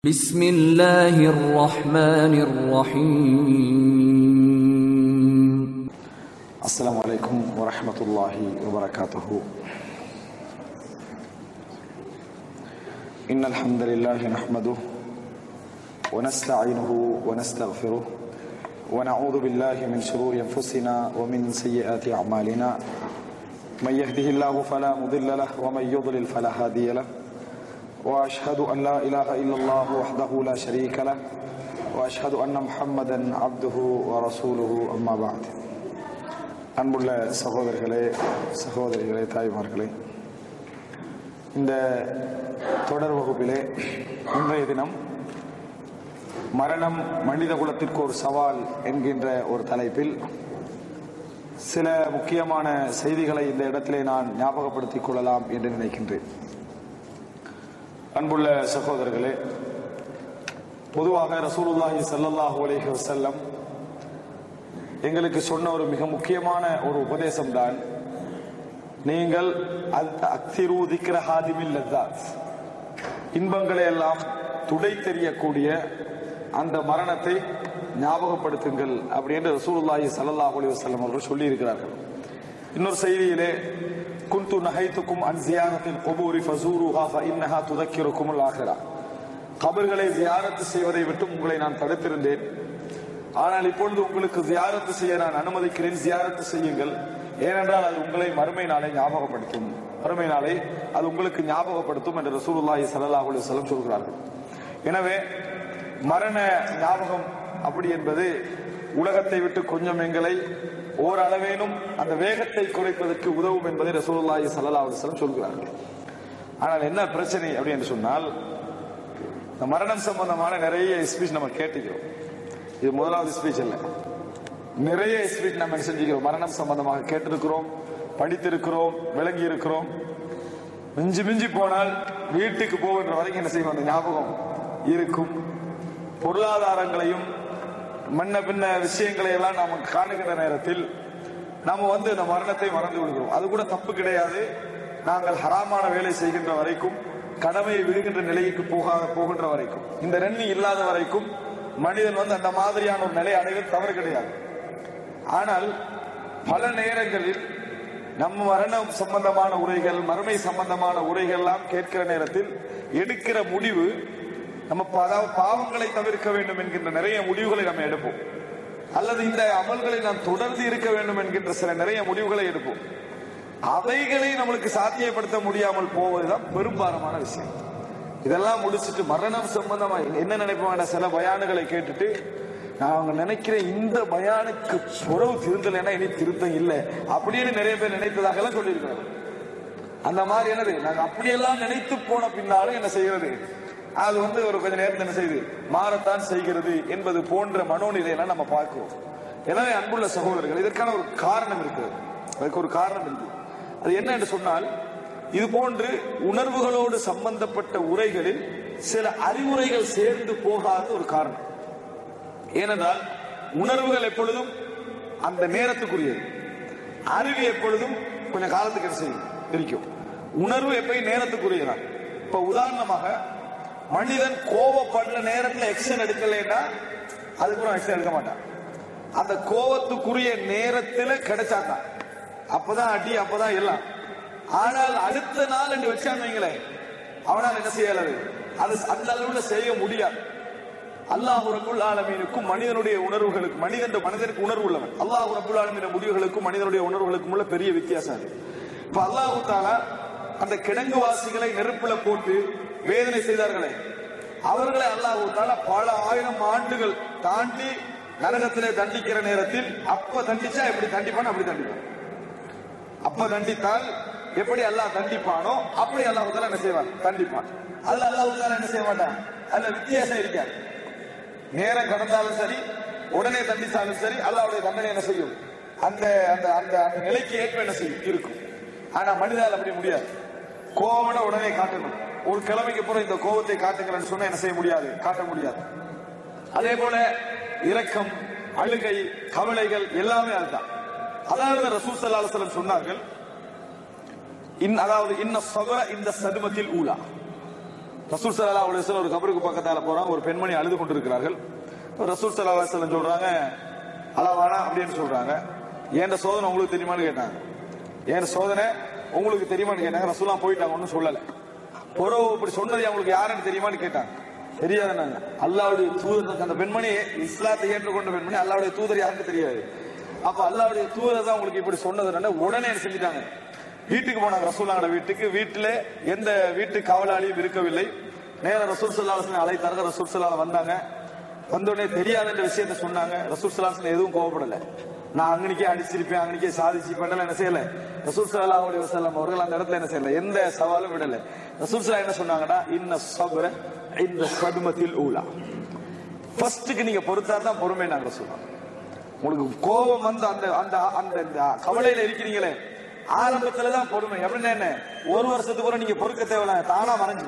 بسم الله الرحمن الرحيم السلام عليكم ورحمة الله وبركاته إن الحمد لله نحمده ونستعينه ونستغفره ونعوذ بالله من شرور أنفسنا ومن سيئات أعمالنا من يهده الله فلا مضل له ومن يضلل فلا هادي له وأشهد أن لا إله إلا الله وحده لا شريك له وأشهد أن محمدا عبده ورسوله أما بعد அன்புள்ள சகோதரர்களே சகோதரிகளே தாய்மார்களே இந்த தொடர் வகுப்பிலே இன்றைய தினம் மரணம் மனித குலத்திற்கு ஒரு சவால் என்கின்ற ஒரு தலைப்பில் சில முக்கியமான செய்திகளை இந்த இடத்திலே நான் ஞாபகப்படுத்திக் கொள்ளலாம் என்று நினைக்கின்றேன் அன்புள்ள சகோதரர்களே பொதுவாக ரசூலுல்லாஹி ஸல்லல்லாஹு அலைஹி வஸல்லம் எங்களுக்கு சொன்ன ஒரு மிக முக்கியமான ஒரு உபதேசம் தான் நீங்கள் அக்திரு திக்ர ஹாதிமில் லத்தாத் இன்பங்களை எல்லாம் துடை தெரியக்கூடிய அந்த மரணத்தை ஞாபகப்படுத்துங்கள் அப்படி என்று ரசூலுல்லாஹி ஸல்லல்லாஹு அலைஹி வஸல்லம் அவர்கள் சொல்லி இருக்கிறார்கள் இன்னொரு செய்தியிலே குந்து நஹைத்துக்கும் அன் ஜியாரத்தில் குபூரி ஃபசூருஹா ஃபஇன்னஹா துதக்கிருக்கும் ஆகிரா கபர்களை ஜியாரத்து செய்வதை விட்டு உங்களை நான் தடுத்திருந்தேன் ஆனால் இப்பொழுது உங்களுக்கு ஜியாரத்து செய்ய நான் அனுமதிக்கிறேன் ஜியாரத்து செய்யுங்கள் ஏனென்றால் அது உங்களை மறுமை நாளை ஞாபகப்படுத்தும் மறுமை நாளை அது உங்களுக்கு ஞாபகப்படுத்தும் என்று ரசூலுல்லாஹி ஸல்லல்லாஹு அலைஹி வஸல்லம் சொல்கிறார்கள் எனவே மரண ஞாபகம் அப்படி என்பது உலகத்தை விட்டு கொஞ்சம் எங்களை ஓரளவேனும் அந்த வேகத்தை குறைப்பதற்கு உதவும் என்பதை ரசூலுல்லாஹி ஸல்லல்லாஹு அலைஹி வஸல்லம் சொல்கிறார்கள் ஆனால் என்ன பிரச்சனை அப்படி என்று சொன்னால் இந்த மரணம் சம்பந்தமான நிறைய ஸ்பீச் நம்ம கேட்டுக்கிறோம் இது முதலாவது ஸ்பீச் அல்ல நிறைய ஸ்பீச் நம்ம என்ன செஞ்சுக்கிறோம் மரணம் சம்பந்தமாக கேட்டிருக்கிறோம் படித்திருக்கிறோம் விளங்கி இருக்கிறோம் மிஞ்சி மிஞ்சி போனால் வீட்டுக்கு போகின்ற வரைக்கும் என்ன செய்வோம் அந்த ஞாபகம் இருக்கும் பொருளாதாரங்களையும் மன்ன பின்ன விஷயங்களை எல்லாம் நாம் காணுகின்ற நேரத்தில் நாம வந்து இந்த மரணத்தை மறந்து விடுகிறோம் அது கூட தப்பு கிடையாது நாங்கள் ஹராமான வேலை செய்கின்ற வரைக்கும் கடமையை விடுகின்ற நிலைக்கு போகாத போகின்ற வரைக்கும் இந்த ரெண்டு இல்லாத வரைக்கும் மனிதன் வந்து அந்த மாதிரியான ஒரு நிலை அடைவது தவறு கிடையாது ஆனால் பல நேரங்களில் நம்ம மரணம் சம்பந்தமான உரைகள் மறுமை சம்பந்தமான உரைகள் எல்லாம் கேட்கிற நேரத்தில் எடுக்கிற முடிவு நம்ம அதாவது பாவங்களை தவிர்க்க வேண்டும் என்கின்ற நிறைய முடிவுகளை நம்ம எடுப்போம் அல்லது இந்த அமல்களை நாம் தொடர்ந்து இருக்க வேண்டும் என்கின்ற சில நிறைய முடிவுகளை எடுப்போம் அவைகளை நம்மளுக்கு சாத்தியப்படுத்த முடியாமல் போவதுதான் பெரும்பாரமான விஷயம் இதெல்லாம் முடிச்சிட்டு மரணம் சம்பந்தமா என்ன நினைப்பாங்க சில பயானுகளை கேட்டுட்டு நாங்க நினைக்கிற இந்த பயானுக்கு புறவு திருந்தலைன்னா இனி திருத்தம் இல்லை அப்படின்னு நிறைய பேர் நினைத்ததாக எல்லாம் சொல்லியிருக்கிறாங்க அந்த மாதிரி என்னது நாங்க அப்படியெல்லாம் நினைத்து போன பின்னாலும் என்ன செய்கிறது அது வந்து ஒரு கொஞ்ச நேரத்தில் என்ன செய்யுது மாறத்தான் செய்கிறது என்பது போன்ற மனோநிலையெல்லாம் நம்ம பார்க்கிறோம் எனவே அன்புள்ள சகோதரர்கள் இதற்கான ஒரு காரணம் இருக்குது அதுக்கு ஒரு காரணம் இருக்கு அது என்ன என்று சொன்னால் இது போன்று உணர்வுகளோடு சம்பந்தப்பட்ட உரைகளில் சில அறிவுரைகள் சேர்ந்து போகாத ஒரு காரணம் ஏனென்றால் உணர்வுகள் எப்பொழுதும் அந்த நேரத்துக்குரியது அறிவு எப்பொழுதும் கொஞ்சம் காலத்துக்கு என்ன செய்யும் இருக்கும் உணர்வு எப்பயும் நேரத்துக்குரியதான் இப்ப உதாரணமாக மனிதன் கோவப்படுற நேரத்தில் எக்ஷன் எடுக்கலைன்னா அதுக்கப்புறம் எக்ஷன் எடுக்க மாட்டான் அந்த கோவத்துக்குரிய நேரத்தில் கிடைச்சாதான் அப்பதான் அடி அப்பதான் எல்லாம் ஆனால் அடுத்த நாள் என்று வச்சான்னு வைங்களேன் அவனால் என்ன செய்யலாது அது அந்த அளவுல செய்ய முடியாது அல்லாஹு ரபுல் ஆலமீனுக்கும் மனிதனுடைய உணர்வுகளுக்கும் மனிதன் மனிதனுக்கு உணர்வு உள்ளவன் அல்லாஹு ரபுல் ஆலமீன முடிவுகளுக்கும் மனிதனுடைய உணர்வுகளுக்கும் உள்ள பெரிய வித்தியாசம் அது இப்ப அல்லாஹு தாலா அந்த கிடங்குவாசிகளை நெருப்புல போட்டு வேதனை செய்தார்களே அவர்களை அல்லாஹு தாலா பல ஆயிரம் ஆண்டுகள் தாண்டி நரகத்திலே தண்டிக்கிற நேரத்தில் அப்ப தண்டிச்சா எப்படி தண்டிப்பான் அப்படி தண்டிப்பான் அப்ப தண்டித்தால் எப்படி அல்லாஹ் தண்டிப்பானோ அப்படி அல்லாஹ் தாலா என்ன செய்வான் தண்டிப்பான் அதுல அல்லாஹ் தாலா என்ன செய்ய மாட்டான் அதுல வித்தியாசம் இருக்காது நேரம் கடந்தாலும் சரி உடனே தண்டித்தாலும் சரி அல்லாவுடைய தண்டனை என்ன செய்யும் அந்த அந்த அந்த அந்த நிலைக்கு ஏற்ப என்ன செய்யும் இருக்கும் ஆனா மனிதால் அப்படி முடியாது கோவம்னா உடனே காட்டணும் ஒரு கிழமைக்கு பிறகு இந்த கோபத்தை காட்டுங்கள்னு சொன்னா என்ன செய்ய முடியாது காட்ட முடியாது அதே போல இரக்கம் அழுகை கவலைகள் எல்லாமே அதுதான் அதாவது ரசூல் சல்லா அலுவலம் சொன்னார்கள் இன் அதாவது இன்ன சபர இந்த சதுமத்தில் ஊலா ரசூல் சல்லா அலுவலம் ஒரு கபருக்கு பக்கத்தால போறாங்க ஒரு பெண்மணி அழுது கொண்டிருக்கிறார்கள் ரசூல் சல்லா அலுவலம் சொல்றாங்க அளவானா அப்படின்னு சொல்றாங்க ஏன் சோதனை உங்களுக்கு தெரியுமான்னு கேட்டாங்க ஏன் சோதனை உங்களுக்கு தெரியுமான்னு கேட்டாங்க ரசூலா போயிட்டாங்க ஒன்னும் சொல்லல பொறவு இப்படி சொன்னது அவங்களுக்கு யாருன்னு தெரியுமான்னு கேட்டாங்க தெரியாதுன்னாங்க அல்லாவுடைய தூதர் அந்த பெண்மணி இஸ்லாத்தை ஏற்றுக்கொண்ட பெண்மணி அல்லாவுடைய தூதர் யாருன்னு தெரியாது அப்ப அல்லாவுடைய தூதர் தான் உங்களுக்கு இப்படி சொன்னதுனால உடனே என்ன செஞ்சுட்டாங்க வீட்டுக்கு போனாங்க ரசூல்லாவோட வீட்டுக்கு வீட்டுல எந்த வீட்டு காவலாளியும் இருக்கவில்லை நேர ரசூல் சல்லாஹ் அழைத்தார்கள் ரசூல் சல்லா வந்தாங்க வந்தோடனே தெரியாதுன்ற விஷயத்த சொன்னாங்க ரசூல் சல்லாஹ் எதுவும் கோவப்படல நான் அங்கனிக்கே அடிச்சிருப்பேன் அங்கனிக்கே சாதிச்சிருப்பேன் என்ன செய்யல ரசூல் சல்லா அலி வசல்லம் அவர்கள் அந்த இடத்துல என்ன செய்யல எந்த சவாலும் விடல ரசூல் சல்லா என்ன சொன்னாங்கன்னா இன்ன சபர இந்த சதுமத்தில் ஊலா ஃபர்ஸ்ட்டுக்கு நீங்க பொறுத்தா தான் பொறுமை நாங்க சொல்றோம் உங்களுக்கு கோபம் வந்து அந்த அந்த அந்த இந்த கவலையில இருக்கிறீங்களே ஆரம்பத்துல தான் பொறுமை எப்படின்னா என்ன ஒரு வருஷத்துக்கு கூட நீங்க பொறுக்க தேவையில்ல தானா மறைஞ்சு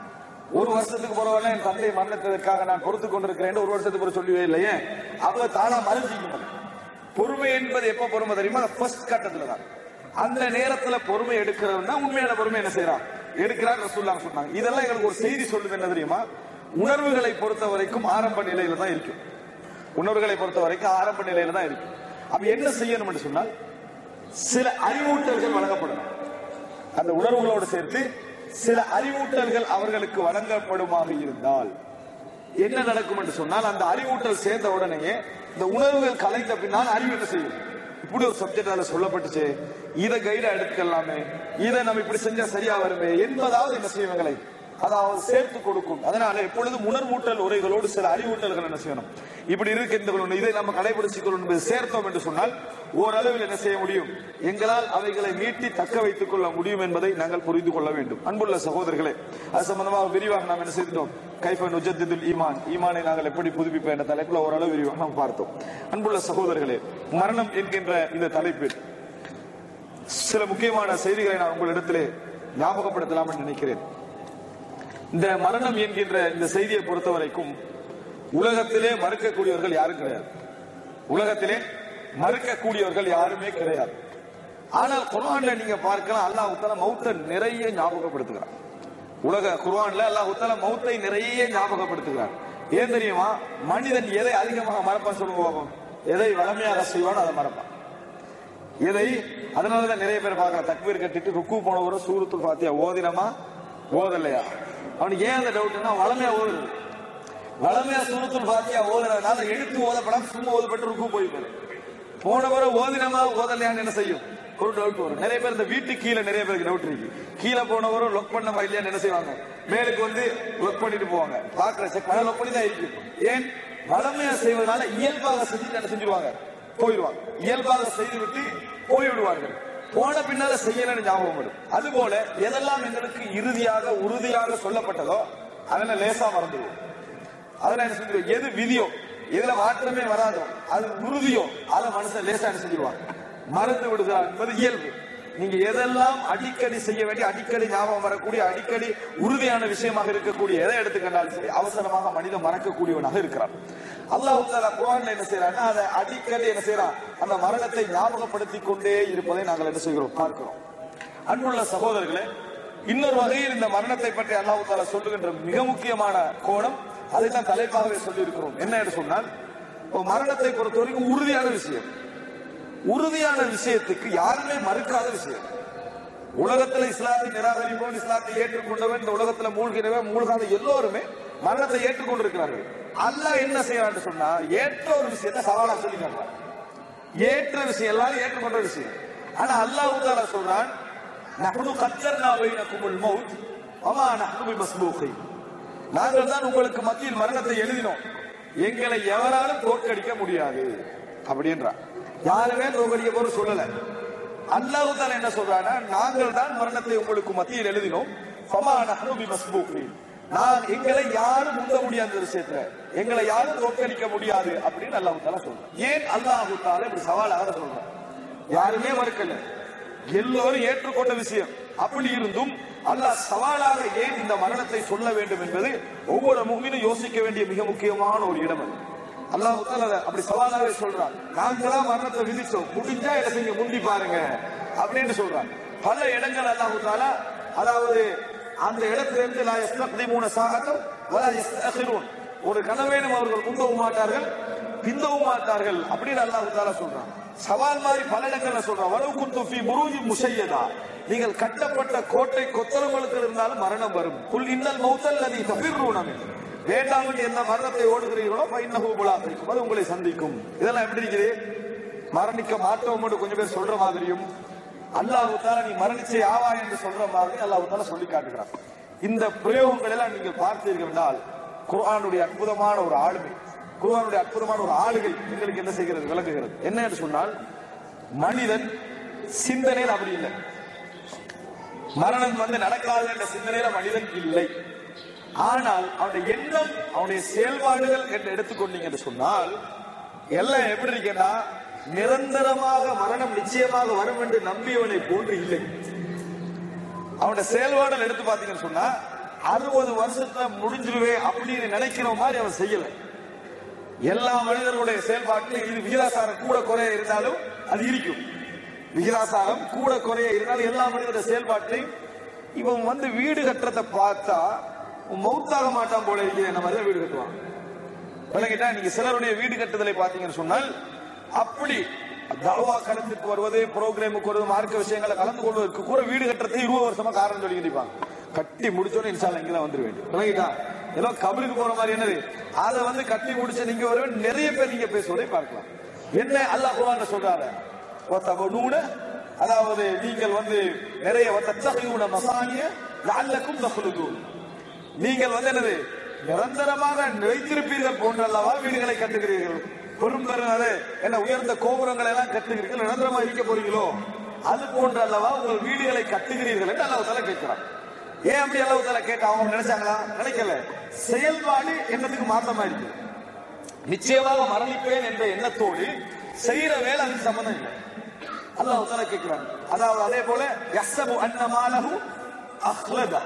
ஒரு வருஷத்துக்கு பிறகு என் தந்தை மரணத்திற்காக நான் பொறுத்து கொண்டிருக்கிறேன் ஒரு வருஷத்துக்கு பிறகு சொல்லவே இல்லையே அவங்க தானா மறைஞ்சிக்கணும் பொறுமை என்பது எப்ப பொறுமை தெரியுமா ஃபர்ஸ்ட் கட்டத்துல தான் அந்த நேரத்துல பொறுமை எடுக்கிறவன் தான் உண்மையான பொறுமை என்ன செய்யறான் எடுக்கிறான் ரசூல்லா சொன்னாங்க இதெல்லாம் எங்களுக்கு ஒரு செய்தி சொல்லுது என்ன தெரியுமா உணர்வுகளை பொறுத்த வரைக்கும் ஆரம்ப நிலையில தான் இருக்கும் உணர்வுகளை பொறுத்த வரைக்கும் ஆரம்ப நிலையில தான் இருக்கும் அப்ப என்ன செய்யணும் என்று சொன்னால் சில அறிவூட்டல்கள் வழங்கப்படணும் அந்த உணர்வுகளோடு சேர்த்து சில அறிவூட்டல்கள் அவர்களுக்கு வழங்கப்படுமாக இருந்தால் என்ன நடக்கும் என்று சொன்னால் அந்த அறிவூட்டல் சேர்ந்த உடனேயே இந்த உணர்வுகள் கலைந்த பின்னால் அறிவு என்ன செய்யும் இப்படி ஒரு சப்ஜெக்ட் அதுல சொல்லப்பட்டுச்சு இதை கைடா எடுத்துக்கலாமே இதை நம்ம இப்படி செஞ்சா சரியா வருமே என்பதாவது என்ன செய்வங்களை அதாவது சேர்த்து கொடுக்கும் அதனால எப்பொழுதும் உணர்வூட்டல் உரைகளோடு சில அறிவூட்டல்கள் என்ன செய்யணும் இப்படி இருக்கின்ற இதை நம்ம கடைபிடிச்சுக் கொள்ளும் என்பது சேர்த்தோம் என்று சொன்னால் ஓரளவில் என்ன செய்ய முடியும் எங்களால் அவைகளை மீட்டி தக்க வைத்துக் கொள்ள முடியும் என்பதை நாங்கள் புரிந்து கொள்ள வேண்டும் அன்புள்ள சகோதரர்களே அது சம்பந்தமாக விரிவாக நாம் என்ன செய்தோம் கைஃப நுஜத்திதுல் ஈமான் ஈமானை நாங்கள் எப்படி புதுப்பிப்போம் என்ற தலைப்பில் ஓரளவு விரிவாக நாம் பார்த்தோம் அன்புள்ள சகோதரர்களே மரணம் என்கின்ற இந்த தலைப்பில் சில முக்கியமான செய்திகளை நான் உங்களிடத்திலே ஞாபகப்படுத்தலாம் என்று நினைக்கிறேன் இந்த மரணம் என்கின்ற இந்த செய்தியை பொறுத்த வரைக்கும் உலகத்திலே மறுக்கக்கூடியவர்கள் யாரும் கிடையாது உலகத்திலே மறுக்கக்கூடியவர்கள் யாருமே கிடையாது ஆனால் குர்ஆன்ல நீங்க பார்க்கலாம் அல்லாஹ் தஆலா மௌத்த நிறைய ஞாபகப்படுத்துகிறார் உலக குர்ஆன்ல அல்லாஹ் தஆலா மௌத்தை நிறைய ஞாபகப்படுத்துகிறார் ஏன் தெரியுமா மனிதன் எதை அதிகமாக மறப்பான் சொல்லுவோம் எதை வளமையாக செய்வானோ அதை மறப்பான் எதை அதனாலதான் நிறைய பேர் பார்க்கலாம் தக்பீர் கட்டிட்டு ருக்கு போனவரும் சூரத்துல் பாத்தியா ஓதினமா ஓதலையா அவனுக்கு ஏன் அந்த டவுட்னா வளமையா ஓதுறது வளமையா சூரத்துல் பாத்தியா ஓதுறதுனால எடுத்து ஓதப்படாம சும்மா ஓதப்பட்டு ருக்கு போயிப்பாரு போனவரை ஓதினமா ஓதலையான்னு என்ன செய்யும் ஒரு டவுட் வரும் நிறைய பேர் இந்த வீட்டு கீழே நிறைய பேருக்கு டவுட் இருக்கு கீழே போனவரும் லொக் பண்ணமா இல்லையான்னு என்ன செய்வாங்க மேலுக்கு வந்து லொக் பண்ணிட்டு போவாங்க பாக்குற செக் பண்ண லொக் பண்ணி தான் இருக்கு ஏன் வளமையா செய்வதனால இயல்பாக செஞ்சுட்டு என்ன செஞ்சிருவாங்க போயிடுவாங்க இயல்பாக செய்து விட்டு போய்விடுவார்கள் போன பின்னால செய்யலன்னு ஞாபகம் வரும் அதுபோல எதெல்லாம் எங்களுக்கு இறுதியாக உறுதியாக சொல்லப்பட்டதோ அதெல்லாம் லேசா மறந்துடுவோம் அதெல்லாம் என்ன செஞ்சிருவோம் எது விதியோ எதுல மாற்றமே வராதோ அது உறுதியோ அதை மனுஷன் லேசா என்ன செஞ்சிருவாங்க மறந்து விடுகிறார் என்பது இயல்பு நீங்க எதெல்லாம் அடிக்கடி செய்ய வேண்டிய அடிக்கடி ஞாபகம் வரக்கூடிய அடிக்கடி உறுதியான விஷயமாக இருக்கக்கூடிய எதை எடுத்துக்கண்டாலும் சரி அவசரமாக மனிதன் மறக்கக்கூடியவனாக இருக்கிறான் அல்லாஹ் தாலா குரான்ல என்ன செய்யறான்னா அதை அடிக்கடி என்ன செய்யறான் அந்த மரணத்தை ஞாபகப்படுத்தி கொண்டே இருப்பதை நாங்கள் என்ன செய்கிறோம் பார்க்கிறோம் அன்புள்ள சகோதரர்களே இன்னொரு வகையில் இந்த மரணத்தை பற்றி அல்லாஹ் தாலா சொல்லுகின்ற மிக முக்கியமான கோணம் அதை தான் தலைப்பாகவே சொல்லி இருக்கிறோம் என்ன என்று சொன்னால் இப்போ மரணத்தை பொறுத்த வரைக்கும் உறுதியான விஷயம் உறுதியான விஷயத்துக்கு யாருமே மறுக்காத விஷயம் உலகத்துல இஸ்லாத்தை நிராகரிப்பவன் இஸ்லாத்தை ஏற்றுக்கொண்டவன் இந்த உலகத்துல மூழ்கிறவன் மூழ்காத எல்லோருமே மரணத்தை ஏற்றுக்கொண்டிருக்கிறார்கள் அல்லாஹ் என்ன செய்யறான்னு சொன்னா ஏற்ற ஒரு விஷயத்தை சவாலா சொல்லி காட்டுறான். ஏற்ற விஷயம் எல்லாரும் ஏற்றுக்கொண்ட விஷயம் ஆனா அல்லாஹ் தாலா சொல்றான் நஹ்னு கத்தர்னா பைனகுமுல் மௌத் வமா நஹ்னு பிமஸ்பூகின் நாங்கள் தான் உங்களுக்கு மத்தியில் மரணத்தை எழுதினோம் எங்களை எவராலும் தோற்கடிக்க முடியாது அப்படின்றான் யாருமே தோற்கடிக்க போற சொல்லல அல்லாஹ் தான் என்ன சொல்றானா நாங்கள் தான் மரணத்தை உங்களுக்கு மத்தியில் எழுதினோம் ஃபமா நஹ்னு பிமஸ்பூகின் நான் எங்களை யாரும் முந்த முடியாத இந்த விஷயத்துல எங்களை யாரும் தோற்கடிக்க முடியாது அப்படின்னு அல்லாஹ் தாலா சொல்றான் ஏன் அல்லாஹ் தாலா இப்படி சவாலாக சொல்றான் யாருமே மறுக்கல எல்லோரும் ஏற்றுக்கொண்ட விஷயம் அப்படி இருந்தும் அல்லாஹ் சவாலாக ஏன் இந்த மரணத்தை சொல்ல வேண்டும் என்பது ஒவ்வொரு முகமிலும் யோசிக்க வேண்டிய மிக முக்கியமான ஒரு இடம் அது அல்லாஹ் தாலா அதை அப்படி சவாலாக சொல்றான் நாங்களா மரணத்தை விதிச்சோம் முடிஞ்சா என்ன செய்யுங்க முந்தி பாருங்க அப்படின்னு சொல்றான் பல இடங்கள் அல்லாஹ் தாலா அதாவது அந்த இடத்திலிருந்து லா யஸ்தக்திமூன சாஅத்தம் வலா யஸ்தஅഖிரூன் ஒரு கனவேனும் அவர்கள் முந்தவும் மாட்டார்கள் பிந்தவும் மாட்டார்கள் அப்படின்னு அல்லாஹ் தாலா சொல்றான் சவால் மாதிரி பல இடங்கள்ல சொல்றான் வலவு குந்து ஃபி புரூஜி முஷையதா நீங்கள் கட்டப்பட்ட கோட்டை கொத்தளங்களுக்கு இருந்தாலும் மரணம் வரும் குல் இன்னல் மௌத்தல் லதி தஃபிர்ரூன மின் வேண்டாம் என்று எந்த மரணத்தை ஓடுகிறீர்களோ பைன்னஹு முலாகிக்கும் அது உங்களை சந்திக்கும் இதெல்லாம் எப்படி இருக்குது மரணிக்க மாட்டோம் என்று கொஞ்சம் பேர் சொல்ற மாதிரியும் அல்லாஹு தாலா நீ மரணிச்சே ஆவா என்று சொல்ற மாதிரி அல்லாஹு தாலா சொல்லி காட்டுகிறான் இந்த பிரயோகங்கள் எல்லாம் நீங்கள் பார்த்தீர்கள் என்றால் குர்ஆனுடைய அற்புதமான ஒரு ஆளுமை குர்ஆனுடைய அற்புதமான ஒரு ஆளுகை எங்களுக்கு என்ன செய்கிறது விளக்குகிறது என்ன என்று சொன்னால் மனிதன் சிந்தனையில் அப்படி இல்லை மரணம் வந்து நடக்காது என்ற சிந்தனையில மனிதன் இல்லை ஆனால் அவனுடைய எண்ணம் அவனுடைய செயல்பாடுகள் என்று எடுத்துக்கொண்டீங்க என்று சொன்னால் எல்லாம் எப்படி இருக்கேன்னா நிரந்தரமாக மரணம் நிச்சயமாக வரும் என்று நம்பியவனை போன்று இல்லை அவனுடைய செயல்பாடுகள் எடுத்து பாத்தீங்கன்னு சொன்னா அறுபது வருஷத்துல முடிஞ்சிருவே அப்படின்னு நினைக்கிற மாதிரி அவன் செய்யல எல்லா மனிதர்களுடைய செயல்பாட்டிலும் இது விகிதாசாரம் கூட குறைய இருந்தாலும் அது இருக்கும் விகிதாசாரம் கூட குறைய இருந்தாலும் எல்லா மனிதனுடைய செயல்பாட்டிலையும் இவன் வந்து வீடு கட்டுறதை பார்த்தா மௌத்தாக மாட்டான் போல இருக்கிற என்ன மாதிரி தான் வீடு கட்டுவான் விளங்கிட்டா நீங்க சிலருடைய வீடு கட்டுதலை பாத்தீங்கன்னு சொன்னால் அப்படி தவா களத்திற்கு வருவது ப்ரோக்ராமுக்கு வருவது மார்க்க விஷயங்களை கலந்து கொள்வதற்கு கூட வீடு கட்டுறதுக்கு இருபது வருஷமா காரணம் சொல்லி இருப்பாங்க கட்டி முடிச்சோன்னு இன்சால இங்க தான் வந்துருவேன் விளங்கிட்டா ஏதோ கபருக்கு போற மாதிரி என்னது அதை வந்து கட்டி முடிச்ச நீங்க வருவேன் நிறைய பேர் நீங்க பேசுவதை பார்க்கலாம் என்ன அல்லாஹ் குர்ஆன்ல சொல்றாரு ஒத்தபனூன அதாவது நீங்கள் வந்து நிறைய ஒத்தத்தகையூன மசானிய லஅல்லக்கும் தஃலுதூன் நீங்கள் வந்து என்னது நிரந்தரமாக நிலைத்திருப்பீர்கள் போன்றல்லவா வீடுகளை கட்டுகிறீர்கள் பெரும் பெருநாடு என்ன உயர்ந்த கோபுரங்களை எல்லாம் கட்டுகிறீர்கள் நிரந்தரமா இருக்க போறீங்களோ அது போன்ற அல்லவா உங்கள் வீடுகளை கட்டுகிறீர்கள் என்று அல்லாஹ் தாலா கேட்கிறான் ஏன் அப்படி அல்லாஹ் தாலா கேட்டா அவங்க நினைச்சாங்களா நினைக்கல செயல்பாடு என்னத்துக்கு மாற்றமா இருக்கு நிச்சயமாக மரணிப்பேன் என்ற எண்ணத்தோடு செய்யற வேலை அதுக்கு சம்பந்தம் இல்லை அல்லாஹ் தாலா கேட்கிறான் அதாவது அதே போல யஸ்ஸபு அன்னமாலஹு அஹ்லதா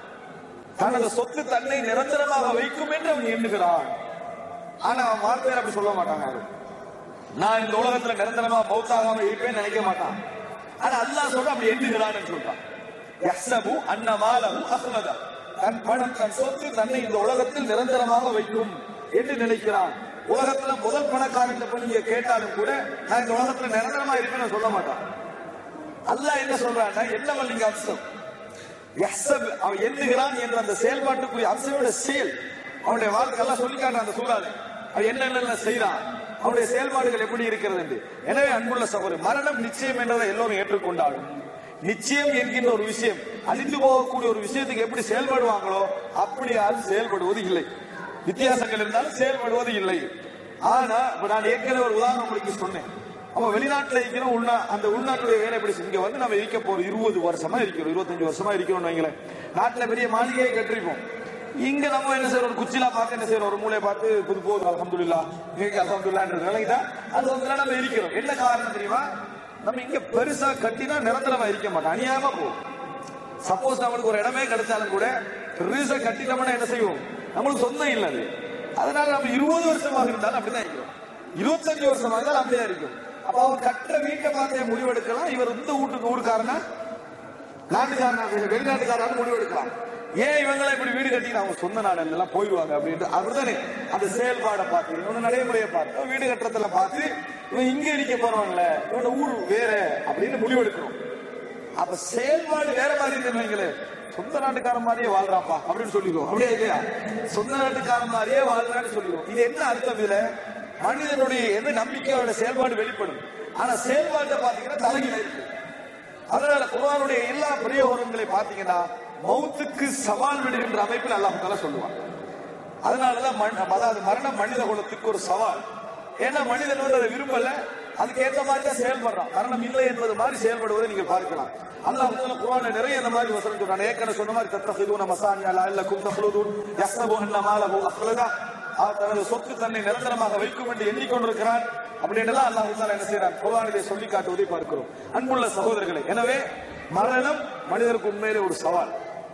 தனது சொத்து தன்னை நிரந்தரமாக வைக்கும் என்று அவன் எண்ணுகிறான் ஆனா அவன் வார்த்தையில அப்படி சொல்ல மாட்டாங்க யாரும். நான் இந்த உலகத்துல நிரந்தரமா பௌத்தாகாம இருப்பேன்னு நினைக்க மாட்டான் ஆனா அல்லாஹ் சொல்ற அப்படி எண்ணுகிறான்னு சொல்றான் யஹ்சபு அன்ன மாலஹு அஹ்லதா தன் பணம் தன் சொத்து தன்னை இந்த உலகத்தில் நிரந்தரமாக வைக்கும் என்று நினைக்கிறான் உலகத்துல முதல் பணக்காரன் போய் நீங்க கேட்டாலும் கூட நான் இந்த உலகத்துல நிரந்தரமா இருப்பேன்னு சொல்ல மாட்டான் அல்லாஹ் என்ன சொல்றான்னா என்ன நீங்க அம்சம் யஹ்சப் அவன் எண்ணுகிறான் என்ற அந்த செயல்பாட்டுக்குரிய அம்சங்களோட செயல் அவனுடைய வாழ்க்கை எல்லாம் சொல்லி காட்டுறான் அந்த சூழல் அவன் என்னென்ன செய்யறான் அவனுடைய செயல்பாடுகள் எப்படி இருக்கிறது என்று எனவே அன்புள்ள சகோதரி மரணம் நிச்சயம் என்றதை எல்லோரும் ஏற்றுக்கொண்டாலும் நிச்சயம் என்கின்ற ஒரு விஷயம் அழிந்து போகக்கூடிய ஒரு விஷயத்துக்கு எப்படி செயல்படுவாங்களோ அப்படி யாரும் செயல்படுவது இல்லை வித்தியாசங்கள் இருந்தாலும் செயல்படுவது இல்லை ஆனா இப்ப நான் ஏற்கனவே ஒரு உதாரணம் உங்களுக்கு சொன்னேன் அவன் வெளிநாட்டுல இருக்கிறோம் உள்நா அந்த உள்நாட்டுடைய வேலை எப்படி இங்க வந்து நம்ம இருக்க போறோம் இருபது வருஷமா இருக்கிறோம் இருபத்தஞ்சு வருஷமா இருக்கிறோம் வைங்களேன் நாட்டுல பெரிய மாளிகையை கட்டிருப்போம் இங்க நம்ம என்ன செய்யறோம் ஒரு குச்சிலா பார்த்து என்ன செய்யறோம் ஒரு மூலையை பார்த்து புது போதும் அலமதுல்லா இங்க அலமதுல்லான்றது விளங்கிட்டா அது வந்து நம்ம இருக்கிறோம் என்ன காரணம் தெரியுமா நம்ம இங்க பெருசா கட்டினா நிரந்தரமா இருக்க மாட்டோம் அநியாயமா போகும் சப்போஸ் நம்மளுக்கு ஒரு இடமே கிடைச்சாலும் கூட பெருசா கட்டிட்டோம்னா என்ன செய்வோம் நம்மளுக்கு சொந்தம் இல்ல அது அதனால நம்ம இருபது வருஷமாக இருந்தாலும் அப்படிதான் இருக்கிறோம் இருபத்தஞ்சு வருஷமாக இருந்தாலும் அப்படிதான் இருக்கும் அப்ப அவர் கட்டுற வீட்டை பார்த்து முடிவெடுக்கலாம் இவர் இந்த வீட்டுக்கு ஊருக்காரனா நாட்டுக்காரனா வெளிநாட்டுக்காரனா முடிவெடுக்கலாம் ஏன் இவங்களை இப்படி வீடு கட்டி அவங்க சொந்த நாடு எல்லாம் போயிடுவாங்க அப்படின்ட்டு அப்படிதானே அந்த செயல்பாடை பார்த்து இவங்க நடைமுறையை பார்த்து வீடு கட்டுறதுல பார்த்து இவன் இங்க இருக்க போறவங்கள இவனோட ஊர் வேற அப்படின்னு முடிவெடுக்கிறோம் அப்ப செயல்பாடு வேற மாதிரி இருக்குன்னு சொந்த நாட்டுக்கார மாதிரியே வாழ்றாப்பா அப்படின்னு சொல்லிடுவோம் அப்படியே இல்லையா சொந்த நாட்டுக்கார மாதிரியே வாழ்றான்னு சொல்லிடுவோம் இது என்ன அர்த்தம் இதுல மனிதனுடைய எது நம்பிக்கையோட செயல்பாடு வெளிப்படும் ஆனா செயல்பாட்டை பாத்தீங்கன்னா தலைகீழ இருக்கு அதனால குர்ஆனுடைய எல்லா பிரயோகங்களை பாத்தீங்கன்னா மௌத்துக்கு சவால் விடுகின்ற அமைப்பில் அல்லாஹ் தஆலா சொல்லுவான் அதனாலதான் மண்- அதாவது மரணம் மனித குலத்துக்கு ஒரு சவால் ஏன்னா மனிதன் வந்து அதை விரும்பல அதுக்கு ஏத்த மாதிரி தான் செயல்படுறான் மரணம் இல்லை என்பது மாதிரி செயல்படுவதை நீங்க பார்க்கலாம் அல்லாஹ் முதல்ல குர்ஆன்ல நிறைய இந்த மாதிரி வசனம் சொல்றான் ஏற்கனவே சொன்ன மாதிரி தத்தஹிதுன மசானியா லஅல்லக்கும் தஹ்லுதூன் யஹ்சபு அன்ன மாலஹு அஹ்லதா அவர் தனது சொத்து தன்னை நிரந்தரமாக வைக்கும் என்று எண்ணிக்கொண்டிருக்கிறான் அப்படின்றலாம் அல்லாஹ் தஆலா என்ன செய்யறான் குர்ஆனிலே சொல்லி காட்டுவதை பார்க்கிறோம் அன்புள்ள சகோதரர்களே எனவே மரணம் மனிதருக்கு உண்மையிலே ஒரு சவால்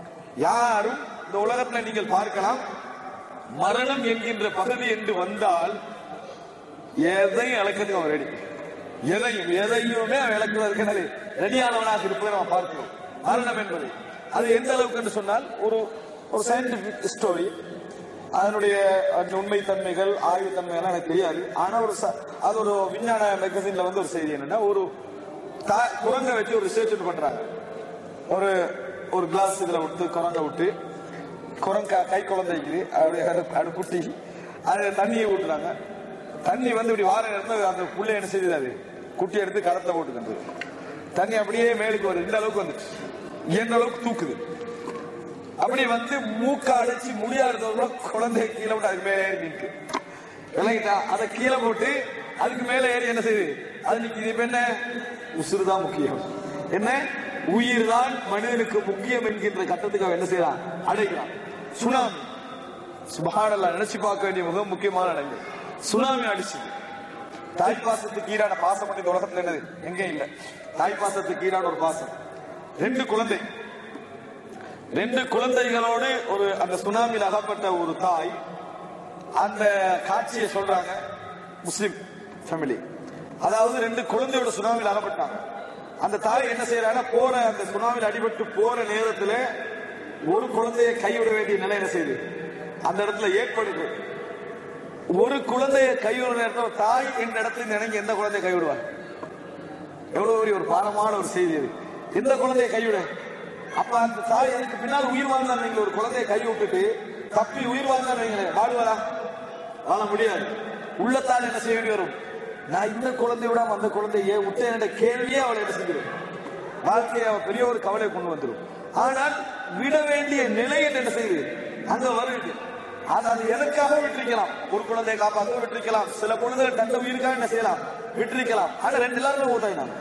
யாரும் இந்த உலகத்துல நீங்கள் பார்க்கலாம் மரணம் என்கின்ற பகுதி என்று வந்தால் எதையும் இழக்கிறதுக்கு அவன் ரெடி எதையும் எதையுமே அவன் இழக்குவதற்கு ரெடியானவனாக இருப்பதை நாம் பார்க்கிறோம் மரணம் என்பது அது எந்த அளவுக்கு என்று சொன்னால் ஒரு ஒரு சயின்டிபிக் ஸ்டோரி அதனுடைய அந்த உண்மைத்தன்மைகள் ஆய்வுத்தன்மைகள் எனக்கு தெரியாது ஆனா ஒரு ச- அது ஒரு விஞ்ஞான மேகசின்ல வந்து ஒரு செய்தி என்னன்னா ஒரு தா- குரங்கை வச்சு ஒரு ரிசர்ச் பண்றாங்க ஒரு ஒரு கிளாஸ் இதுல விட்டு குரங்க விட்டு குரங்க கை குழந்தைக்கு அப்படியே அது அது குட்டி அது தண்ணியை ஊட்டுறாங்க தண்ணி வந்து இப்படி வார நேரத்துல அந்த புள்ளை என்ன செய்யுது அது குட்டி எடுத்து கரத்துல போட்டுக்கிட்டு தண்ணி அப்படியே மேலுக்கு வருது இந்த அளவுக்கு வந்துச்சு எந்த அளவுக்கு தூக்குது அப்படி வந்து மூக்க அடைச்சு முடியாதவங்க குழந்தை கீழே விட்டு அதுக்கு மேலே ஏறி நிற்கு விளங்கிட்டா அதை கீழே போட்டு அதுக்கு மேல ஏறி என்ன செய்யுது அது நிக்குது இப்ப என்ன உசுறு தான் முக்கியம் என்ன உயிர் தான் மனிதனுக்கு முக்கியம் என்கின்ற கட்டத்துக்கு அவன் என்ன செய்யறான் அடைகிறான் சுனாமி சுபஹானல்லாஹ் நினைச்சு பார்க்க வேண்டிய மிக முக்கியமான நடந்து சுனாமி அடிச்சுது தாய்ப்பாசத்துக்கு ஈடான பாசம் மட்டும் இந்த உலகத்துல என்னது எங்க இல்ல தாய்ப்பாசத்துக்கு ஈடான ஒரு பாசம் ரெண்டு குழந்தை ரெண்டு குழந்தைகளோடு ஒரு அந்த சுனாமியில் அகப்பட்ட ஒரு தாய் அந்த காட்சியை சொல்றாங்க முஸ்லிம் ஃபேமிலி அதாவது ரெண்டு குழந்தையோட சுனாமியில் அகப்பட்டாங்க அந்த தாய் என்ன செய்யறாங்கன்னா போற அந்த சுனாமியில் அடிபட்டு போற நேரத்துல ஒரு குழந்தையை கைவிட வேண்டிய நிலை என்ன செய்யுது அந்த இடத்துல ஏற்படுது ஒரு குழந்தையை கைவிட நேரத்தில் தாய் என்ற இடத்துல நினைங்க எந்த குழந்தையை கைவிடுவார் எவ்வளவு பெரிய ஒரு பாரமான ஒரு செய்தி அது எந்த குழந்தையை கைவிட அப்ப அந்த தாய் அதுக்கு பின்னால் உயிர் வாழ்ந்தார் நீங்க ஒரு குழந்தையை கை விட்டுட்டு தப்பி உயிர் வாழ்ந்தார் நீங்க வாழுவாரா வாழ முடியாது உள்ளத்தால் என்ன செய்ய வேண்டி வரும் நான் இந்த குழந்தை விட அந்த குழந்தையை விட்டேன் என்ற கேள்வியே அவளை என்ன செஞ்சிடும் வாழ்க்கையை அவ பெரிய ஒரு கவலை கொண்டு வந்துடும் ஆனால் விட வேண்டிய நிலை என்று என்ன செய்யுது அங்க வருது அது அது எதற்காக விட்டிருக்கலாம் ஒரு குழந்தையை காப்பாற்ற விட்டிருக்கலாம் சில குழந்தைகள் தந்த உயிருக்காக என்ன செய்யலாம் விட்டிருக்கலாம் ஆனா ரெண்டு எல்லாருமே ஊத்தாயினாங்க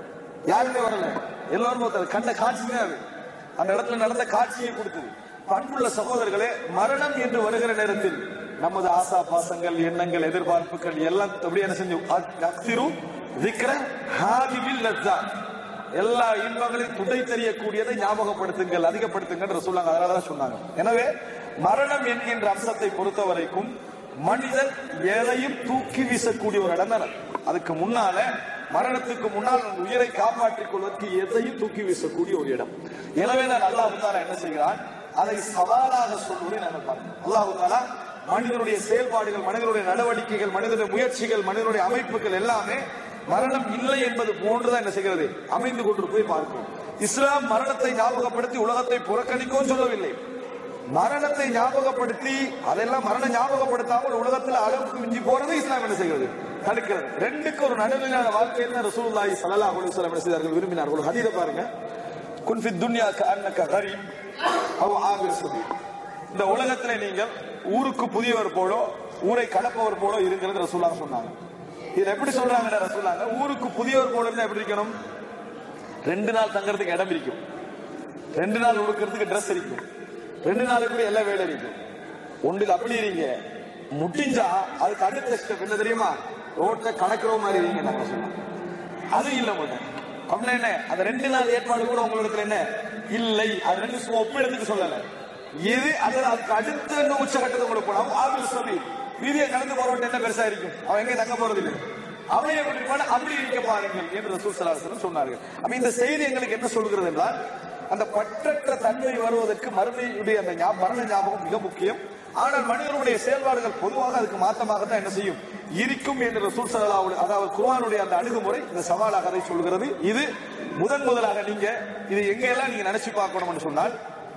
யாருமே வரல எல்லாரும் ஒருத்தர் கண்ட காட்சி தான் அது அந்த இடத்துல நடந்த காட்சியை கொடுத்தது பண்புள்ள சகோதரர்களே மரணம் என்று வருகிற நேரத்தில் நமது ஆசா பாசங்கள் எண்ணங்கள் எதிர்பார்ப்புகள் எல்லாம் அப்படியே என்ன செஞ்சு அத்திரு திக்ர ஹாதிவில் லத்தா எல்லா இன்பங்களையும் துடை தெரியக்கூடியதை ஞாபகப்படுத்துங்கள் அதிகப்படுத்துங்கள் சொல்லாங்க அதனாலதான் சொன்னாங்க எனவே மரணம் என்கின்ற அம்சத்தை பொறுத்த வரைக்கும் மனிதன் எதையும் தூக்கி வீசக்கூடிய ஒரு இடம் தானே அதுக்கு முன்னால மரணத்துக்கு முன்னால் அந்த உயிரை காப்பாற்றிக் கொள்வதற்கு எதையும் தூக்கி வீசக்கூடிய ஒரு இடம் எனவே நான் அல்லாஹு தாலா என்ன செய்கிறான் அதை சவாலாக சொல்வதை நான் பார்க்கிறேன் அல்லாஹு தாலா மனிதனுடைய செயல்பாடுகள் மனிதனுடைய நடவடிக்கைகள் மனிதனுடைய முயற்சிகள் மனிதனுடைய அமைப்புகள் எல்லாமே மரணம் இல்லை என்பது போன்றுதான் என்ன செய்கிறது அமைந்து கொண்டு போய் பார்க்கிறோம் இஸ்லாம் மரணத்தை ஞாபகப்படுத்தி உலகத்தை புறக்கணிக்கவும் சொல்லவில்லை மரணத்தை ஞாபகப்படுத்தி அதெல்லாம் மரணம் ஞாபகப்படுத்தாமல் உலகத்தில் அளவுக்கு மிஞ்சி போறது இஸ்லாம் என்ன செய்கிறது தடுக்கிறது ரெண்டுக்கு ஒரு நடுநிலையான வாழ்க்கையில் தான் ரசூலுல்லாஹி ஸல்லல்லாஹு அலைஹி வஸல்லம் என்ன செய்தார்கள் விரும்பினார்கள் ஒரு ஹதீஸை பாருங்க குன் ஃபி துன்யா கஅன்னக கரீம் அவ் ஆபிர் சபீல் இந்த உலகத்துல நீங்கள் ஊருக்கு புதியவர் போலோ ஊரை கடப்பவர் போலோ இருக்கிறது ரசூலுல்லாஹ் சொன்னாங்க இதுல எப்படி சொல்றாங்க ரசூலுல்லாஹ் ஊருக்கு புதியவர் போல இருந்தா எப்படி இருக்கணும் ரெண்டு நாள் தங்கறதுக்கு இடம் இருக்கும் ரெண்டு நாள் உடுக்கிறதுக்கு ட்ரெஸ் இருக்கும் ரெண்டு நாளுக்கு கூட எல்லா வேலை இருக்கும் ஒன்றில் அப்படி இருங்க முடிஞ்சா அதுக்கு அடுத்த ஸ்டெப் என்ன தெரியுமா ரோட்ல கடக்கிற மாதிரி இருங்க நாங்க சொன்னோம் அது இல்ல மாட்டேன் அப்படின்னா என்ன அந்த ரெண்டு நாள் ஏற்பாடு கூட உங்களுக்கு என்ன இல்லை அது ரெண்டு சும்மா ஒப்பிடத்துக்கு சொல்லல எது அது அதுக்கு அடுத்த இன்னும் உச்சகட்டத்தை கூட போனோம் ஆபில் சொல்லி வீதியை கடந்து போறவன் என்ன பெருசா இருக்கும் அவன் எங்க தங்க போறது இல்லை அவனை எப்படி இருப்பான் அப்படி இருக்க பாருங்கள் என்று ரசூல் சலாஹம் சொன்னார்கள் அப்ப இந்த செய்தி எங்களுக்கு என்ன சொல்கிறது என்றால் அந்த பற்றற்ற தன்மை வருவதற்கு மறுமையுடைய அந்த ஞா- மரண ஞாபகம் மிக முக்கியம் ஆனால் மனிதனுடைய செயல்பாடுகள் பொதுவாக அதுக்கு மாற்றமாக தான் என்ன செய்யும் இருக்கும் என்று ரசூல் சல்லா அதாவது குர்ஆனுடைய அந்த அணுகுமுறை இந்த சவாலாக அதை சொல்கிறது இது முதன் முதலாக நீங்க இது எங்க எல்லாம் நீங்க நினைச்சு பார்க்கணும்னு சொன்னால்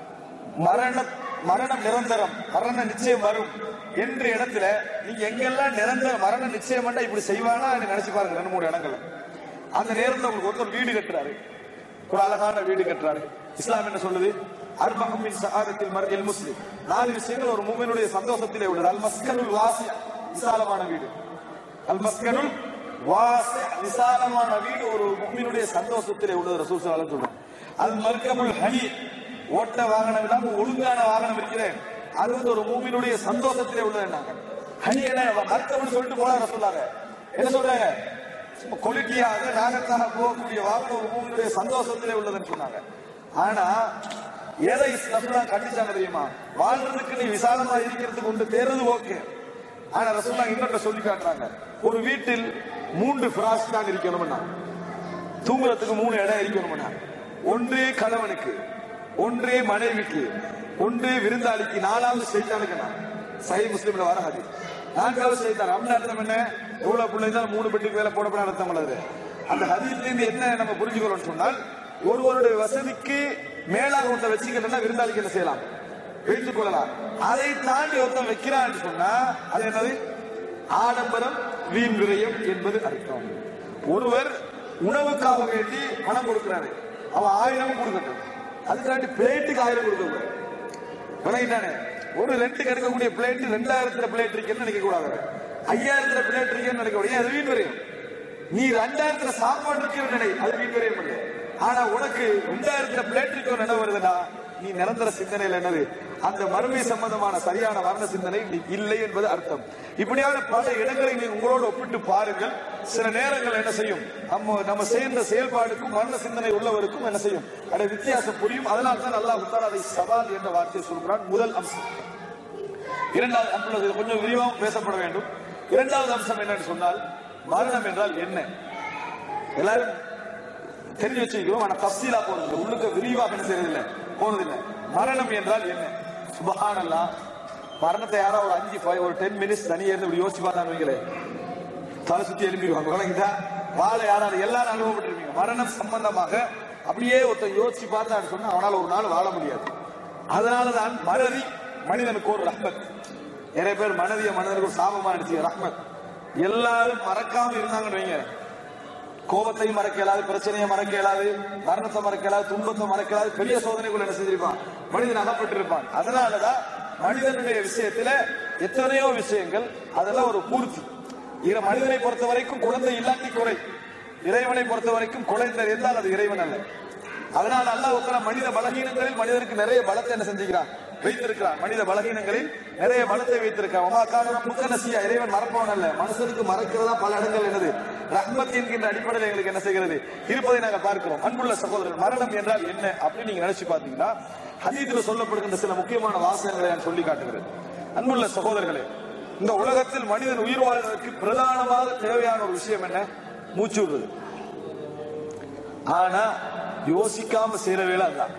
மரண மரணம் நிரந்தரம் மரணம் நிச்சயம் வரும் என்ற இடத்துல நீங்க எங்கெல்லாம் நிரந்தர மரணம் நிச்சயம் பண்ணா இப்படி செய்வானா நினைச்சு பாருங்க ரெண்டு மூணு இடங்கள்ல அந்த நேரத்துல உங்களுக்கு ஒருத்தர் வீடு கட்டுறாரு ஒரு அழகான வீடு கட்டுறாரு இஸ்லாம் என்ன சொல்லுது அர்பகமின் சஹாதத்தில் மர்ஜில் முஸ்லிம் நாலு விஷயங்கள் ஒரு மூமினுடைய சந்தோஷத்திலே உள்ளது அல் மஸ்கனுல் வாசி விசாலமான வீடு அல் மஸ்கனுல் வாசி விசாலமான வீடு ஒரு மூமினுடைய சந்தோஷத்திலே உள்ளது ரசூல் ஸல்லல்லாஹு அலைஹி வஸல்லம் சொல்றாங்க அல் மர்கபுல் ஹனி ஓட்ட வாகனம் இல்லாம ஒழுங்கான வாகனம் இருக்கிறேன் அது வந்து ஒரு மூமினுடைய சந்தோஷத்திலே உள்ளதுன்னாங்க ஹனி என்ன மர்கபுல் சொல்லிட்டு போனாங்க சொல்லாங்க என்ன சொல்றாங்க குவாலிட்டியாக ராகத்தாக போகக்கூடிய வாகனம் ஒரு மூவியுடைய சந்தோஷத்திலே உள்ளதுன்னு சொன்னாங்க ஆனா எதை ரசூலா கண்டிச்சாங்க தெரியுமா வாழ்றதுக்கு நீ விசாலமா இருக்கிறதுக்கு உண்டு தேர்றது ஓகே ஆனா ரசூலா இன்னொன்று சொல்லி காட்டுறாங்க ஒரு வீட்டில் மூன்று பிராஸ் தான் இருக்கணும்னா தூங்குறதுக்கு மூணு இடம் இருக்கணும்னா ஒன்று கணவனுக்கு ஒன்று மனைவிக்கு ஒன்று விருந்தாளிக்கு நாலாவது சைத்தானுக்கு நான் சஹி முஸ்லிம்ல வர ஹதீஸ் நான்காவது சைத்தான் அப்படின்னு அர்த்தம் என்ன எவ்வளவு பிள்ளை தான் மூணு பெட்டுக்கு மேல போடப்பட அர்த்தம் உள்ளது அந்த ஹதீஸ்ல இருந்து என்ன நம்ம புரிஞ்சுக்கிறோம்னு சொன்னால் ஒருவருடைய வசதிக்கு மேலாக ஒருத்தர் வச்சுக்கணும்னா விருந்தாளிக்கு என்ன செய்யலாம் வைத்துக் கொள்ளலாம் அதை தாண்டி ஒருத்தன் வைக்கிறான்னு சொன்னா அது என்னது ஆடம்பரம் வீண் விரயம் என்பது அர்த்தம் ஒருவர் உணவுக்காக வேண்டி பணம் கொடுக்கிறாரு அவன் ஆயிரம் கொடுக்கட்டும் அதுக்காண்டி பிளேட்டுக்கு ஆயிரம் கொடுக்க விளங்கிட்டானே ஒரு ரெண்டு கிடைக்கக்கூடிய பிளேட் ரெண்டாயிரத்துல பிளேட் இருக்குன்னு நினைக்க கூடாது ஐயாயிரத்துல பிளேட் இருக்குன்னு நினைக்க கூடாது அது வீண் விரயம் நீ ரெண்டாயிரத்துல சாப்பாடு இருக்குன்னு நினை அது வீண் விரயம் இல்லை ஆனா உனக்கு ரெண்டாயிரத்துல பிளேட் இருக்கு நினைவு வருதுன்னா நீ நிரந்தர சிந்தனையில் என்னது அந்த மறுமை சம்பந்தமான சரியான வர்ண சிந்தனை நீ இல்லை என்பது அர்த்தம் இப்படியான பல இடங்களை நீ உங்களோடு ஒப்பிட்டு பாருங்கள் சில நேரங்கள் என்ன செய்யும் நம்ம நம்ம சேர்ந்த செயல்பாடுக்கும் வர்ண சிந்தனை உள்ளவருக்கும் என்ன செய்யும் அட வித்தியாசம் புரியும் அதனால தான் அல்லாஹ் உத்தார் அதை சவால் என்ற வார்த்தையை சொல்கிறான் முதல் அம்சம் இரண்டாவது அம்புள்ளது கொஞ்சம் விரிவாகவும் பேசப்பட வேண்டும் இரண்டாவது அம்சம் என்னன்னு சொன்னால் மரணம் என்றால் என்ன எல்லாரும் தெரிஞ்சு வச்சிருக்கிறோம் ஆனா தப்சீலா போறது உள்ளுக்க விரிவாக என்ன செய்யறதில்லை போனதில்லை மரணம் என்றால் என்ன சுபஹானல்லா மரணத்தை யாரோ ஒரு அஞ்சு five, ஒரு டென் மினிட்ஸ் தனியா இருந்து இப்படி யோசிச்சு பார்த்தான்னு வைங்களேன் தலை சுத்தி எழுப்பிடுவாங்க விளங்குதா வாழ யாராவது எல்லாரும் அனுபவப்பட்டிருப்பீங்க மரணம் சம்பந்தமாக அப்படியே ஒருத்தன் யோசிச்சு பார்த்தான்னு சொன்னா அவனால ஒரு நாள் வாழ முடியாது அதனாலதான் மறதி மனிதனுக்கு ஒரு ரஹ்மத் நிறைய பேர் மனதிய மனிதனுக்கு ஒரு சாபமா நினைச்சு ரஹ்மத் எல்லாரும் மறக்காம இருந்தாங்கன்னு வைங்க கோபத்தையும் மறக்க இயலாது பிரச்சனையை மறக்க இயலாது மரணத்தை மறக்க இயலாது துன்பத்தை மறக்க இயலாது பெரிய சோதனைக்குள்ள என்ன செஞ்சிருப்பான் மனிதன் அகப்பட்டிருப்பான் அதனாலதான் மனிதனுடைய விஷயத்துல எத்தனையோ விஷயங்கள் அதெல்லாம் ஒரு பூர்த்தி இர மனிதனை பொறுத்த வரைக்கும் குழந்தை இல்லாட்டி குறை இறைவனை பொறுத்த வரைக்கும் குழந்தை இருந்தால் அது இறைவன் அல்ல அதனால அல்லாஹ் உத்தர மனித பலகீனங்களில் மனிதனுக்கு நிறைய பலத்தை என்ன செஞ்சுக்கிறான் வைத்திருக்கிறான் மனித பலகீனங்களில் நிறைய பலத்தை வைத்திருக்கான் உமாக்கான முக்கநசியா இறைவன் மறப்பவன் அல்ல மனுஷனுக்கு மறக்கிறதா பல இடங்கள் என்னது ரஹ்மத் என்கின்ற அடிப்படையில் எங்களுக்கு என்ன செய்கிறது இருப்பதை நாங்கள் பார்க்கிறோம் அன்புள்ள சகோதரர் மரணம் என்றால் என்ன அப்படின்னு நீங்க நினைச்சு பார்த்தீங்கன்னா ஹதீத்தில் சொல்லப்படுகின்ற சில முக்கியமான வாசகங்களை நான் சொல்லி காட்டுகிறேன் அன்புள்ள சகோதரர்களே இந்த உலகத்தில் மனிதன் உயிர் வாழ்வதற்கு பிரதானமாக தேவையான ஒரு விஷயம் என்ன மூச்சு விடுறது ஆனா யோசிக்காம செய்யற வேலை அதான்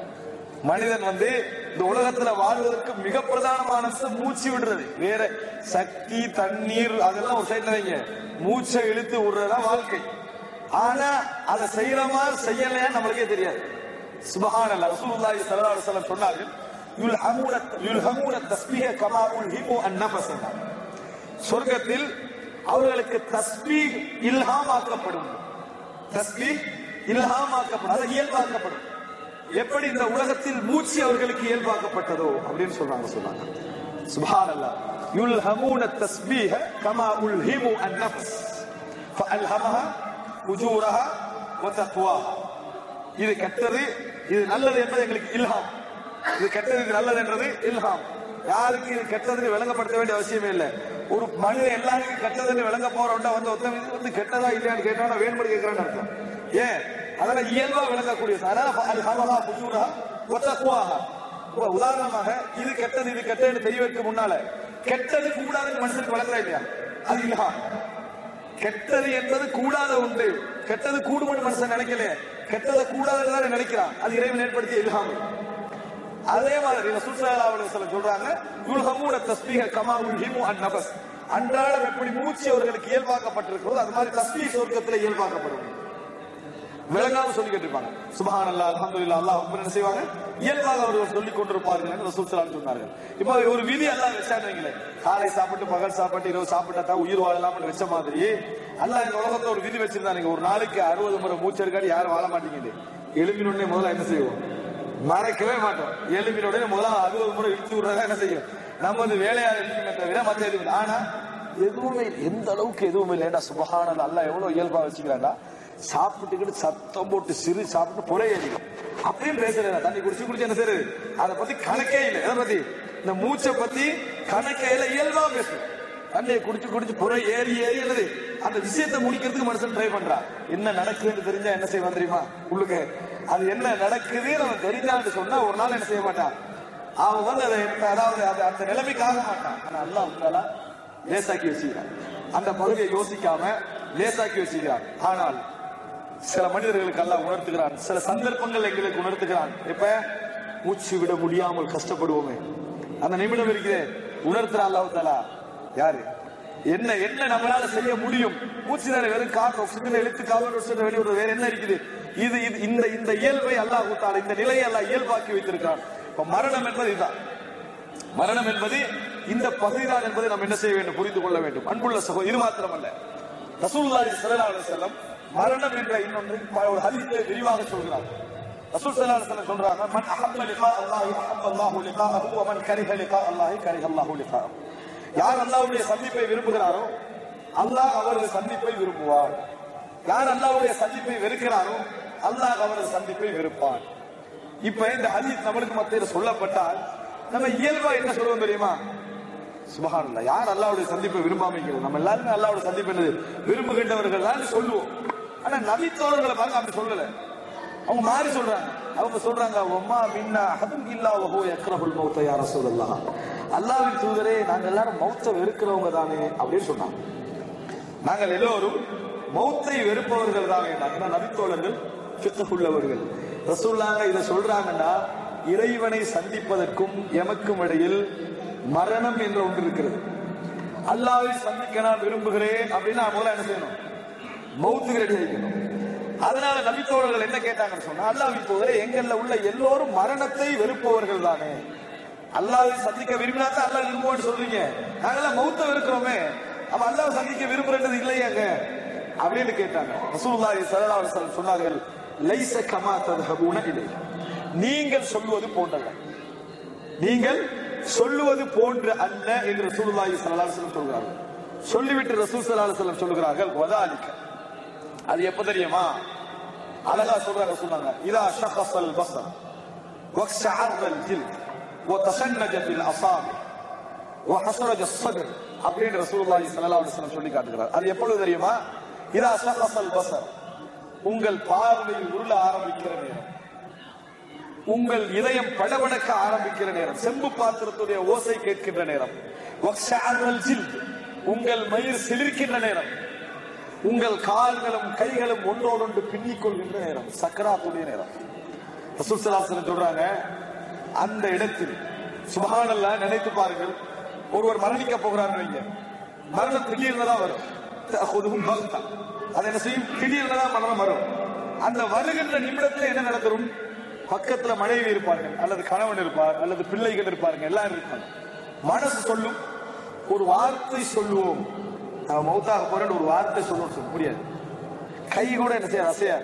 மனிதன் வந்து இந்த உலகத்துல வாழ்வதற்கு மிக பிரதானமான அம்சம் மூச்சு விடுறது வேற சக்தி தண்ணீர் அதெல்லாம் ஒரு சைட்ல வைங்க மூச்சை இழுத்து விடுறதுதான் வாழ்க்கை ஆனா அதை செய்யறமா செய்யலையா நம்மளுக்கே தெரியாது சுபஹானல்லாஹ் ரசூலுல்லாஹி ஸல்லல்லாஹு அலைஹி வஸல்லம் சொன்னார்கள் யுல்ஹமூன யுல்ஹமூன தஸ்பீஹ கமா உல்ஹிமு அன்-நஃபஸ் சொர்க்கத்தில் அவர்களுக்கு தஸ்பீஹ் இல்ஹாமாக்கப்படும் தஸ்பீஹ் இல்ஹாமாக்கப்படும் அது இயல்பாக்கப்படும் எப்படி இந்த உலகத்தில் மூச்சு அவர்களுக்கு இயல்பாக்கப்பட்டதோ அப்படின்னு சொல்றாங்க சொன்னாங்க சுப்ஹானல்லாஹ் யுல்ஹமூன தஸ்பீஹ கமா உல்ஹிமு அன்-நஃப்ஸ் ஃபஅல்ஹமஹா உஜூரஹா வ தக்வாஹா இது கெட்டது இது நல்லது என்பது எங்களுக்கு இல்ஹாம் இது கெட்டது இது நல்லது என்றது இல்ஹாம் யாருக்கு இது கெட்டதுன்னு விளங்கப்படுத்த வேண்டிய அவசியமே இல்லை ஒரு மனிதன் எல்லாருக்கும் கெட்டதுன்னு விளங்க போறவன்டா வந்து ஒருத்தன் இது வந்து கெட்டதா இல்லையான்னு கேட்டா வேண்படி கேட்கிறான்னு அர்த்தம் ஏன் அதெல்லாம் இயல்பா விளங்கக்கூடியது அதனால அது ஹமஹா புஜூரா ஒத்தக்குவாஹா இப்ப உதாரணமாக இது கெட்டது இது கெட்டதுன்னு தெரியவதற்கு முன்னால கெட்டது கூடாதுன்னு மனுஷனுக்கு வளர்க்கிறா இல்லையா அது இல்ஹாம் கெட்டது என்பது கூடாத உண்டு கெட்டது கூடுமன்னு மனுஷன் நினைக்கல கெட்டதை கூடாதுன்னு நினைக்கிறான் அது இறைவன் ஏற்படுத்திய இல்ஹாம் அதே மாதிரி ரசூல் ஸல்லல்லாஹு அலைஹி வஸல்லம் சொல்றாங்க யுல்ஹமூன தஸ்பீஹ கமா உல்ஹிமு அன் நஃபஸ் அன்றாடம் எப்படி மூச்சு அவர்களுக்கு இயல்பாக்கப்பட்டிருக்கிறதோ அது மாதிரி தஸ்பீஹ் சொர்க்கத்தில் இயல்பாக்கப்படும் விளங்காம சொல்லி கேட்டிருப்பாங்க சுபஹானல்லா அல்ஹம்துலில்லாஹ் அல்லாஹ் அக்பர் என்ன செய்வாங்க இயல்பாக அவர்கள் சொல்லிக் கொண்டிருப்பார்கள் என்று ரசூல் ஸல்லல்லாஹு சொன்னார்கள் இப்போ ஒரு விதி அல்லாஹ் வச்சாங்க காலை சாப்பிட்டு பகல் சாப்பிட்டு இரவு சாப்பிட்டா தான் உயிர் வாழலாம்னு வச்ச மாதிரி அல்லாஹ் இந்த உலகத்துல ஒரு விதி வச்சிருந்தாங்க ஒரு நாளைக்கு அறுபது முறை மூச்செடுக்காடி யாரும் வாழ மாட்டீங்க எழுப்பின உடனே முதல்ல என்ன செய்வோம் மறைக்கவே மாட்டோம் எழுப்பின உடனே முதல்ல அறுபது முறை இழுத்து விடுறதா என்ன செய்யும் நம்ம வந்து வேலையாளர் இருக்குமே தவிர மத்த எதுவும் இல்லை. ஆனா எதுவுமே எந்த அளவுக்கு எதுவுமே இல்லைடா சுபஹான அல்லாஹ் எவ்வளவு இயல்பா வச்சுக்கிறாண்டா சாப்பிட்டுக்கிட்டு சத்தம் போட்டு சிறு சாப்பிட்டு புலை ஏறிடும் அப்படியும் பேசுறேன் தண்ணி குடிச்சு குடிச்சு என்ன செய்யுது அதை பத்தி கணக்கே இல்லை எதை பத்தி இந்த மூச்சை பத்தி கணக்கே இல்லை இயல்பா பேசுறேன் தண்ணியை குடிச்சு குடிச்சு புற ஏறி ஏறி என்னது அந்த விஷயத்தை முடிக்கிறதுக்கு மனுஷன் ட்ரை பண்றான் என்ன நடக்குதுன்னு தெரிஞ்சா என்ன செய்வான் தெரியுமா உள்ளுக்கு அது என்ன நடக்குது அவன் தெரிஞ்சான்னு சொன்னா ஒரு நாள் என்ன செய்ய மாட்டான் அவன் வந்து அதை அதாவது அது அந்த நிலைமைக்கு ஆக மாட்டான் ஆனா அல்லாஹ் உங்களால லேசாக்கி வச்சுக்கிறான் அந்த பகுதியை யோசிக்காம லேசாக்கி வச்சுக்கிறான் ஆனால் சில மனிதர்களுக்கு அல்லாஹ் உணர்த்துகிறான் சில சந்தர்ப்பங்கள் எங்களுக்கு உணர்த்துகிறான் இப்ப மூச்சு விட முடியாமல் கஷ்டப்படுவோமே அந்த நிமிடம் இருக்குது உணர்த்துற அல்லாஹ் தாலா யாரு என்ன என்ன நம்மளால செய்ய முடியும் மூச்சு தானே வெறும் காற்று ஆக்சிஜன் இழுத்து காவல் ஆக்சிஜன் வெளியிடுறது வேற என்ன இருக்குது இது இது இந்த இந்த இயல்பை அல்லாஹ் தாலா இந்த நிலையை அல்லாஹ் இயல்பாக்கி வைத்திருக்கான் இப்ப மரணம் என்பது இதுதான் மரணம் என்பது இந்த பகுதிதான் என்பதை நாம் என்ன செய்ய வேண்டும் புரிந்து கொள்ள வேண்டும் அன்புள்ள சகோ இது மாத்திரமல்ல ரசூலுல்லாஹி ஸல்லல்லாஹு அலைஹி வஸல்லம் மரணம் என்ற இன்னொன்று ப- ஒரு ஹதீஸிலே விரிவாக சொல்கிறார் ரசூல் ஸல்லல்லாஹு அலைஹி வஸல்லம் சொல்றாங்க மன் அஹப்ப லிகா அல்லாஹி அஹப்ப அல்லாஹு லிகாஹு வ மன் கரிஹ லிகா அல்லாஹி கரிஹ அல்லாஹு லிகாஹு யார் அல்லாஹ்வுடைய சந்திப்பை விரும்புகிறாரோ அல்லாஹ் அவரது சந்திப்பை விரும்புவார் யார் அல்லாஹ்வுடைய சந்திப்பை வெறுக்கிறாரோ அல்லாஹ் அவரது சந்திப்பை வெறுப்பான் இப்ப இந்த ஹதீஸ் நம்மளுக்கு மத்தியில சொல்லப்பட்டால் நம்ம இயல்பா என்ன சொல்லுவோம் தெரியுமா சுபஹானல்லாஹ் யார் அல்லாஹ்வுடைய சந்திப்பை விரும்பாம இருக்கிறது நம்ம எல்லாருமே அல்லாஹ்வுடைய சந்திப்பு என்னது விரும்புகின்றவர்கள் தான் சொல்லுவோம் ஆனா நபித்தோழர்களை பாருங்க அப்படி சொல்லல அவங்க மாறி சொல்றாங்க அவங்க சொல்றாங்க ஒம்மா மின்னா அஹதும் இல்லா வஹு யக்ரஹுல் மௌத்த யா ரசூலல்லாஹ் அல்லாஹ்வின் தூதரே நாங்க எல்லாரும் மௌத்த வெறுக்கிறவங்க தானே அப்படின்னு சொன்னாங்க நாங்கள் எல்லோரும் மௌத்தை வெறுப்பவர்கள் தான் ஏன்னா நபித்தோழர்கள் ஃபிக்ஹ் உள்ளவர்கள் ரசூல்லாங்க இதை சொல்றாங்கன்னா இறைவனை சந்திப்பதற்கும் எமக்கும் இடையில் மரணம் என்ற ஒன்று இருக்கிறது அல்லாவை சந்திக்க நான் விரும்புகிறேன் அப்படின்னா முதல்ல என்ன செய்யணும் மௌத்துக்கு ரெடி ஆகிக்கணும் அதனால நபித்தோழர்கள் என்ன கேட்டாங்கன்னு சொன்னா அல்லாஹ் தூதரே எங்கள்ல உள்ள எல்லோரும் மரணத்தை வெறுப்பவர்கள் தானே அல்லாவை சந்திக்க விரும்பினா தான் அல்லாஹ் விரும்புவோம்னு சொல்றீங்க நாங்கெல்லாம் மௌத்த வெறுக்கிறோமே அப்ப அல்லாஹ் சந்திக்க விரும்புறது இல்லையாங்க அப்படின்னு கேட்டாங்க ரசூலுல்லாஹி ஸல்லல்லாஹு அலைஹி வஸல்லம் சொன்னார்கள் லைஸ கமா தذهبون இலை நீங்கள் சொல்வது போன்றல்ல நீங்கள் சொல்லுவது போன்று அல்ல என்று ரசூலுல்லாஹி ஸல்லல்லாஹு அலைஹி வஸல்லம் சொல்கிறார்கள் சொல்லிவிட்டு ரசூல் ஸல்லல்லாஹு அலைஹி வஸல்லம் சொல்கிறார்கள் வதாலிக அது எப்ப தெரியுமா அழகா சொல்றாங்க சொன்னாங்க இதா ஷஹஸல் பஸர் وَاقْشَعَرَّ الْجِلْدُ وَتَشَنَّجَتِ الْأَصَابِعُ وَحَصَرَجَ الصَّدْرُ அப்படின்னு ரசூலுல்லாஹி ஸல்லல்லாஹு அலைஹி வஸல்லம் சொல்லி காட்டுகிறார் அது எப்பொழுது தெரியுமா இதா ஷஹஸல் பஸர் உங்கள் பார்வை உருள ஆரம்பிக்கிற நேரம் உங்கள் இதயம் படபடக்க ஆரம்பிக்கிற நேரம் செம்பு பாத்திரத்துடைய ஓசை கேட்கின்ற நேரம் வக்ஷஅரல் ஜில்த், உங்கள் மயிர் சிலிர்க்கின்ற நேரம் உங்கள் கால்களும் கைகளும் ஒன்றோடொன்று பின்னிக் கொள்கின்ற நேரம் சக்கராத்துடைய நேரம் ரசூல் ஸல்லல்லாஹு அலைஹி வஸல்லம் சொல்றாங்க அந்த இடத்தில் சுபஹானல்லாஹ் நினைத்து பாருங்கள் ஒருவர் மரணிக்க போகிறார் வைங்க மரணம் திடீர்னு தான் வரும் தஅخذهم பக்தா அது என்ன செய்யும் திடீர்னு தான் மரணம் வரும் அந்த வருகின்ற நிமிடத்தில் என்ன நடந்துரும் பக்கத்துல மனைவி இருப்பார்கள் அல்லது கணவன் இருப்பார் அல்லது பிள்ளைகள் இருப்பார்கள் எல்லாரும் இருப்பாங்க மனசு சொல்லும் ஒரு வார்த்தை சொல்லுவோம் நான் மௌத்தாக போறேன்னு ஒரு வார்த்தை சொல்லுவோம் சொல்ல முடியாது கை கூட என்ன செய்யாது அசையாது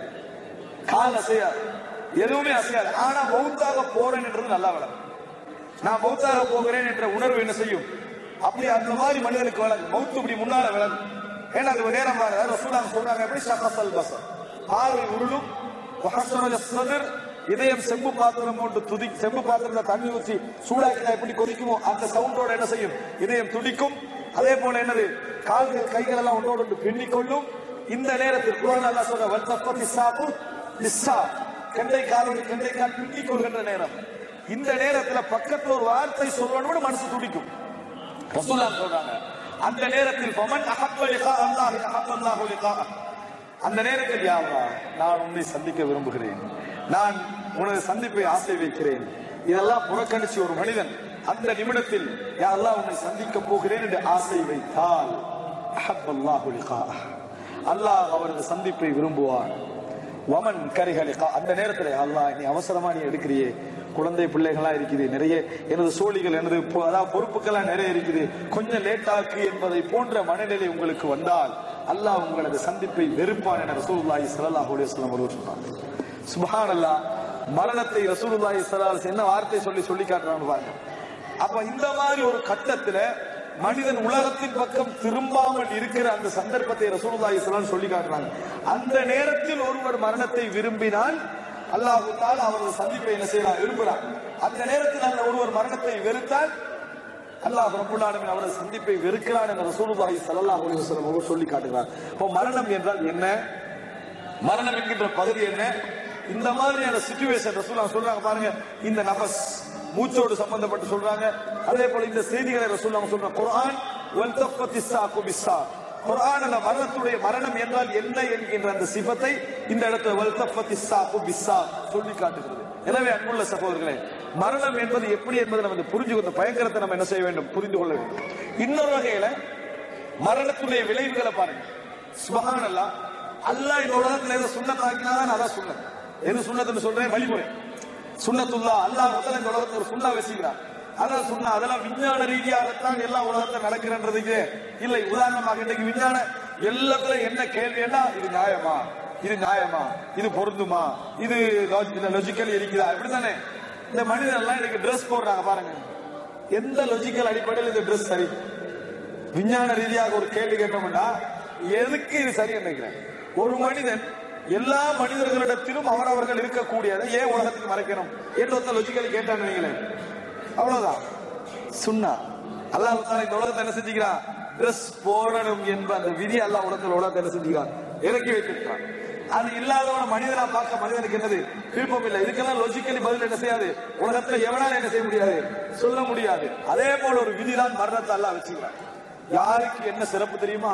கால் அசையாது எதுவுமே அசையாது ஆனா மௌத்தாக போறேன்ன்றது நல்லா வளரும் நான் மௌத்தாக போகிறேன் என்ற உணர்வு என்ன செய்யும் அப்படி அந்த மாதிரி மனிதனுக்கு வழங்கும் மௌத்து இப்படி முன்னால விளங்கும் ஏன்னா அது நேரம் பாருங்க ரசூலாங்க சொல்றாங்க எப்படி ஷஹசல் பசர் பார்வை உருளும் வஹஸ்ரஜ சதர் இதயம் செம்பு பாத்திரம் போட்டு துதி செம்பு பாத்திரத்துல தண்ணி ஊற்றி சூடாக்கினா எப்படி கொதிக்குமோ அந்த சவுண்டோட என்ன செய்யும் இதயம் துடிக்கும் அதே போல என்னது கால்கள் கைகள் எல்லாம் ஒன்றோடு ஒன்று பின்னிக் கொள்ளும் இந்த நேரத்தில் குரான் அல்லாஹ் சொல்ற வல்தப்பத்தி சாப்பு நிஸ்ஸா கண்டை காலோடு கண்டை கால் பின்னிக் கொள்கின்ற நேரம் இந்த நேரத்துல பக்கத்துல ஒரு வார்த்தை சொல்லணும்னு மனசு துடிக்கும் ரசூல்லா சொல்றாங்க அந்த நேரத்தில் ஃபமன் அஹப்ப லிகா அல்லாஹ் அஹப்ப அல்லாஹு லிகாஅ அந்த நேரத்தில் யா அல்லாஹ் நான் உன்னை சந்திக்க விரும்புகிறேன் நான் உனது சந்திப்பை ஆசை வைக்கிறேன் இதெல்லாம் புறக்கணிச்சு ஒரு மனிதன் அந்த நிமிடத்தில் யா அல்லாஹ் உன்னை சந்திக்க போகிறேன் என்று ஆசை வைத்தால் அஹப்ப அல்லாஹு லிகாஅ அல்லாஹ் அவரது சந்திப்பை விரும்புவார் வமன் கரிகளிகா அந்த நேரத்துல அல்லாஹ் நீ அவசரமா நீ எடுக்கிறியே குழந்தை பிள்ளைகளா இருக்குது நிறைய எனது சோழிகள் எனது பொ- அதாவது பொறுப்புகள்லாம் நிறைய இருக்குது கொஞ்சம் லேட்டாக்கு என்பதை போன்ற மனநிலை உங்களுக்கு வந்தால் அல்லாஹ் உங்களது சந்திப்பை வெறுப்பான் என ரசூலுல்லாஹி ஸல்லல்லாஹு அலைஹி வஸல்லம் அவர்கள் சொன்னாங்க சுப்ஹானல்லாஹ் மரணத்தை ரசூலுல்லாஹி ஸல்லல்லாஹு அலைஹி வஸல்லம் என்ன வார்த்தை சொல்லி சொல்லி காட்டுறான்னு பாருங்க அப்ப இந்த மாதிரி ஒரு கட்டத்துல மனிதன் உலகத்தின் பக்கம் திரும்பாமல் இருக்கிற அந்த சந்தர்ப்பத்தை ரசூலுல்லாஹி ஸல்லல்லாஹு அலைஹி சொல்லி காட்டுறாங்க அந்த நேரத்தில் ஒருவர் மரணத்தை விரும்பினால் அல்லாஹ் தால் அவரது சந்திப்பை என்ன செய்யலாம் விரும்புகிறான் அந்த நேரத்தில் அந்த ஒருவர் மரணத்தை வெறுத்தால் அல்லாஹ் ரப்பல் ஆலமீன் அவரது சந்திப்பை வெறுக்கிறான் என்ற ரசூலுல்லாஹி ஸல்லல்லாஹு அலைஹி வஸல்லம் அவர்கள் சொல்லி காட்டுகிறார் இப்போ மரணம் என்றால் என்ன மரணம் என்கின்ற பகுதி என்ன இந்த மாதிரியான சிச்சுவேஷன் ரசூலுல்லாஹ் சொல்றாங்க பாருங்க இந்த நபஸ் மூச்சோடு சம்பந்தப்பட்டு சொல்றாங்க அதே போல இந்த செய்திகளை ரசூலுல்லாஹ் சொல்றாங்க குர்ஆன் வல் தஃபத்தி சாக்கு பிஸ்ஸா குர்ஆன் அந்த மரணத்துடைய மரணம் என்றால் என்ன என்கின்ற அந்த சிபத்தை இந்த இடத்துல வல்தஃபத்தி சாப்பு பிஸ்ஸா சொல்லி காட்டுகிறது எனவே அன்புள்ள சகோதரர்களே மரணம் என்பது எப்படி என்பதை நம்ம புரிஞ்சு கொண்ட பயங்கரத்தை நம்ம என்ன செய்ய வேண்டும் புரிந்து கொள்ள வேண்டும் இன்னொரு வகையில மரணத்துடைய விளைவுகளை பாருங்க சுபஹானல்லாஹ் அல்லாஹ் இந்த உலகத்துல எதை சுண்ணத்தாக்கினாதான் அதான் சுண்ணத் எது சுண்ணத்துன்னு சொல்றேன் வழிமுறை சுண்ணத்துல்லா அல்லாஹ் முதல்ல இந்த உலகத்துல ஒரு சுண்ணா வச்சுக்கிறான் அதான் சொன்னா அதெல்லாம் விஞ்ஞான ரீதியாகத்தான் எல்லா உலகத்துல நடக்கிறன்றதுக்கு இல்லை உதாரணமாக இன்னைக்கு விஞ்ஞான எல்லாத்துல என்ன கேள்வின்னா இது நியாயமா இது நியாயமா இது பொருந்துமா இது லாஜிக்கல் இருக்குதா இப்படித்தானே இந்த மனிதன் எல்லாம் இன்னைக்கு ட்ரெஸ் போடுறாங்க பாருங்க எந்த லாஜிக்கல் அடிப்படையில் இந்த ட்ரெஸ் சரி விஞ்ஞான ரீதியாக ஒரு கேள்வி கேட்டோம்னா எதுக்கு இது சரி நினைக்கிறேன் ஒரு மனிதன் எல்லா மனிதர்களிடத்திலும் அவரவர்கள் இருக்கக்கூடியதை ஏன் உலகத்துக்கு மறைக்கணும் என்று ஒருத்தர் லொஜிக்கலி கேட்டான்னு வைங்களேன் அவ்வளவுதான் சுண்ணா அல்லாஹ் தாலா இந்த உலகத்தை என்ன செஞ்சுக்கிறான் ட்ரெஸ் போடணும் என்ப அந்த விதி அல்லாஹ் உலகத்தில் உலகத்தை என்ன செஞ்சுக்கிறான் இறக்கி வைத்திருக்கிறான் அது இல்லாதவன மனிதனா பார்க்க மனிதனுக்கு என்னது விருப்பம் இல்லை இதுக்கெல்லாம் லொஜிக்கலி பதில் என்ன செய்யாது உலகத்துல எவனால என்ன செய்ய முடியாது சொல்ல முடியாது அதே போல ஒரு விதிதான் மரணத்தை அல்லாஹ் வச்சுக்கிறான் யாருக்கு என்ன சிறப்பு தெரியுமா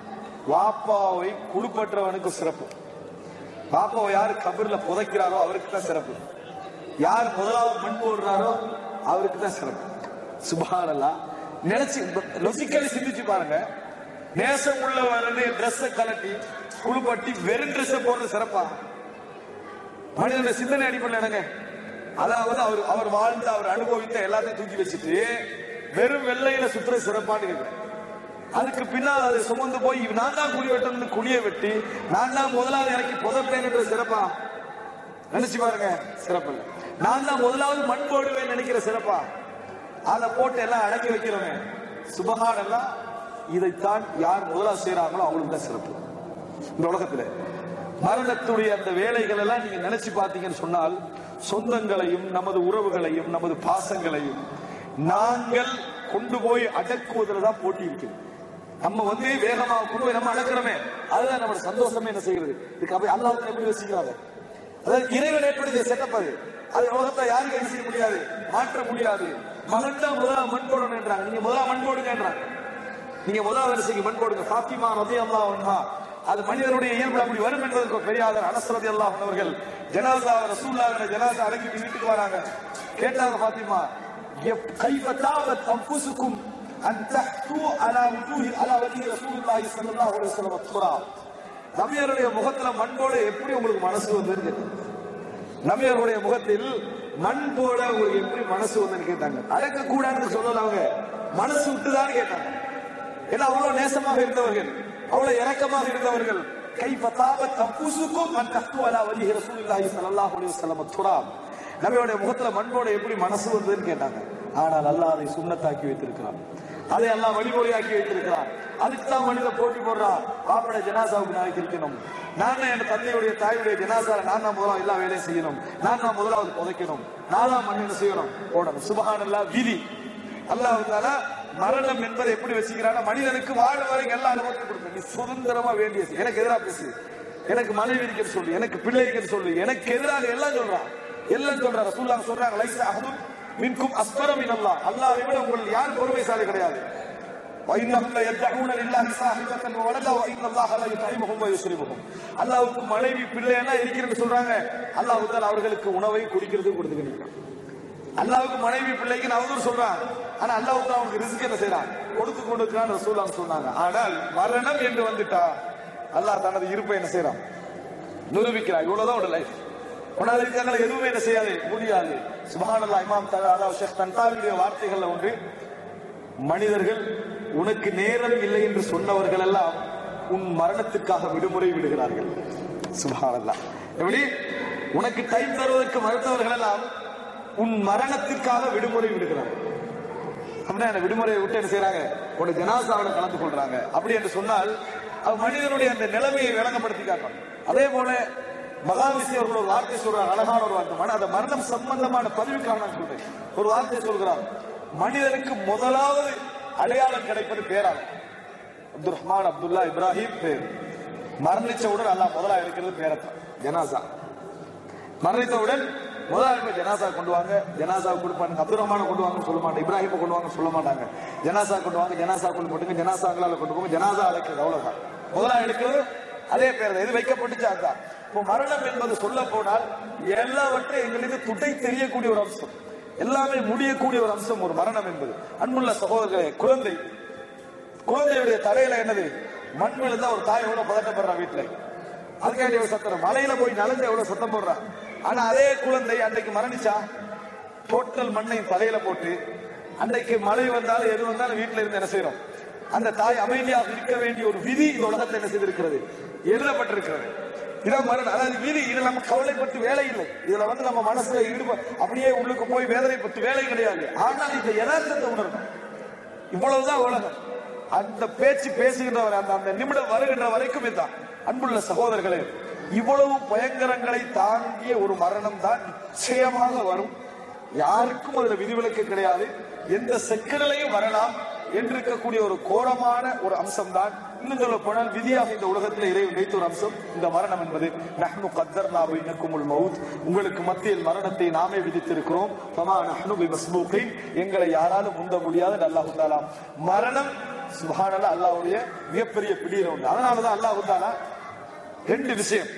வாப்பாவை குடுப்பற்றவனுக்கு சிறப்பு பாப்பாவை யாரு கபர்ல புதைக்கிறாரோ அவருக்கு தான் சிறப்பு யார் முதலாவது மண் போடுறாரோ அவருக்கு தான் சிறப்பு சுபானல்லா நினைச்சு லொஜிக்கலி சிந்திச்சு பாருங்க நேசம் உள்ளவரது ட்ரெஸ் கலட்டி குழுப்பட்டி வெறும் ட்ரெஸ் போடுறது சிறப்பா மனிதனுடைய சிந்தனை அடிப்படையில் என்னங்க அதாவது அவர் அவர் வாழ்ந்து அவர் அனுபவித்த எல்லாத்தையும் தூக்கி வச்சுட்டு வெறும் வெள்ளையில சுத்துற சிறப்பான்னு கேட்கிறேன் அதுக்கு பின்னால் அதை சுமந்து போய் நான் தான் குழி வெட்டணும்னு குழியை வெட்டி நான் தான் முதலாவது இறக்கி புதப்பேன்ற சிறப்பா நினைச்சு பாருங்க சிறப்பு இல்ல. நான் தான் முதலாவது மண் போடுவேன் நினைக்கிற சிறப்பா அதை போட்டு எல்லாம் அடக்கி வைக்கிறவங்க சுபகான் எல்லாம் இதைத்தான் யார் முதலாவது செய்யறாங்களோ அவங்களுக்கு தான் சிறப்பு இந்த உலகத்துல மரணத்துடைய அந்த வேலைகள் எல்லாம் நீங்க நினைச்சு பார்த்தீங்கன்னு சொன்னால் சொந்தங்களையும் நமது உறவுகளையும் நமது பாசங்களையும் நாங்கள் கொண்டு போய் அடக்குவதில் தான் போட்டி இருக்குது நம்ம வந்து வேகமா கொண்டு போய் நம்ம அடக்கிறோமே அதுதான் நம்மளோட சந்தோஷமே என்ன செய்கிறது இதுக்கு அப்படி அல்லாஹ் எப்படி வச்சுக்கிறாங்க அதாவது இறைவன் ஏற்படுத்திய செட்டப் அது அது உலகத்தை யாருக்கு என்ன செய்ய முடியாது மாற்ற முடியாது மகன் தான் முதலாம் மண் போடணும்ன்றாங்க நீங்க முதலாம் மண் போடுங்கன்றாங்க நீங்க முதலாவது வரிசைக்கு மண் போடுங்க ஃபாத்திமா ரதி அல்லாஹ் அன்ஹா அது மனிதனுடைய இயல்பு அப்படி வரும் என்பதற்கு ஒரு பெரிய ஆதாரம் அனஸ் ரதி அல்லாஹ் அவர்கள் ஜனாசா ரசூல்லாவின ஜனாசா அடங்கிட்டு வீட்டுக்கு வராங்க கேட்டாங்க ஃபாத்திமா எப்- கைஃப தாவத் அன்புசுக்கும் அன் தஹ்து அலா wujuhi அலா வஜி ரசூலுல்லாஹி ஸல்லல்லாஹு அலைஹி வஸல்லம் துராப் நபியருடைய முகத்துல மண் போட எப்படி உங்களுக்கு மனசு வந்தது நபியருடைய முகத்தில் மண் போட உங்களுக்கு எப்படி மனசு வந்ததுன்னு கேட்டாங்க அடக்க கூடாதுன்னு சொல்லல அவங்க மனசு விட்டுதான்னு கேட்டாங்க ஏன்னா அவ்வளவு நேசமாக இருந்தவர்கள் அவ்வளவு இரக்கமாக இருந்தவர்கள் கை பத்தாவ தப்புசுக்கும் மண் தத்துவலா வலி ரசூலுல்லாஹி ஸல்லல்லாஹு அலைஹி வஸல்லம் துராப் நபியோடைய முகத்துல மண்போட எப்படி மனசு வந்ததுன்னு கேட்டாங்க ஆனால் அல்லாஹ் அதை சுண்ணத்தாக்கி வைத்திருக்கிறான் அதை எல்லாம் வழிமொழியாக்கி வைத்திருக்கிறான் அதுக்கு தான் மனித போட்டி போடுறான் பாப்பட ஜனாசாவுக்கு நாளைக்கு இருக்கணும் நான் தான் என் தந்தையுடைய தாயுடைய ஜனாசால நான் தான் முதலாவது எல்லா வேலையும் செய்யணும் நான் தான் முதலாவது புதைக்கணும் நான் தான் மண் என்ன செய்யணும் போடணும் சுபஹானல்லா விதி அல்லாஹ் தாலா மரணம் என்பதை எப்படி வச்சுக்கிறாங்க மனிதனுக்கு வாழ வரைக்கும் எல்லா அனுபவத்தையும் கொடுக்க நீ சுதந்திரமா வேண்டிய செய். எனக்கு எதிராக பேசு எனக்கு மனைவி இருக்கிறது சொல்லு எனக்கு பிள்ளை இருக்கிறது சொல்லு எனக்கு எதிராக எல்லாம் சொல்றான் எல்லாம் சொல்றாங்க ரசூலுல்லாஹ் சொல்றாங்க லைஸ அஹதுன் மின்கும் அஸ்பர மின் அல்லாஹ் அல்லாஹ்வை விட உங்கள் யார் பொறுமைசாலி கிடையாது وإنهم ليدعون لله صاحبة وولدا وإن الله لا يطعمهم ويشربهم அல்லாஹ்வுக்கு மனைவி பிள்ளை எல்லாம் இருக்கிறன்னு சொல்றாங்க அல்லாஹ் தாலா அவர்களுக்கு உணவை குடிக்கிறது கொடுத்துக்கிட்டு இருக்கான் அல்லாவுக்கு மனைவி பிள்ளைக்கு அவதூறு சொல்றான் ஆனா அல்லாஹ் தான் அவனுக்கு ரிஸ்க் என்ன செய்யறான் கொடுத்து கொடுக்கிறான் ரசூலாம் சொன்னாங்க ஆனால் மரணம் என்று வந்துட்டா அல்லாஹ் தனது இருப்பை என்ன செய்யறான் நிரூபிக்கிறான் இவ்வளவுதான் ஒரு லைஃப் உன்னால இருக்காங்களா எதுவுமே என்ன செய்யாது முடியாது சுபஹானல்லாஹ் இமாம் தலா அதாவது ஷேக் தன்தாவியுடைய வார்த்தைகள்ல ஒன்று மனிதர்கள் உனக்கு நேரம் இல்லை என்று சொன்னவர்கள் எல்லாம் உன் மரணத்துக்காக விடுமுறை விடுகிறார்கள் சுபஹானல்லாஹ் எப்படி உனக்கு டைம் தருவதற்கு மறுத்தவர்கள் எல்லாம் உன் மரணத்திற்காக விடுமுறை விடுகிறார்கள் அப்படின்னா என்ன விடுமுறையை விட்டு என்ன செய்யறாங்க ஒரு ஜனாசாவில் கலந்து கொள்றாங்க அப்படி என்று சொன்னால் அது மனிதனுடைய அந்த நிலைமையை விளங்கப்படுத்தி காட்டும் அதே போல மகாவிசி அவர்கள் ஒரு வார்த்தை சொல்றாங்க அழகான ஒரு வார்த்தை மன- அந்த மரணம் சம்பந்தமான பதிவுக்காக நான் சொல்றேன் ஒரு வார்த்தை சொல்கிறார் மனிதனுக்கு முதலாவது அடையாளம் கிடைப்பது பேரால் அப்துல் ரஹ்மான் அப்துல்லா இப்ராஹிம் பேர் மரணிச்சவுடன் அல்லாஹ் முதலா இருக்கிறது பேரத்தான் ஜனாசா மரணித்தவுடன் முதல் போய் ஜனாசா கொண்டு வாங்க ஜனாசா கொடுப்பாங்க அப்துல் ரஹ்மான கொண்டு வாங்கன்னு சொல்ல மாட்டாங்க இப்ராஹிம் கொண்டு வாங்க சொல்ல மாட்டாங்க ஜனாசா கொண்டு வாங்க ஜனாசா கொண்டு போட்டுங்க ஜனாசாங்களால கொண்டு போங்க ஜனாசா அழைக்கிறது அவ்வளவுதான் முதலா எடுக்கிறது அதே பேர் தான் இது வைக்கப்பட்டுச்சு அதுதான் இப்போ மரணம் என்பது சொல்ல போனால் எல்லாவற்றையும் எங்களுக்கு துட்டை தெரியக்கூடிய ஒரு அம்சம் எல்லாமே முடியக்கூடிய ஒரு அம்சம் ஒரு மரணம் என்பது அன்புள்ள சகோதரர்களே குழந்தை குழந்தையுடைய தலையில என்னது மண் விழுந்தா ஒரு தாய் எவ்வளவு பதட்டப்படுறா வீட்டுல அதுக்காண்டி ஒரு சத்தம் மலையில போய் நலஞ்சு எவ்வளவு சத்தம் போடுறா ஆனா அதே குழந்தை அன்றைக்கு மரணிச்சா டோட்டல் மண்ணை தலையில போட்டு அன்றைக்கு மழை வந்தாலும் எது வந்தாலும் வீட்டுல இருந்து என்ன செய்யறோம் அந்த தாய் அமைதியாக இருக்க வேண்டிய ஒரு விதி இந்த உலகத்தில் என்ன செய்திருக்கிறது எழுதப்பட்டிருக்கிறது இதான் மரணம் அதாவது விதி இது நம்ம கவலைப்பட்டு வேலை இல்லை இதுல வந்து நம்ம மனசுல ஈடுப அப்படியே உள்ளுக்கு போய் வேதனைப்பட்டு வேலை கிடையாது ஆனால் இந்த யதார்த்தத்தை உணரணும் இவ்வளவுதான் உலகம் அந்த பேச்சு பேசுகின்ற வரை, அந்த அந்த நிமிடம் வருகின்ற வரைக்கும் இதுதான் அன்புள்ள சகோதரர்களே இவ்வளவு பயங்கரங்களை தாங்கிய ஒரு மரணம் தான் நிச்சயமாக வரும் யாருக்கும் அதுல விதிவிலக்கு கிடையாது எந்த செக்கடலையும் வரலாம் என்றிருக்கக்கூடிய ஒரு கோரமான ஒரு அம்சம் தான் இன்னும் சொல்ல போனால் விதியாக இந்த உலகத்தில் இறைவன் வைத்த ஒரு அம்சம் இந்த மரணம் என்பது நஹ்னு கத்தர்னா பைனக்குமுல் மவுத் உங்களுக்கு மத்தியில் மரணத்தை நாமே விதித்திருக்கிறோம் ஃபமா நஹ்னு பிமஸ்பூகின் எங்களை யாராலும் முந்த முடியாது அல்லாஹ் தாலா மரணம் சுப்ஹானல்லாஹ் அல்லாஹ்வுடைய மிகப்பெரிய பிடியில உண்டு அதனால தான் அல்லாஹ் தாலா ரெண்டு விஷயம்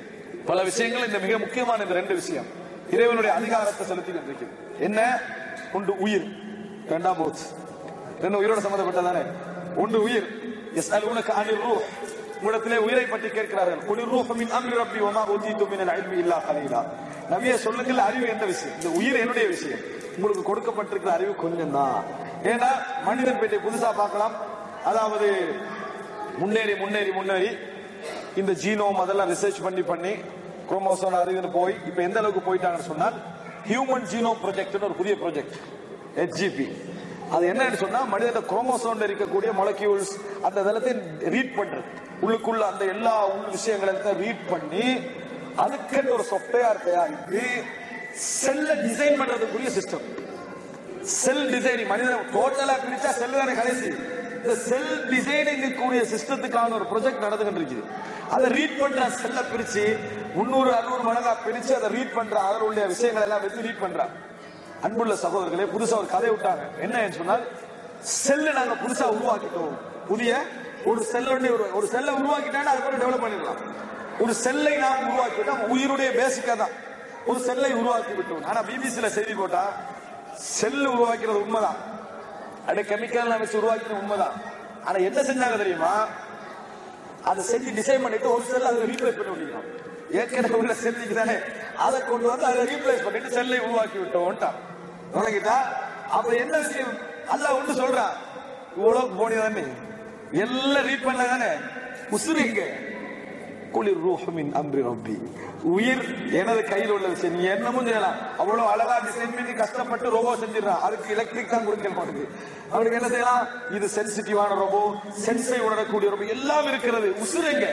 பல விஷயங்கள் இந்த மிக முக்கியமான இந்த ரெண்டு விஷயம் இறைவனுடைய அதிகாரத்தை செலுத்தி கொண்டிருக்கிறது என்ன ஒன்று உயிர் இரண்டாம் போச்சு ரெண்டு உயிரோட சம்பந்தப்பட்டதானே ஒன்று உயிர் எஸ் அல் உனக்கு அனில் ரூ உங்களிடத்திலே உயிரை பற்றி கேட்கிறார்கள் குளிர் ரூஹமின் அம்ரி ரப்பி ஒமா உஜீத்து மினல் அல்மி இல்லா கலீலா நபியே சொல்லுங்கள் அறிவு எந்த விஷயம் இந்த உயிர் என்னுடைய விஷயம் உங்களுக்கு கொடுக்கப்பட்டிருக்கிற அறிவு கொஞ்சம் தான் ஏன்னா மனிதன் பேட்டை புதுசா பார்க்கலாம் அதாவது முன்னேறி முன்னேறி முன்னேறி இந்த ஜீனோம் அதெல்லாம் ரிசர்ச் பண்ணி பண்ணி குரோமோசோம் அறிவுன்னு போய் இப்ப எந்த அளவுக்கு போயிட்டாங்கன்னு சொன்னால் ஹியூமன் ஜீனோம் ப்ராஜெக்ட்னு ஒரு புதிய ப்ராஜெக்ட் ஹெச்ஜிபி அது என்னன்னு சொன்னா மனிதன குரோமோசோம்ல இருக்கக்கூடிய மொலக்யூல்ஸ் அந்த இதெல்லாத்தையும் ரீட் பண்றது உள்ளுக்குள்ள அந்த எல்லா உள் விஷயங்களை ரீட் பண்ணி அதுக்குன்னு ஒரு சாஃப்ட்வேர் தயாரித்து செல்ல டிசைன் பண்றதுக்குரிய சிஸ்டம் செல் டிசைனிங் மனிதன் டோட்டலா பிரிச்சா செல் தானே கடைசி இந்த செல் டிசைனிங் கூடிய சிஸ்டத்துக்கான ஒரு ப்ராஜெக்ட் நடந்துகிட்டு இருக்குது அதை ரீட் பண்ற செல்ல பிரிச்சு முன்னூறு அறுநூறு மடங்கா பிரிச்சு அதை ரீட் பண்ற அதில் உள்ள விஷயங்கள் எல்லாம் வச்சு ரீட் பண்றான் அன்புள்ள சகோதரர்களே புதுசா ஒரு கதை விட்டாங்க என்ன சொன்னால் செல்லு நாங்க புதுசா உருவாக்கிட்டோம் புதிய ஒரு செல் ஒரு ஒரு செல்லை உருவாக்கிட்டா அதுக்கப்புறம் டெவலப் பண்ணிடலாம் ஒரு செல்லை நாம் உருவாக்கிட்டோம் உயிருடைய பேசிக்கா தான் ஒரு செல்லை உருவாக்கி விட்டோம் ஆனா பிபிசில செய்தி போட்டா செல் உருவாக்கிறது உண்மைதான் அது கெமிக்கல் வச்சு உருவாக்கிறது உண்மைதான் ஆனா என்ன செஞ்சாங்க தெரியுமா அதை செஞ்சு டிசைன் பண்ணிட்டு ஒரு செல் அதை ரீப்ளேஸ் பண்ணி விட்டுக்கலாம் ஏற்கனவே உள்ள செல்லுக்கு தானே அதை கொண்டு வந்து அதை ரீப்ளேஸ் பண்ணிட்டு செல்லை உருவாக்கி விட்டோம்ட்டான் உனக்கிட்டா அப்ப என்ன விஷயம் அல்ல ஒண்ணு சொல்றான் இவ்வளவு போனி தானே எல்லாம் ரீட் பண்ண தானே உசுறு இங்க குளிர் ரூஹமின் அம்ரி ரப்பி உயிர் எனது கையில் உள்ள விஷயம் நீ என்னமும் செய்யலாம் அவ்வளவு அழகா டிசைன் பண்ணி கஷ்டப்பட்டு ரோபோ செஞ்சிடறான் அதுக்கு எலக்ட்ரிக் தான் கொடுக்க மாட்டேங்குது அவனுக்கு என்ன செய்யலாம் இது சென்சிட்டிவான ரோபோ சென்சை உணரக்கூடிய ரோபோ எல்லாம் இருக்கிறது உசுருங்க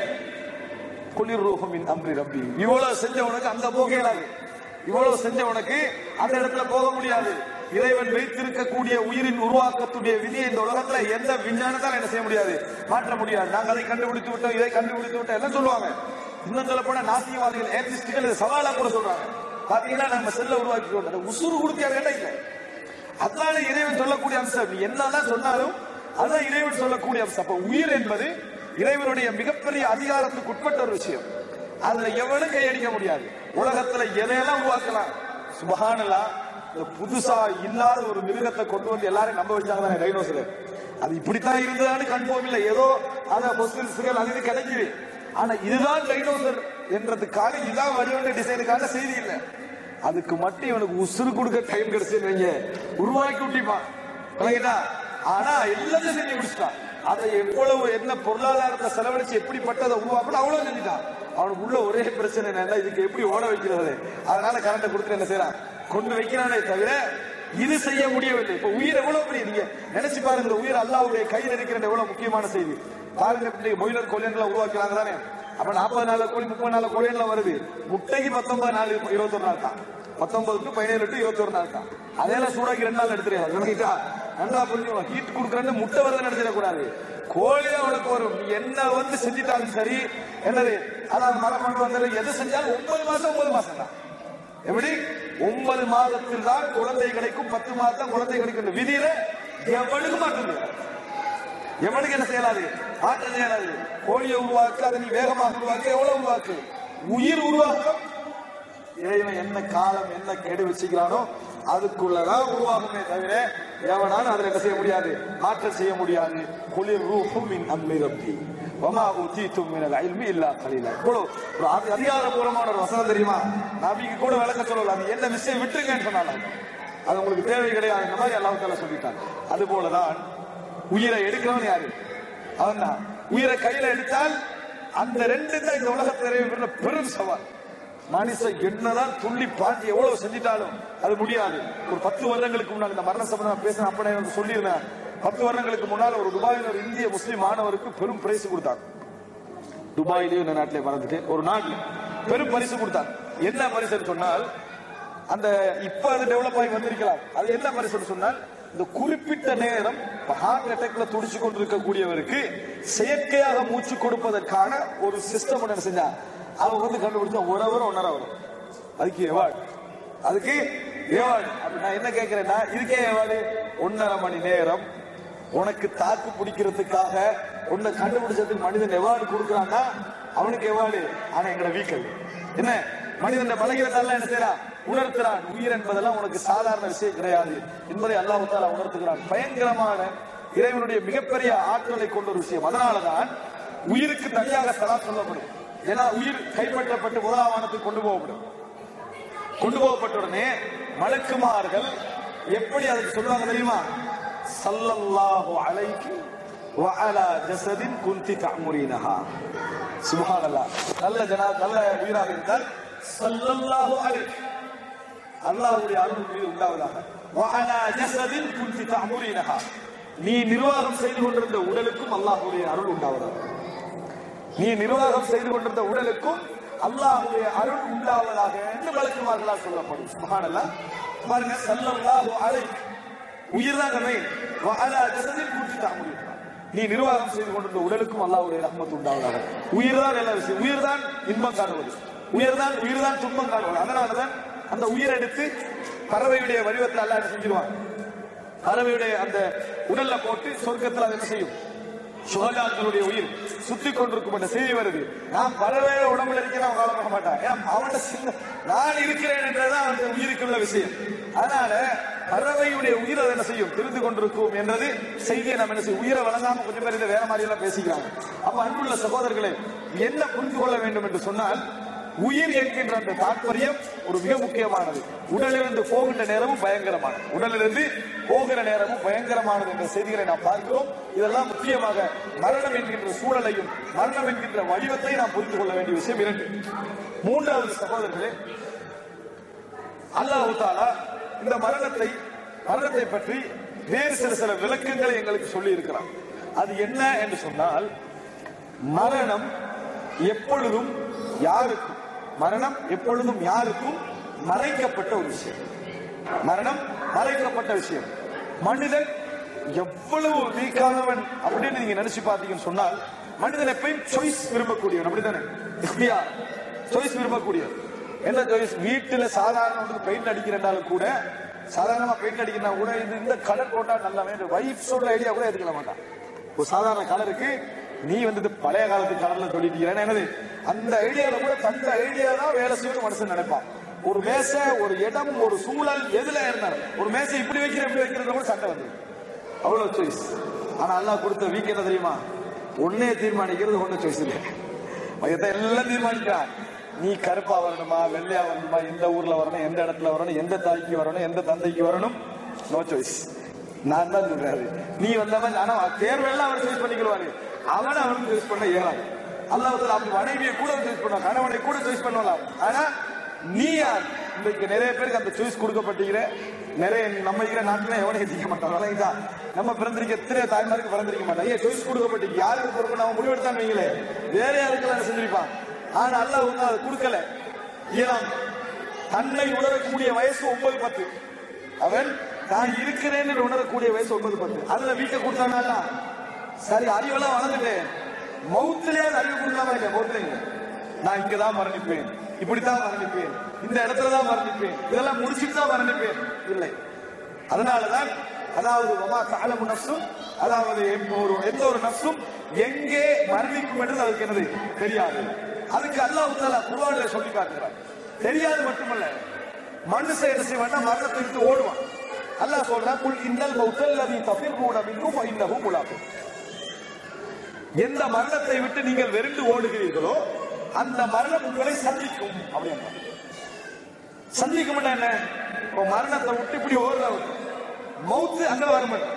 குளிர் ரூஹமின் அம்ரி ரப்பி இவ்வளவு செஞ்சவனுக்கு அங்க போக இயலாது இவ்வளவு செஞ்சவனுக்கு அந்த இடத்துல போக முடியாது இறைவன் வைத்திருக்கக்கூடிய உயிரின் உருவாக்கத்துடைய விதியை இந்த உலகத்துல எந்த விஞ்ஞானத்தால என்ன செய்ய முடியாது மாற்ற முடியாது நாங்க அதை கண்டுபிடித்து விட்டோம் இதை கண்டுபிடித்து விட்டோம் எல்லாம் சொல்லுவாங்க இன்னும் சொல்ல போனா நாசியவாதிகள் ஏத்திஸ்டுகள் இதை சவாலா கூட சொல்றாங்க பாத்தீங்கன்னா நம்ம செல்ல உருவாக்கி கொண்டு உசுறு கொடுத்தியா வேண்டாம் இல்லை அதனால இறைவன் சொல்லக்கூடிய அம்சம் நீ என்னதான் சொன்னாலும் அதான் இறைவன் சொல்லக்கூடிய அம்சம் அப்ப உயிர் என்பது இறைவனுடைய மிகப்பெரிய அதிகாரத்துக்கு உட்பட்ட ஒரு விஷயம் அதுல எவனும் கையடிக்க முடியாது உலகத்துல எதையெல்லாம் உருவாக்கலாம் சுபஹானல்லா இந்த புதுசா இல்லாத ஒரு மிருகத்தை கொண்டு வந்து எல்லாரும் நம்ப வச்சாங்க தானே டைனோசர் அது இப்படித்தான் இருந்ததான்னு கன்ஃபார்ம் இல்லை ஏதோ அத பொசில்ஸ்கள் அது இது கிடைக்குது ஆனா இதுதான் டைனோசர் என்றதுக்காக இதான் வடிவண்ட டிசைனுக்காக செய்தி இல்லை அதுக்கு மட்டும் இவனுக்கு உசுறு கொடுக்க டைம் கிடைச்சுன்னு வைங்க உருவாக்கி விட்டிப்பான் விளங்கிட்டா ஆனா எல்லாத்தையும் செஞ்சு முடிச்சிட்டான் அதை எவ்வளவு என்ன பொருளாதாரத்தை செலவழிச்சு எப்படிப்பட்டதை உருவாக்கணும் அவ்வளவு செஞ்சுட்டான் அவனுக்கு உள்ள ஒரே பிரச்சனை என்னன்னா இதுக்கு எப்படி ஓட வைக்கிறது அதனால கரண்ட கொடுத்து என்ன செய்யறான் கொண்டு வைக்கிறானே தவிர இது செய்ய முடியவில்லை இப்ப உயிர் எவ்வளவு பெரிய நீங்க நினைச்சு பாருங்க இந்த உயிர் அல்லாவுடைய கையில் இருக்கிற எவ்வளவு முக்கியமான செய்தி பாருங்க இன்னைக்கு பாய்லர் கொலியன்ல உருவாக்குறாங்க தானே அப்ப நாற்பது நாள் கோழி முப்பது நாள் கோழியன்ல வருது முட்டைக்கு பத்தொன்பது நாள் இருபத்தொரு நாள் தான் பத்தொன்பது டு பதினேழு டு இருபத்தொரு நாள் தான் அதெல்லாம் சூடாக்கி ரெண்டு நாள் எடுத்துருக்காங்க விளங்கிட்டா நல்லா புரிஞ்சுக்கணும் ஹீட் கொடுக்குறேன்னு முட்டை வருதுன்னு நினைச்சிடக்கூடாது கோழி அவனுக்கு வரும் நீ என்ன வந்து செஞ்சிட்டாலும் சரி என்னது அதாவது மரம் கொண்டு வந்தாலும் எது செஞ்சாலும் ஒன்பது மாசம் ஒன்பது மாசம் தான் எப்படி ஒன்பது மாதத்தில் தான் குழந்தை கிடைக்கும் பத்து மாதம் குழந்தை கிடைக்கும் விதியில எவனுக்கு மாற்றம் கிடையாது. எவனுக்கு என்ன செய்யலாது மாற்றம் செய்யலாது கோழியை உருவாக்கு அதை நீ வேகமாக உருவாக்கு எவ்வளவு உருவாக்கு உயிர் உருவாக்கம் இறைவன் என்ன காலம் என்ன கெடு வச்சுக்கிறானோ அதுக்குள்ளதான் உருவாகுமே தவிர எவனாலும் அதுல என்ன செய்ய முடியாது மாற்றம் செய்ய முடியாது குளிர் ரூஹும் மின் அம்மி ரப்பி வமா ஊத்தீத்தும் மினல் இல்மி இல்லா கலீலா இவ்வளவு ஒரு அதி- அதிகாரபூர்வமான ஒரு வசனம் தெரியுமா நபிக்கு கூட விளக்க சொல்லல அது என்ன விஷயம் விட்டுருங்கன்னு சொன்னாலும் அது உங்களுக்கு தேவை கிடையாது இந்த மாதிரி அல்லாஹ் தாலா சொல்லிட்டாங்க அது போலதான் உயிரை எடுக்கிறவன் யாரு அவன் தான் உயிரை கையில எடுத்தால் அந்த ரெண்டு தான் இந்த உலகத்தில் பெரும் சவால் மனுஷன் என்னதான் துள்ளி பாண்டி எவ்வளவு செஞ்சிட்டாலும் அது முடியாது ஒரு பத்து வருடங்களுக்கு முன்னால் இந்த மரண சம்பந்தம் பேசின அப்பனே வந்து சொல்லியிருந்தேன் பத்து வருடங்களுக்கு முன்னால் ஒரு துபாயில் ஒரு இந்திய முஸ்லிம் மாணவருக்கு பெரும் பிரைஸ் கொடுத்தாங்க துபாயிலேயும் இந்த நாட்டிலே மறந்துட்டு ஒரு நாட்டில் பெரும் பரிசு கொடுத்தாங்க என்ன பரிசுன்னு சொன்னால் அந்த இப்ப அது டெவலப் ஆகி வந்திருக்கலாம் அது என்ன பரிசுன்னு சொன்னால் இந்த குறிப்பிட்ட நேரம் ஹார்ட் அட்டாக்ல துடிச்சு கொண்டிருக்கக்கூடியவருக்கு செயற்கையாக மூச்சு கொடுப்பதற்கான ஒரு சிஸ்டம் என்ன செஞ்சா அவங்க வந்து கண்டுபிடிச்சா ஒரு அவர் ஒன்னரை வரும் அதுக்கு எவார்டு அதுக்கு எவார்டு அப்ப நான் என்ன கேட்கிறேன்னா இதுக்கே எவார்டு ஒன்னரை மணி நேரம் உனக்கு தாக்கு பிடிக்கிறதுக்காக உன்னை கண்டுபிடிச்சதுக்கு மனிதன் எவார்டு கொடுக்கறான்னா அவனுக்கு எவார்டு ஆனா எங்கட வீக்கல் என்ன மனிதன் பலகீனத்தால என்ன செய்யறான் உணர்த்துறான் உயிர் என்பதெல்லாம் உனக்கு சாதாரண விஷயம் கிடையாது என்பதை அல்லாஹ் தாலா உணர்த்துகிறான் பயங்கரமான இறைவனுடைய மிகப்பெரிய ஆற்றலை கொண்ட ஒரு விஷயம் அதனாலதான் உயிருக்கு தனியாக சலா சொல்லப்படும் ஏன்னா உயிர் கைப்பற்றப்பட்டு முதலாவானத்துக்கு கொண்டு போகப்படும் கொண்டு போகப்பட்ட உடனே மலக்குமார்கள் எப்படி அதுக்கு சொல்லுவாங்க தெரியுமா சல்லல்லாஹு அலைக்கு வஅலா ஜஸதின் குந்தி தஅமுரீனஹா சுப்ஹானல்லாஹ் நல்ல ஜனா நல்ல உயிராக இருந்தால் சல்லல்லாஹு அலைக்கு அல்லாஹ்வுடைய அருள் மீது உண்டாவதாக வஅலா ஜஸதின் குந்தி தஅமுரீனஹா நீ நிர்வாகம் செய்து கொண்டிருந்த உடலுக்கும் அல்லாஹ்வுடைய அருள் உண்டாவதாக நீ நிர்வாகம் செய்து கொண்டிருந்த உடலுக்கும் அல்லாஹ்வுடைய அருள் உண்டாவதாக என்று வழக்குமார்களால் சொல்லப்படும் சுப்ஹானல்லாஹ் பாருங்க ஸல்லல்லாஹு அலைஹி உயிர் தான் மெயின் வஅலா ஜஸதில் கூட்டி தாமுடியும் நீ நிர்வாகம் செய்து கொண்டிருந்த உடலுக்கும் அல்லாஹ்வுடைய ரஹ்மத் உண்டாவதாக உயிர் தான் எல்லா விஷயம் உயிர் தான் இன்பம் காணுவது உயிர் தான் உயிர் தான் துன்பம் காணுவது அதனாலதான் அந்த உயிர் எடுத்து பறவையுடைய வடிவத்தில் அல்லாஹ் என்ன செஞ்சிருவான் பறவையுடைய அந்த உடல்ல போட்டு சொர்க்கத்தில் அது என்ன செய்யும் சுகதாக்களுடைய உயிர் சுத்தி கொண்டிருக்கும் என்ற செய்தி வருது நான் பறவை உடம்புல இருக்கிறேன் அவன் கவலைப்பட மாட்டான் ஏன் அவன சின்ன நான் இருக்கிறேன் என்றதான் அந்த உயிருக்குள்ள விஷயம் அதனால பறவையுடைய உயிர் அதை என்ன செய்யும் தெரிந்து கொண்டிருக்கும் என்றது செய்தியை நம்ம என்ன செய்யும் உயிரை வழங்காம கொஞ்சம் பேர் இதை வேற மாதிரி எல்லாம் பேசிக்கிறாங்க அப்ப அன்புள்ள சகோதரர்களே என்ன புரிந்து கொள்ள வேண்டும் என்று சொன்னால் உயிர் என்கின்ற அந்த தாற்பயம் ஒரு மிக முக்கியமானது உடலிலிருந்து போகின்ற நேரமும் பயங்கரமானது உடலிலிருந்து போகிற நேரமும் பயங்கரமானது என்ற செய்திகளை நாம் பார்க்கிறோம் இதெல்லாம் முக்கியமாக மரணம் என்கின்ற சூழலையும் மரணம் என்கின்ற வடிவத்தை நாம் புரிந்து கொள்ள வேண்டிய விஷயம் இரண்டு மூன்றாவது சகோதரர்களே அல்லாஹு தாலா இந்த மரணத்தை மரணத்தை பற்றி வேறு சில சில விளக்கங்களை எங்களுக்கு சொல்லி இருக்கிறார் அது என்ன என்று சொன்னால் மரணம் எப்பொழுதும் யாருக்கும் மரணம் எப்பொழுதும் யாருக்கும் மறைக்கப்பட்ட ஒரு விஷயம் மரணம் மறைக்கப்பட்ட விஷயம் மனிதன் எவ்வளவு வீக்கானவன் அப்படின்னு நீங்க நினைச்சு பார்த்தீங்கன்னு சொன்னால் மனிதன் எப்பயும் சாய்ஸ் விரும்பக்கூடியவன் அப்படித்தானே இஃப்தியார் சாய்ஸ் விரும்பக்கூடியவன் என்ன சாய்ஸ் வீட்டுல சாதாரண பெயிண்ட் அடிக்கிறனாலும் கூட சாதாரணமா பெயிண்ட் அடிக்கிறனா கூட இது இந்த கலர் போட்டா நல்லாவே வைஃப் சொல்ற ஐடியா கூட எடுத்துக்க மாட்டான் ஒரு சாதாரண கலருக்கு நீ வந்து இது பழைய காலத்து கலர்ல சொல்லிட்டு என்னது அந்த ஐடியால கூட தந்த ஐடியா தான் வேலை செய்யணும் மனுஷன் நினைப்பான் ஒரு மேசை ஒரு இடம் ஒரு சூழல் எதுல இருந்தாலும் ஒரு மேசை இப்படி வைக்கிற இப்படி வைக்கிறது கூட சண்டை வந்து அவ்வளவு சாய்ஸ் ஆனா அல்லாஹ் கொடுத்த வீக் என்ன தெரியுமா ஒன்னே தீர்மானிக்கிறது ஒண்ணு சாய்ஸ் இல்லை மையத்தை எல்லாம் தீர்மானிக்கிறான் நீ கருப்பா வரணுமா வெள்ளையா வரணுமா எந்த ஊர்ல வரணும் எந்த இடத்துல வரணும் எந்த தாய்க்கு வரணும் எந்த தந்தைக்கு வரணும் நோ சாய்ஸ் நான் தான் சொல்றாரு நீ வந்தவன் ஆனா தேர்வெல்லாம் அவர் சூஸ் பண்ணிக்கிறாரு அவனை அவனுக்கு சூஸ் பண்ண இயலாது அல்லாஹ் அப்படி மனைவியை கூட சூஸ் பண்ணுவான் கணவனை கூட சூஸ் பண்ணலாம் ஆனா நீ யார் இன்னைக்கு நிறைய பேருக்கு அந்த சாய்ஸ் கொடுக்கப்பட்டிருக்கிற நிறைய நம்ம இருக்கிற நாட்டுல எவனையும் செய்ய மாட்டான் விளங்குதா நம்ம பிறந்திருக்க எத்தனை தாய்மாருக்கு பிறந்திருக்க மாட்டான் ஏன் சாய்ஸ் கொடுக்கப்பட்டிருக்கு யாருக்கு பொறுப்பு நம்ம முடிவெடுத்தான் வைங்களே வேற யாருக்கு அதை செஞ்சிருப்பான் ஆனா அல்லாஹ் வந்து அதை கொடுக்கல இயலாம் தன்னை உணரக்கூடிய வயசு ஒன்பது பத்து அவன் நான் இருக்கிறேன்னு உணரக்கூடிய வயசு ஒன்பது பத்து அதுல வீட்டை கொடுத்தானா சரி அறிவெல்லாம் வளர்ந்துட்டேன் மௌத்திலே அறிவு கொடுக்காம இல்ல மௌத்திலே நான் இங்கதான் மரணிப்பேன் இப்படித்தான் மரணிப்பேன் இந்த இடத்துல தான் மரணிப்பேன் இதெல்லாம் முடிச்சுட்டு தான் மரணிப்பேன் இல்லை அதனாலதான் அதாவது வமா தாளமு நப்சும் அதாவது எந்த ஒரு எந்த ஒரு நப்சும் எங்கே மரணிக்கும் என்று அதுக்கு என்னது தெரியாது அதுக்கு அல்லாஹ் தாலா குர்ஆன்ல சொல்லி காட்டுகிறார் தெரியாது மட்டுமல்ல மனுஷன் என்ன செய்வான்னா மரணத்தை விட்டு ஓடுவான் அல்லாஹ் சொல்றான் குல் இன்னல் மௌத்தல் லதி தஃபிர்ரூன மின்ஹு ஃபஇன்னஹு முலாக்கும் எந்த மரணத்தை விட்டு நீங்கள் வெறுண்டு ஓடுகிறீர்களோ அந்த மரணம் உங்களை சந்திக்கும் அப்படின்னா சந்திக்கும் என்ன இப்போ மரணத்தை விட்டு இப்படி ஓடுறவர் மௌத்து அங்க வர மாட்டான்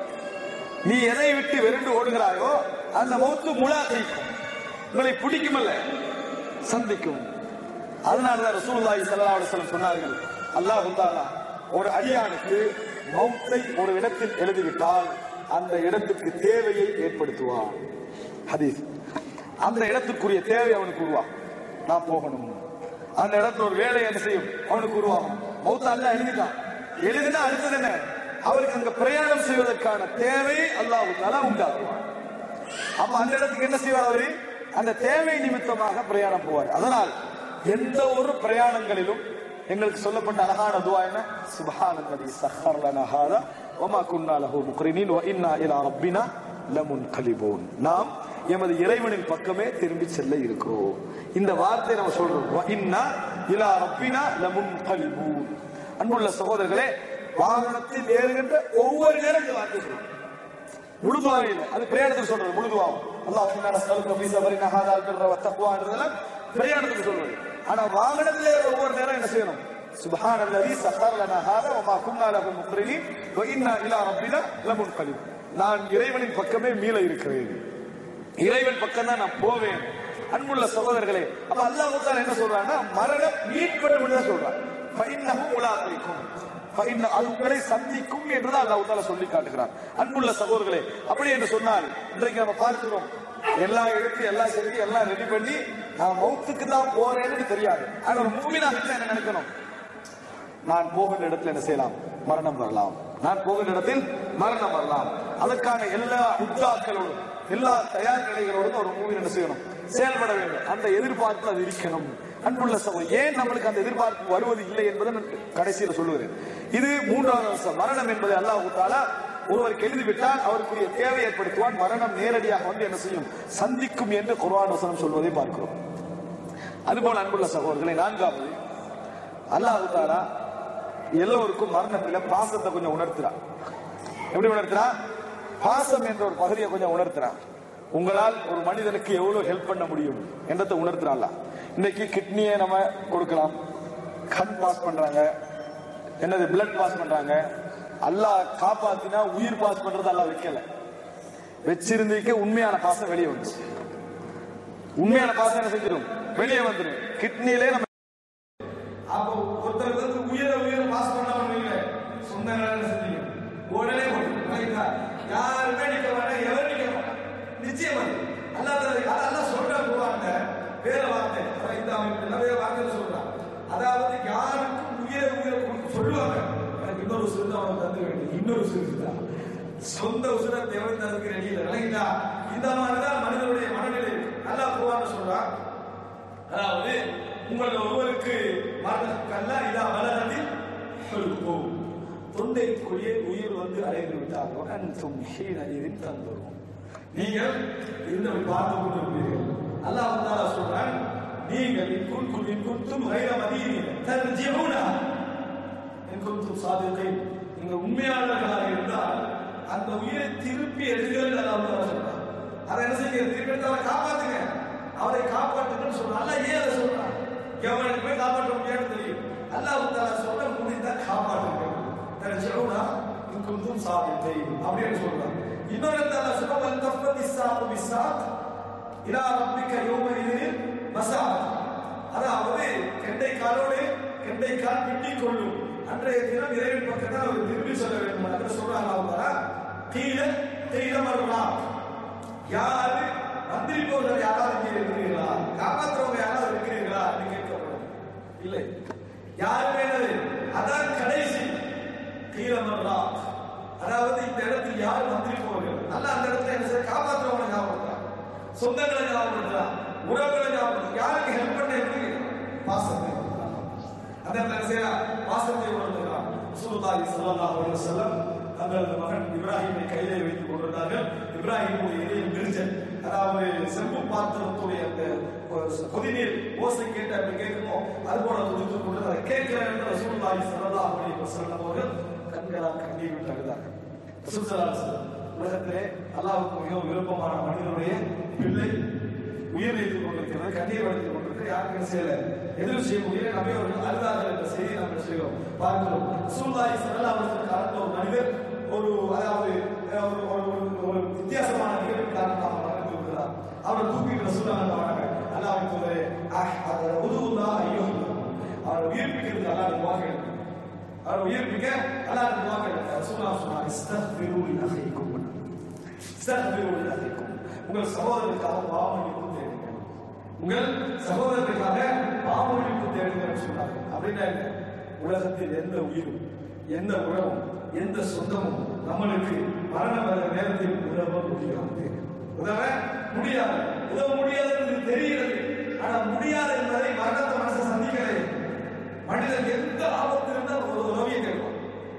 நீ எதை விட்டு வெறுண்டு ஓடுகிறாயோ அந்த மௌத்து முலா தைக்கும் உங்களை பிடிக்குமல்ல சந்திக்கும் அதனாலதான் ரசூலுல்லாஹி ஸல்லல்லாஹு அலைஹி வஸல்லம் சொன்னார்கள் அல்லாஹ் தஆலா ஒரு அடியானுக்கு மௌத்தை ஒரு இடத்தில் எழுதிவிட்டால் அந்த இடத்துக்கு தேவையை ஏற்படுத்துவான் ஹதீஸ் அந்த இடத்துக்குரிய தேவை அவனுக்கு உருவாகும் நான் போகணும் அந்த இடத்துல ஒரு வேலை என்ன செய்யும் அவனுக்கு உருவாகும் மௌத்த அல்லாஹ் எழுதிட்டான் எழுதினா அடுத்தது என்ன அவருக்கு அங்க பிரயாணம் செய்வதற்கான தேவை அல்லாஹ் தஆலா உண்டாக்குவான் அப்ப அந்த இடத்துக்கு என்ன செய்வார் அவரு அந்த தேவை நிமித்தமாக பிரயாணம் போவார் அதனால் எந்த ஒரு பிரயாணங்களிலும் எங்களுக்கு சொல்லப்பட்ட அழகான துவா என்ன சுபஹானல்லதி சஹர் லனா ஹாதா வமா குன்னா லஹு முக்ரினீன் வ இன்னா இலா ரப்பினா லமுன்கலிபூன் நாம் எமது இறைவனின் பக்கமே திரும்பி செல்ல இருக்கிறோம் இந்த வார்த்தையை நம்ம சொல்றோம் வ இன்னா இலா ரப்பினா லமுன்கலிபூன் அன்புள்ள சகோதரர்களே வாகனத்தில் ஏறுகின்ற ஒவ்வொரு நேரம் இந்த வார்த்தை சொல்றோம் முழுதுவாக இல்லை அது பிரயாணத்துக்கு சொல்றது முழுதுவாகும் அல்லாஹ் இன்னா நஸ்அலுக ஃபீ ஸபரினா ஹாதா அல் பிர்ர வத் தக்வான்றதெல்லாம் பிரயாணத்துக்கு சொல்றது ஆனா வாகனத்திலே ஒவ்வொரு நேரம் என்ன செய்யணும் சுப்ஹான அல்லதி சஹர் லனா ஹாதா வமா குன்னா லஹு முக்ரினீன் வ இன்னா இலா ரப்பினா லமுன்கலிப் நான் இறைவனின் பக்கமே மீள இருக்கிறேன் இறைவன் பக்கம் தான் நான் போவேன் அன்புள்ள சகோதரர்களே அப்ப அல்லாஹ் தஆலா என்ன சொல்றான்னா மரணம் மீட்படும் தான் சொல்றான் ஃபைன்னஹு முலாqikum ஃபைன்ன அது உங்களை சந்திக்கும் என்றுதான் அல்லாஹ் தஆலா சொல்லி காட்டுகிறார் அன்புள்ள சகோதரர்களே அப்படி என்று சொன்னால் இன்றைக்கு நம்ம பார்க்கிறோம் எல்லாம் எடுத்து எல்லாம் செஞ்சு எல்லாம் ரெடி பண்ணி நான் மௌத்துக்கு தான் போறேன்னு தெரியாது ஆனா ஒரு மூமினா என்ன நினைக்கணும் நான் போகின்ற இடத்துல என்ன செய்யலாம் மரணம் வரலாம் நான் போகின்ற இடத்தில் மரணம் வரலாம் அதற்கான எல்லா உத்தாக்களோடும் எல்லா தயார் நிலைகளோடும் ஒரு மூவி என்ன செய்யணும் செயல்பட வேண்டும் அந்த எதிர்பார்ப்பு அது இருக்கணும் அன்புள்ள சகோதரர் ஏன் நம்மளுக்கு அந்த எதிர்பார்ப்பு வருவது இல்லை என்பதை நான் கடைசியில் சொல்லுகிறேன் இது மூன்றாவது அம்சம் மரணம் என்பதை அல்லாஹ் தாலா ஒருவருக்கு எழுதிவிட்டால் அவருக்குரிய தேவை ஏற்படுத்துவான் மரணம் நேரடியாக வந்து என்ன செய்யும் சந்திக்கும் என்று குர்ஆன் வசனம் சொல்வதை பார்க்கிறோம் அதுபோல அன்புள்ள சகோதரர்களை நான்காவது அல்லாஹ் தாலா எல்லோருக்கும் மரணத்துல பாசத்தை கொஞ்சம் உணர்த்துறான் எப்படி உணர்த்துறான் பாசம் என்ற ஒரு பகுதியை கொஞ்சம் உணர்த்துறான் உங்களால் ஒரு மனிதனுக்கு எவ்வளவு ஹெல்ப் பண்ண முடியும் என்றதை உணர்த்துறான்ல இன்னைக்கு கிட்னியை நம்ம கொடுக்கலாம் கண் பாஸ் பண்றாங்க என்னது பிளட் பாஸ் பண்றாங்க அல்லாஹ் காப்பாத்தினா உயிர் பாஸ் பண்றது அல்லாஹ் வைக்கல வச்சிருந்தீங்க உண்மையான பாசம் வெளியே வந்துடும் உண்மையான பாசம் என்ன செஞ்சிடும் வெளியே வந்துடும் கிட்னிலே நம்ம அப்போ ஒருத்தர் வந்து உயிரை உயிரை பாஸ் பண்ண முடியல சொந்த நிலையில செஞ்சீங்க உடனே ரைட்டா யாருமே நிக்க மாட்டேன் எவரும் நிக்க மாட்டான் நிச்சயமா அல்லாத அதெல்லாம் சொல்ற போவாங்க வேற வார்த்தை அதான் இந்த அமைப்பு வேற வார்த்தை சொல்றான் அதாவது யாருக்கும் உயிரை உயிரை கொடுத்து சொல்லுவாங்க எனக்கு இன்னொரு உசுறு தான் அவனுக்கு தந்து வேண்டும் இன்னொரு உசுறு தான் சொந்த உசுரை தேவை தந்துக்கு ரெடி இல்லை இல்லைங்களா இந்த மாதிரிதான் மனிதனுடைய மனநிலை நல்லா போவான்னு சொல்றான் அதாவது உங்கள் ஒருவருக்கு மரணக்கல்ல இதா வளரதில் சொல்லுவோம் தொண்டைக்குள்ளே உயிர் வந்து அடைந்து விட்டாரோ அன்சும் ஹீன இதில் தந்துரும் நீங்கள் இருந்தவை பார்த்து கொண்டிருப்பீர்கள் அல்லாஹ் தாலா சொல்றான் நீங்கள் இன்குன் குன் குன்தும் கைர மதீனி தர்ஜிஊனா இன் குன்தும் சாதிகீன் நீங்க உண்மையாளர்களாக இருந்தால் அந்த உயிரை திருப்பி எடுங்கள் அல்லாஹ் தாலா சொல்றான் அதை என்ன செய்யுங்க திருப்பி எடுத்தால காப்பாத்துங்க அவரை காப்பாற்றுங்கன்னு சொல்றான் அல்லாஹ் ஏன் அதை சொல்றான் எவனுக்கு போய் காப்பாற்ற முடியாதுன்னு தெரியும் அல்லாஹ் தாலா சொல்ற முடிந்தா காப்பாற்றுங்க தர்ஜிஊனா இன் குன்தும் சாதிகீன் அப்படின்னு சொல்றான் இன்னொரு இடத்துல சொல்றான் தஃபதி சாபு பிசாத் இலா ரப்பிக்க யோமரிதில் மசாத் அதாவது கெண்டை காலோடு கெண்டை கால் பின்னிக் கொள்ளும் அன்றைய தினம் இறைவன் பக்கத்தில் அவர் திரும்பி சொல்ல வேண்டும் என்று சொல்றாங்க அவங்க கீழே கீழ வரலாம் யாரு மந்திரி போர்கள் யாராவது இங்கே இருக்கிறீர்களா காப்பாற்றுறவங்க யாராவது இருக்கிறீர்களா என்று கேட்கப்படும் இல்லை யாருமே இல்லை. அதான் கடைசி கீழ வரலாம் அதாவது இந்த இடத்தில் யார் மந்திரி போர்கள் அல்ல அந்த இடத்துல என்ன செய்ய காப்பாற்றுறவங்களை ஞாபகப்படுத்துறான் சொந்தங்களை ஞாபகப்படுத்துறான் உறவுகளை ஞாபகப்படுத்துறான் யாருக்கு ஹெல்ப் பண்ண எப்படி பாசத்தை கொடுக்கிறான் அந்த இடத்துல செய்யறா பாசத்தை உணர்த்துகிறான் ரசூலுல்லாஹி ஸல்லல்லாஹு அலைஹி வஸல்லம் தங்களது மகன் இப்ராஹிமை கையிலே வைத்துக் கொண்டிருந்தார்கள் இப்ராஹிமுடைய இதயம் நெரிச்சல் அதாவது செம்பு பாத்திரத்துடைய அந்த கொதிநீர் ஓசை கேட்டு அப்படி கேட்குமோ அது போல துடித்துக் கொண்டு அதை கேட்கிறேன் என்று ரசூலுல்லாஹி ஸல்லல்லாஹு அலைஹி வஸல்லம் அவர்கள் கண்களால் கண்ணீர் விட்டு அழுதார்கள் ரசூல் ஸல்லல்லாஹு அலைஹி வஸல்லம் உலகத்திலே அல்லாஹ்வுக்கு மிகவும் விருப்பமான மனிதனுடைய பிள்ளை உயிர் வைத்துக் கொண்டிருக்கிறது கண்ணீர் வடித்துக் கொண்டிருக்கிறது யாருக்கும் செய்யல எதிர் செய்யக்கூடிய நபி அவர்கள் அழுதார்கள் என்ற செய்தி நாம் என்ன செய்கிறோம் பார்க்கிறோம் சூழ்நாய் சரலாவதற்கு காலத்தில் ஒரு மனிதர் ஒரு அதாவது அஹ், ஒரு ஒரு- ஒரு- ஒரு வித்தியாசமான நிகழ்வின் காரணமாக மறைந்து விடுகிறார் அவரை தூக்கிட்டு ரசூலாங்க வராங்க அல்லாஹ் தூதரே அஹ் அது உதுவுல்லா ஐயோ அவரை உயிர்ப்பிக்கிறதுக்கு அல்லாஹ் துவா கேட்கிறார் அவர் உயிர்ப்பிக்க அல்லாஹ் துவா கேட்கிறார் ரசூலா சொன்னார் இஸ்தக்பிரு லி அஹீக்கும் இஸ்தக்பிரு லி அஹீக்கும் உங்கள் சகோதரருக்காக பாவமன்னிப்பு தேடுங்கள் உங்கள் சகோதரருக்காக பாவமன்னிப்பு தேடுங்கள் சொன்னார்கள் அப்படின்னா என்ன உலகத்தில் எந்த உயிரும் எந்த உறவும் எந்த சொந்தமும் நம்மளுக்கு மரணம் வர நேரத்தில் உதவ முடியாது உதவ முடியாது உதவ முடியாது என்று தெரிகிறது ஆனா முடியாது என்பதை மரணத்தை மனசை சந்திக்கிறேன் மனிதன் எந்த ஆபத்து இருந்தால் ஒரு உதவியை கேட்பான்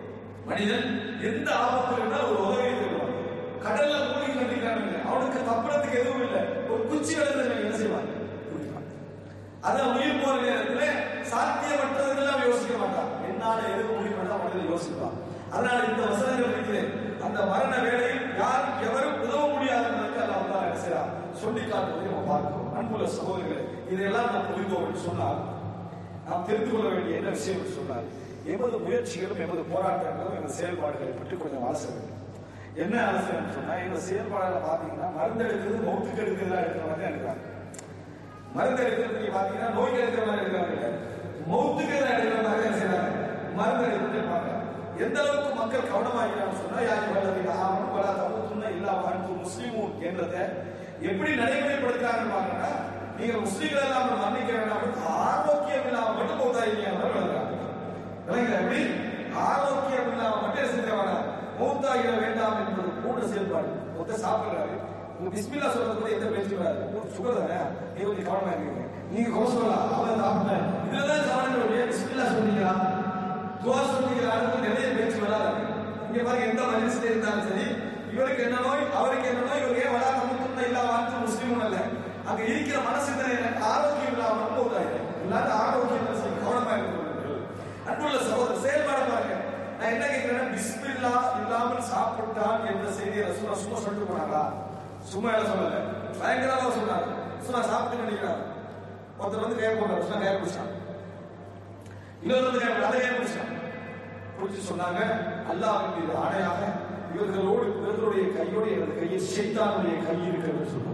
மனிதன் எந்த ஆபத்து இருந்தால் ஒரு உதவியை தேடுவான் கடல்ல மூழ்கி கண்டிக்கிறாங்க அவனுக்கு தப்புறதுக்கு எதுவும் இல்லை ஒரு குச்சி எழுதுங்க என்ன செய்வான் குடிப்பான். அதான் உயிர் போற நேரத்துல சாத்தியமற்றதெல்லாம் யோசிக்க மாட்டான் என்னால எது முடியும் மனிதன் யோசிப்பான் அதனால இந்த வசனங்கள் இருக்குது அந்த மரண வேளையில் யார் எவரும் உதவ முடியாது என்பதற்கு அல்லாஹ் தான் என்ன செய்யறான் சொல்லி காட்டுவதை நம்ம பார்க்கிறோம் அன்புள்ள சகோதரர்களே இதையெல்லாம் நாம் புரிந்தோம் என்று சொன்னால் நாம் தெரிந்து கொள்ள வேண்டிய என்ன விஷயம் என்று சொன்னால் எமது முயற்சிகளும் எமது போராட்டங்களும் எமது செயல்பாடுகளை பற்றி கொஞ்சம் அலச வேண்டும் என்ன அலசம் சொன்னா எங்க செயல்பாடுகளை பாத்தீங்கன்னா மருந்து எடுக்கிறது மௌத்துக்கு எடுக்கிறதா எடுக்கிற மாதிரி தான் எடுக்கிறாங்க மருந்து எடுக்கிறது நீங்க பாத்தீங்கன்னா நோய்க்கு எடுக்கிற மாதிரி எடுக்கிறாங்க இல்ல மௌத்துக்கு எதிராக எடுக்கிற மாதிரி தான் செய்றாங்க மருந்து எடுத்துட்டு பாருங்க எந்த அளவுக்கு மக்கள் கவனமாகிறான்னு சொன்னா யாரும் வல்லது ஆமன் வலா தமுத்துன்ன இல்லா வாழ்த்து முஸ்லிமும் என்றத எப்படி நடைமுறைப்படுத்துறாங்கன்னு பாருங்கன்னா நீங்க முஸ்லீம்கள் எல்லாம் மன்னிக்க வேண்டாம் ஆரோக்கியம் இல்லாம மட்டும் போதாயிங்க விளங்குறாங்க விளங்குற எப்படி ஆரோக்கியம் இல்லாம மட்டும் என்ன செஞ்ச வேணாம் மூத்தாகிட வேண்டாம் என்பது கூட செயல்பாடு மொத்த சாப்பிடுறாரு உங்க பிஸ்மில்லா சொல்றது கூட எந்த பேச்சு வராது உங்களுக்கு சுகர் தானே நீங்க கொஞ்சம் கவனமா இருக்கீங்க நீங்க கொலஸ்ட்ரால் அவன் சாப்பிட்டேன் இதுலதான் கவனம் இல்லையா பிஸ்மில்லா சொன்னீங்களா துவா சொன்னீங்களா அதுக்கு நிறைய பேச்சு வராது இங்க பாருங்க எந்த மனுஷன் இருந்தாலும் சரி இவருக்கு என்ன நோய் அவருக்கு என்ன நோய் இவருக்கு ஏன் வராத முத்தும் இல்லா வாழ்த்து முஸ்லீமும் அல்ல அங்க இருக்கிற மனசு எனக்கு ஆரோக்கியம் இல்லாம போதாது இல்லாத ஆரோக்கியம் கவனமா இருக்கிறது அன்புள்ள சகோதரர் செயல்பாடு பாருங்க நான் என்ன கேட்கிறேன் பிஸ்மில்லா இல்லாமல் சாப்பிட்டான் என்ற செய்தியை ரசூலா சும்மா சொல்லிட்டு போனாங்களா சும்மா என்ன சொல்லல பயங்கரமா சொன்னாங்க ரசூலா சாப்பிட்டு நினைக்கிறார் ஒருத்தர் வந்து கையை போடுறாரு ரசூலா கையை பிடிச்சான் இன்னொரு வந்து கையை அதை கையை பிடிச்சான் பிடிச்சு சொன்னாங்க அல்லாஹ்வின் மீது ஆணையாக இவர்களோடு இவர்களுடைய கையோடு எனது கையில் ஷைத்தானுடைய கை இருக்கிறது சொன்னாங்க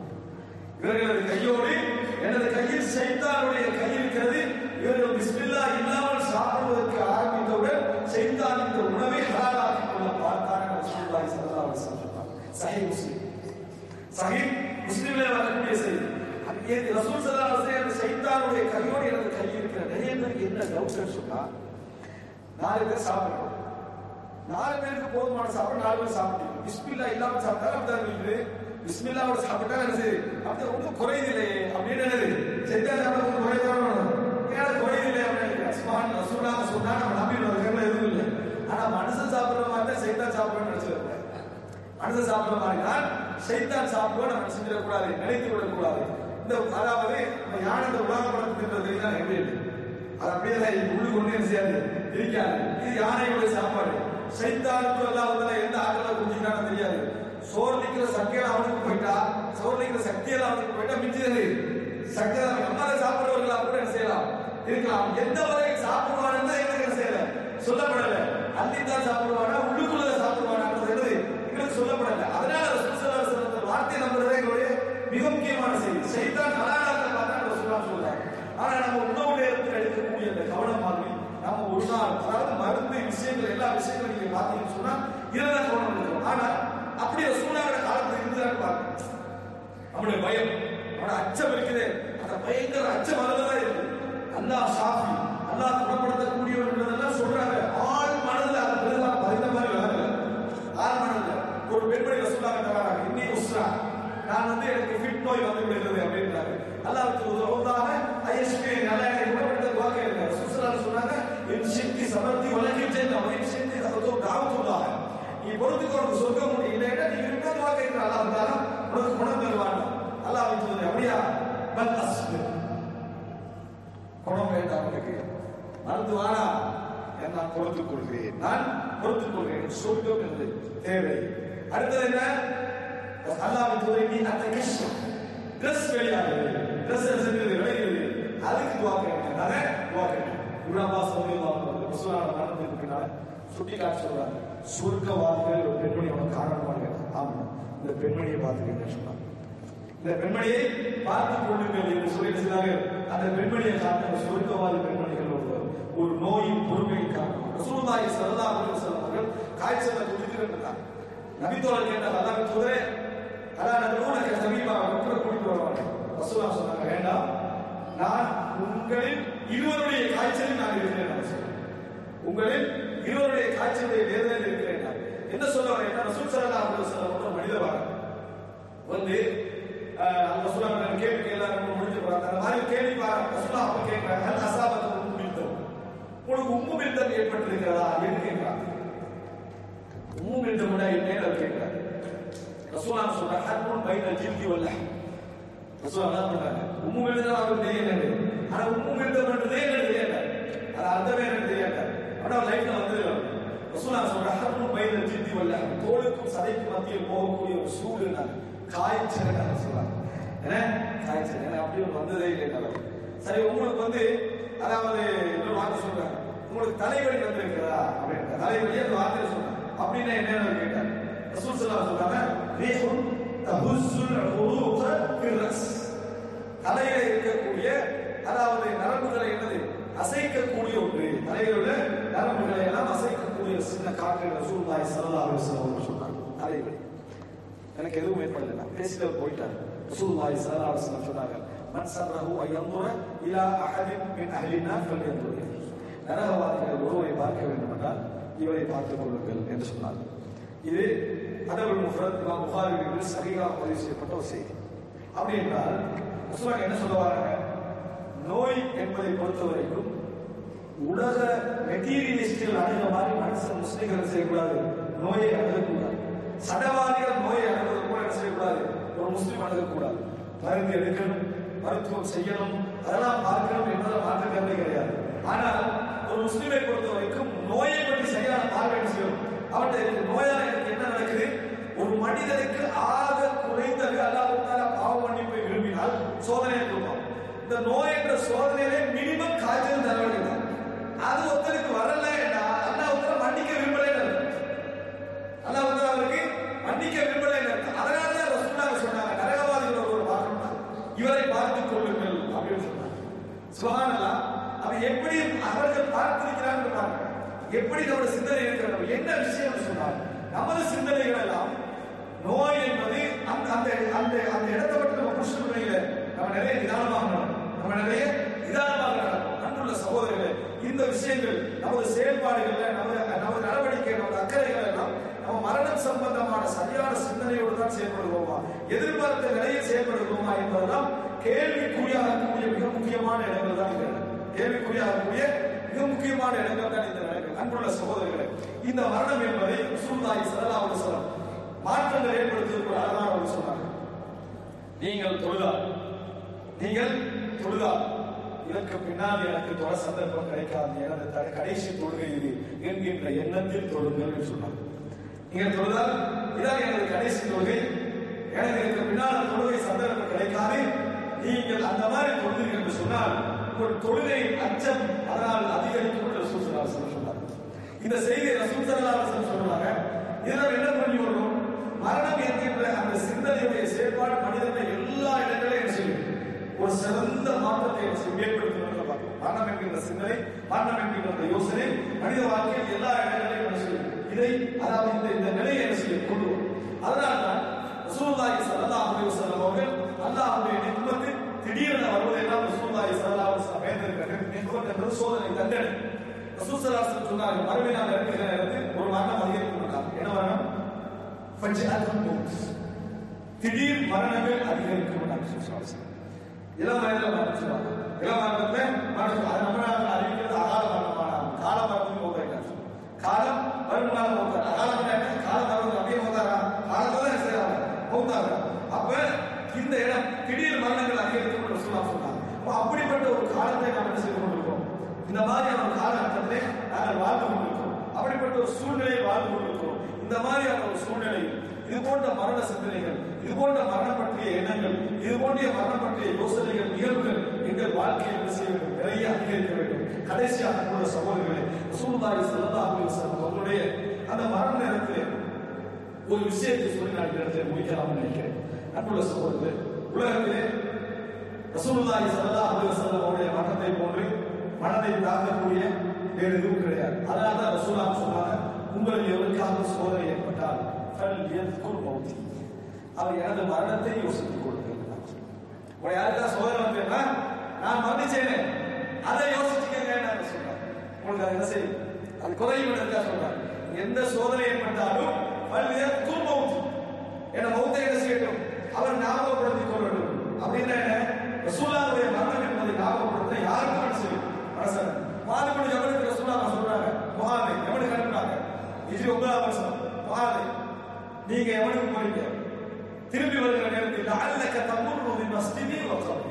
இவர்களது கையோடு எனது கையில் சைத்தானுடைய கை இருக்கிறது இவர்கள் பிஸ்மில்லா இல்லாமல் சாப்பிடுவதற்கு ஆரம்பித்தவுடன் சைத்தான் இந்த உணவை ஹலாலாக்கி கொள்ள பார்த்தார்கள் ரசூலுல்லாஹி ஸல்லல்லாஹு அலைஹி வஸல்லம் சொன்னாங்க. சஹீஹ் முஸ்லிம் சஹீஹ் முஸ்லிம்ல வரக்கூடிய செய்தி அங்கே ரசூல் ஸல்லல்லாஹு அலைஹி வஸல்லம் சைத்தானுடைய கையோடு எனது கை இருக்கிற நிறைய பேருக்கு என்ன டவுட் சொன்னா நாலு பேர் சாப்பிடுறோம் நாலு பேருக்கு போதுமான சாப்பாடு நாலு பேர் சாப்பிட்டீங்க பிஸ்மில்லா இல்லாம சாப்பிட்டா அப்படிதான் இருக்குது பிஸ்மில்லாவோட சாப்பிட்டா என்ன செய்யுது அப்படி ஒன்றும் குறையுதில்லை அப்படின்னு என்னது செத்தா சாப்பிட ஒன்றும் குறையதான் ஏன்னா குறையுதில்லை அப்படின்னு சுமான் ரசூலா சொன்னா நம்ம நம்பிடுவோம் எதுவும் இல்லை ஆனா மனுஷன் சாப்பிடுற மாதிரி தான் சைத்தான் சாப்பிடுறோம்னு நினைச்சிருக்கேன் மனுஷன் சாப்பிடுற மாதிரி தான் சைத்தான் சாப்பிடுவோம் நம்ம செஞ்சிடக்கூடாது நினைத்து விடக்கூடாது இந்த அதாவது நம்ம யானை இந்த உலக படத்துன்றது தான் எப்படி இருக்கு அது அப்படியே தான் இது உள்ளு கொண்டு என்ன செய்யாது இருக்காது இது யானையுடைய சாப்பாடு சைத்தானுக்கு எல்லாம் வந்து எந்த ஆட்களை குடிக்கிறான்னு தெரியாது சோறு நிக்கிற சக்தியெல்லாம் அவனுக்கு போயிட்டா சோறு நிக்கிற சக்தியெல்லாம் அவனுக்கு போயிட்டா மிச்சது சக்தி நம்மள சாப்பிடுறவர்களா கூட என்ன செய்யலாம் இருக்கலாம் எந்த வரை சாப்பிடுவான்னு தான் எங்களுக்கு என்ன செய்யல சொல்லப்படல அள்ளித்தான் சாப்பிடுவானா உள்ளுக்குள்ள சாப்பிடுவானான்றது என்னது எங்களுக்கு சொல்லப்படல அதனால ரசூல் ஸல்லல்லாஹு அலைஹி வஸல்லம் வார்த்தை நம்புறதே எங்களுடைய மிக முக்கியமான செய்தி சைத்தான் ஹலாலாக பார்த்தா ரசூலுல்லாஹ் சொல்றாங்க ஆனா நம்ம உணவு நேரத்தில் எடுக்கக்கூடிய அந்த கவனம் மாதிரி நம்ம ஒரு நாள் அதாவது மருந்து விஷயங்கள் எல்லா விஷயங்களும் நீங்க பாத்தீங்கன்னு சொன்னா இதுதான் கவனம் எடுக்கணும் ஆனா அப்படி ரசூலாவோட காலத்துல இருந்துதான் பாருங்க அவனுடைய பயம் அவனோட அச்சம் இருக்குது அந்த பயங்கர அச்சம் அதுலதான் இருக்கு அல்லாஹ் ஷாஃபி அல்லாஹ் குணப்படுத்தக்கூடியவன்றதெல்லாம் சொல்றாங்க ஆள் மனதுல அது பெருசாக பதிந்த மாதிரி வராது ஆள் மனதுல ஒரு பெண்மணி ரசூலாக தராங்க இன்னி உஸ்ரா நான் வந்து எனக்கு ஃபிட் நோய் வந்து விடுகிறது அப்படின்றாரு அல்லாஹ்வுக்கு உதவுவதாக ஐஎஸ்பி நல்லா எனக்கு குணப்படுத்த துவா கேளுங்க சுசலால் சொன்னாங்க என் சக்தி சமர்த்தி வழக்கில் சேர்ந்த என் சக்தி அதோ தாவத்துள்ளாக நீ பொறுத்துக்கு உனக்கு சொர்க்கம் உண்டு இல்லைன்னா நீ இருந்தா துவா கேட்கிற அல்லாஹ் இருந்தாலும் உனக்கு குணம் தருவான் அல்லாஹ் சொல்லுது அப்படியா பல் அஸ்பிர் குணம் வேண்டாம் உனக்கு மருந்து வாரா நான் பொறுத்துக் கொள்கிறேன் நான் பொறுத்துக் கொள்கிறேன் சொர்க்கம் என்று தேவை அடுத்தது என்ன அல்லாஹ் துறை நீ அந்த கஷ்டம் ட்ரெஸ் வெளியாகுது ட்ரெஸ் செஞ்சது விளையுது அதுக்கு துவா கேட்கிறேன் அதை துவா கேட்கிறேன் இவ்வளவு அப்பாஸ் ரசூலுல்லாஹி நடந்ததுக்கு பின்னால சுட்டி காட்சி சொல்றாங்க சுருக்க வார்த்தைகள் ஒரு பெண்மணி அவனுக்கு காரணமாக ஆமா இந்த பெண்மணியை பார்த்துக்கிட்டேன் சொன்னாங்க இந்த பெண்மணியை பார்த்துக் கொள்ளுங்கள் என்று சொல்லி சொன்னார்கள் அந்த பெண்மணியை காட்ட சுருக்கவாதி பெண்மணிகள் ஒருவர் ஒரு நோயின் பொறுமையின் காரணம் ரசூலுல்லாஹி ஸல்லல்லாஹு அலைஹி வஸல்லம் அவர்கள் காய்ச்சலை குடிக்கிறாங்க நபித்தோழர் கேட்டார் அல்லாஹ் தூதரே அலா நதுனக சமீபா ஒன்று குடித்து வருவாங்க ரசூலுல்லாஹ் சொன்னாங்க வேண்டாம் நான் உங்களில் இருவருடைய காய்ச்சலில் நான் இருக்கிறேன் நான் சொன்னேன். உங்களில் இருவருடைய காய்ச்சலுடைய வேதனையில் இருக்கிறேன் நான். என்ன சொல்ல வரேன் ரசூல் ஸல்லல்லாஹு அலைஹி வஸல்லம் ஒரு மனிதவாக வந்து அஹ், அந்த சொல்லுவாங்க கேள்வி எல்லாரும் முடிஞ்சு போறாங்க அந்த மாதிரி கேள்வி ரசூலா அப்ப கேட்கிறாங்க ஹல் அசாபத்து உம்மு பில்தம் உனக்கு உம்மு பில்தம் ஏற்பட்டிருக்கிறதா என்று கேட்கிறாங்க உம்மு பில்தம் என்ன அவர் கேட்கிறாங்க ரசூலா சொல்றாங்க ஹர்முன் பைனல் ஜில்தி வல்ல ரசூலா என்ன பண்றாங்க உம்மு பில்தம் அவருக்கு தெரியல ஆனா உம்மு பில்தம்ன்றதே எனக்கு தெரியல அது அர்த்தமே எனக்கு தெரியல ஆனா லைஃப்ல வந்து ரசூலா சொல்ற ஹர்முன் பைனல் ஜில்தி வல்ல தோலுக்கும் சதைக்கும் மத்தியில் போகக்கூடிய ஒரு சூடு காய்ச்சல் சொல்றாங்க என்ன காய்ச்சல் ஏன்னா அப்படி ஒன்று வந்ததே இல்லை என்னால. சரி உங்களுக்கு வந்து அதாவது இன்னொரு வார்த்தை சொல்றாங்க உங்களுக்கு தலைவலி வந்திருக்கிறதா அப்படின்னு தலைவலி அந்த வார்த்தையை சொல்றாங்க அப்படின்னா என்ன கேட்டாங்க ரசூல் ஸல்லல்லாஹு அலைஹி வஸல்லம் ரீஹுன் தஹுஸ்ஸுல் உரூக ஃபிர்ரஸ் தலையில இருக்கக்கூடிய அதாவது நரம்புகளை என்னது அசைக்கக்கூடிய ஒன்று தலையில் உள்ள நரம்புகளை எல்லாம் அசைக்கக்கூடிய ஒரு சின்ன காற்று ரசூலுல்லாஹி ஸல்லல்லாஹு அலைஹி வஸல்லம் அவர்கள் சொன்னாங்க தலைவலி எனக்கு எதுவும் ஏற்படல நான் பேசிட்டு அவர் போயிட்டார் ரசூலுல்லாஹி ஸல்லல்லாஹு அலைஹி வஸல்லம் சொன்னாங்க மன் சர்ரஹு அய்யந்துர இலா அஹதின் மின் அஹ்லினா ஃபல்யந்துர நரகவாதிகள் ஒருவரை பார்க்க வேண்டும் என்றால் இவரை பார்த்துக் கொள்ளுங்கள் என்று சொன்னார் இது அதபுல் முஃபரத் இமாம் புகாரியில் சகிஹாக பதிவு செய்யப்பட்ட ஒரு செய்தி அப்படி என்றால் ரசூலுல்லாஹ் என்ன சொல்ல வராங்க நோய் என்பதை பொறுத்தவரைக்கும் உலக மெட்டீரியலிஸ்டுகள் அணுக மாதிரி மனுஷன் முஸ்லிம்கள் செய்யக்கூடாது நோயை அணுகக்கூடாது சடவாதிகள் நோயை அணுகுவது கூட என்ன செய்யக்கூடாது ஒரு முஸ்லீம் அணுகக்கூடாது மருந்து எடுக்கணும் மருத்துவம் செய்யணும் அதெல்லாம் பார்க்கணும் என்பதில் மாற்று கருத்தை கிடையாது ஆனால் ஒரு முஸ்லீமை பொறுத்த வரைக்கும் நோயை பற்றி சரியான பார்வை என்ன செய்யணும் அவர்கிட்ட நோயால் எனக்கு என்ன நடக்குது ஒரு மனிதனுக்கு ஆக குறைந்தது அல்லாஹ் பாவ மன்னிப்பை விரும்பினால் சோதனையை கொடுப்பான் இந்த நோய் என்ற சோதனையிலே மினிமம் காய்ச்சல் தலைவலி தான் அது ஒருத்தருக்கு வரல அண்ணா ஒருத்தர் மன்னிக்க விரும்பல அல்லாஹ் வந்து அவருக்கு மன்னிக்க விரும்பல அதனால தான் ரசூலுல்லாஹ் சொன்னாங்க நரகவாதிகள் ஒரு பார்க்கணும்னா இவரை பார்த்துக் கொள்ளுங்கள் அப்படின்னு சொன்னாங்க சுபஹானல்லாஹ் அவன் எப்படி அவர்கள் பார்த்திருக்கிறார்கள் பாருங்க எப்படி நம்முடைய சிந்தனை இருக்கிறது என்ன விஷயம் சொன்னார் நமது சிந்தனைகள் எல்லாம் நோய் என்பது அந்த அந்த அந்த அந்த இடத்தை மட்டும் நம்ம புஷ்டு பண்ணல நம்ம நிறைய நிதானமாக நடக்கும். நம்ம நிறைய நிதானமாக நடக்கும். அன்புள்ள சகோதரர்களே இந்த விஷயங்கள் நமது செயல்பாடுகள்ல நமது நமது நடவடிக்கை நமது அக்கறைகள் எல்லாம் நம்ம மரணம் சம்பந்தமான சரியான சிந்தனையோடு தான் செயல்படுவோமா எதிர்பார்த்த நிலையில் செயல்படுவோமா என்பதெல்லாம் கேள்விக்குறியாகக்கூடிய மிக முக்கியமான இடங்கள் தான் இந்த இடம். கேள்விக்குறியாகக்கூடிய மிக முக்கியமான இடங்கள் தான் இந்த இடங்கள் அன்புள்ள சகோதரர்களே இந்த மரணம் என்பதை சூழ்நாய் சரலாவது சொல்லம் மாற்றங்கள் ஏற்படுத்துவதற்கு ஒரு அழகான ஒரு சொன்னாங்க நீங்கள் தொழுதால் நீங்கள் தொழுதால் இதற்கு பின்னால் எனக்கு தொட சந்தர்ப்பம் கிடைக்காது எனது த- கடைசி தொழுகை இது என்கின்ற எண்ணத்தில் தொழுங்கள் என்று சொன்னார் நீங்கள் தொழுதால் இதான் எனது கடைசி தொழுகை எனக்கு இதற்கு பின்னால் அந்த தொழுகை சந்தர்ப்பம் கிடைக்காது நீங்கள் அந்த மாதிரி தொழுதீர்கள் என்று சொன்னால் உங்கள் தொழுகை அச்சம் அதனால் அதிகரிக்கும் என்று ரசூல் ஸல்லல்லாஹு அலைஹி வஸல்லம் சொன்னார் இந்த செய்தியை ரசூல் ஸல்லல்லாஹு அலைஹி வஸல்லம் சொல்றாங்க இதனால் என்ன பண்ணி வரும் மரணம் என்கின்ற அந்த சிந்தனையுடைய செயல்பாடு மனிதனை எல்லா இடங்களையும் என்ன செய்யும் ஒரு சிறந்த மாற்றத்தை என்ன செய்யும்? ஏற்படுத்தும் என்று பார்க்கிறோம். மரணம் என்கின்ற சிந்தனை மரணம் என்கின்ற அந்த யோசனை மனித வாழ்க்கையில் எல்லா இடங்களையும் என்ன செய்யும் இதை அதாவது இந்த இந்த நிலையை என்ன செய்யும் கொண்டு வரும் அதனால்தான் ரசூலுல்லாஹி ஸல்லல்லாஹு அலைஹி வஸல்லம் அவர்கள் அல்லாஹ்வுடைய நிக்மத்து திடீரென வருவதெல்லாம் ரசூலுல்லாஹி ஸல்லல்லாஹு அலைஹி வஸல்லம் வேண்டியிருக்கிறது நிக்மத் என்பது சோதனை தண்டனை ரசூல் ஸல்லல்லாஹு அலைஹி வஸல்லம் சொன்னார்கள் மறுமை நாள் இருக்கிற நேரத்தில் ஒரு மரணம் அதிகரிக்கும் என்றார். என்ன மரணம் ஃபஜ்அத்துல் மௌத் திடீர் மரணங்கள் அதிகரிக்கும் விசுவாசம் இளம் வயதில் மரணிச்சுவாங்க இளம் மரணத்தை மரணிச்சு அது நம்ம நாட்டில் அறிவிக்கிறது அகால மரணமான கால மரணத்துக்கு மூத்தாயிட்டார் காலம் வருமானால மூத்தார் அகால மரணம் கால மரணம் அப்படியே மூத்தாரா காலத்துல தான் செய்யறாங்க மூத்தாங்க அப்ப இந்த இடம் திடீர் மரணங்கள் அதிகரிக்கும் ரசூலா சொன்னாங்க அப்ப அப்படிப்பட்ட ஒரு காலத்தை நாம் என்ன செய்து கொண்டிருக்கோம் இந்த மாதிரியான ஒரு காலகட்டத்தை நாங்கள் வாழ்ந்து கொண்டிருக்கிறோம் அப்படிப்பட்ட ஒரு சூழ்நிலையை வாழ்ந்து கொண்டிருக்கிறோம் இந்த மாதிரியான ஒரு சூழ்நிலையில் இது போன்ற மரண சிந்தனைகள் இது போன்ற மரணம் பற்றிய எண்ணங்கள் இது போன்ற மரணம் பற்றிய யோசனைகள் நிகழ்வுகள் எங்கள் வாழ்க்கையில் என்ன செய்ய வேண்டும் நிறைய அதிகரிக்க வேண்டும் கடைசியாக கூட சகோதரர்களே சூழ்நாய் செல்லதா அவர்களுடைய அந்த மரண நேரத்தில் ஒரு விஷயத்தை சொல்லி நான் இந்த இடத்துல முடிக்கலாம் நினைக்கிறேன் அன்புள்ள சகோதரர்களே உலகத்திலே ரசூலுல்லாஹி ஸல்லல்லாஹு அலைஹி வஸல்லம் அவருடைய மரணத்தை போன்று மனதை தாக்கக்கூடிய வேறு எதுவும் கிடையாது அதனால தான் ரசூலுல்லாஹ் சொன்னாங்க உங்களில் எவருக்காக சோதனை ஏற்பட்டால் ஃபல் யத்குர் மௌதி அவர் எனது மரணத்தை யோசித்துக் கொள்ளுங்கள் உங்களை யாருக்கா சோதனை வந்தேன்னா நான் மன்னிச்சேனே அதை யோசிச்சுக்கங்க நான் சொல்றேன் உங்களுக்கு அது என்ன செய்யும் அது குறையும் இருக்கா சொல்றேன் எந்த சோதனை ஏற்பட்டாலும் ஃபல் யத்குர் மௌதி என மௌத்தை என்ன செய்யட்டும் அவர் ஞாபகப்படுத்திக் கொள்ள வேண்டும் அப்படின்னா என்ன ரசூலாவுடைய மரணம் என்பதை ஞாபகப்படுத்த யாருக்கும் என்ன செய்யும் அரசன் மாதப்படி எவனுக்கு ரசூலா சொல்றாங்க முகாமை எவனுக்கு அனுப்புறாங்க இது ஒன்பதாம் வருஷம் முகாமை நீங்க எவனுக்கு போறீங்க திரும்பி வருகிற நேரத்தில் லஅல்லக தமுர்ரு பி மஸ்ஜிதி வ கப்ரி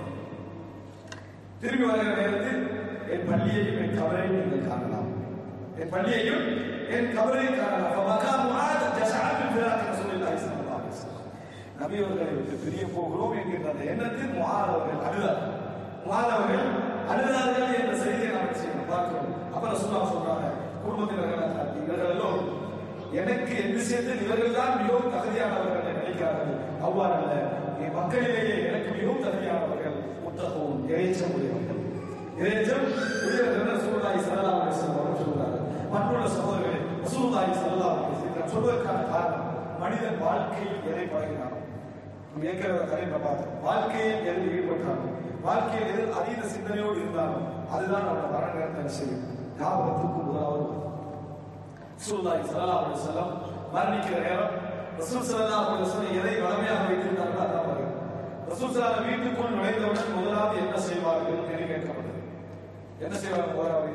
திரும்பி வருகிற நேரத்தில் என் பள்ளியையும் என் கபரையும் நீங்கள் காணலாம் என் பள்ளியையும் என் கபரையும் காணலாம் ஃபமகா முஆத் ஜஸஅத் பில் ஃபிராக் ரசூலுல்லாஹி ஸல்லல்லாஹு அலைஹி வஸல்லம் நபி அவர்களை விட்டு பிரிய போகிறோம் என்கின்ற அந்த எண்ணத்தில் முஆத் அவர்கள் அழுதார் முஆத் அவர்கள் அழுதார்கள் என்ற செய்தியை நாம் செய்யணும் பார்க்கிறோம் அப்ப ரசூலுல்லாஹ் சொல்றாங்க குடும்பத்தினர்கள் இவர்கள் எல்லோரும் எனக்கு எந்த விஷயத்தில் இவர்கள் தான் மிகவும் தகுதியானவர்கள் என்று நினைக்கிறார்கள் அவ்வாறு அல்ல என் மக்களிலேயே எனக்கு மிகவும் தகுதியானவர்கள் முத்தகவும் இறைச்சம் உடையவர்கள் இறைச்சம் உடையவர்கள் சூழ்நாய் சல்லா அவர்கள் சொல்கிறார்கள் மற்றொரு சகோதரர்களே ரசூலுல்லாஹி ஸல்லல்லாஹு அலைஹி வஸல்லம் சொல்வதற்கான காரணம் மனிதன் வாழ்க்கையில் எதை பழகினானோ நம்ம ஏற்கனவே தலைப்பை பார்த்தோம் வாழ்க்கையில் எதில் ஈடுபட்டாலும் வாழ்க்கையில் எதில் அதீத சிந்தனையோடு இருந்தாலும் அதுதான் அவரோட மரண நேரத்தை செய்யும் ஞாபகத்துக்கு முதலாவது வரும். ரசூலுல்லாஹி ஸல்லல்லாஹு அலைஹி வஸல்லம் மரணிக்கிற நேரம் ரசூல் ஸல்லல்லாஹு அலைஹி வஸல்லம் எதை வளமையாக வைத்திருந்தார்களோ அதான் வரும் ரசூல் ஸல்லல்லாஹு வீட்டுக்குள் நுழைந்தவுடன் முதலாவது என்ன செய்வார்கள் என்று கேட்கப்பட்டது என்ன செய்வாங்க முதலாவது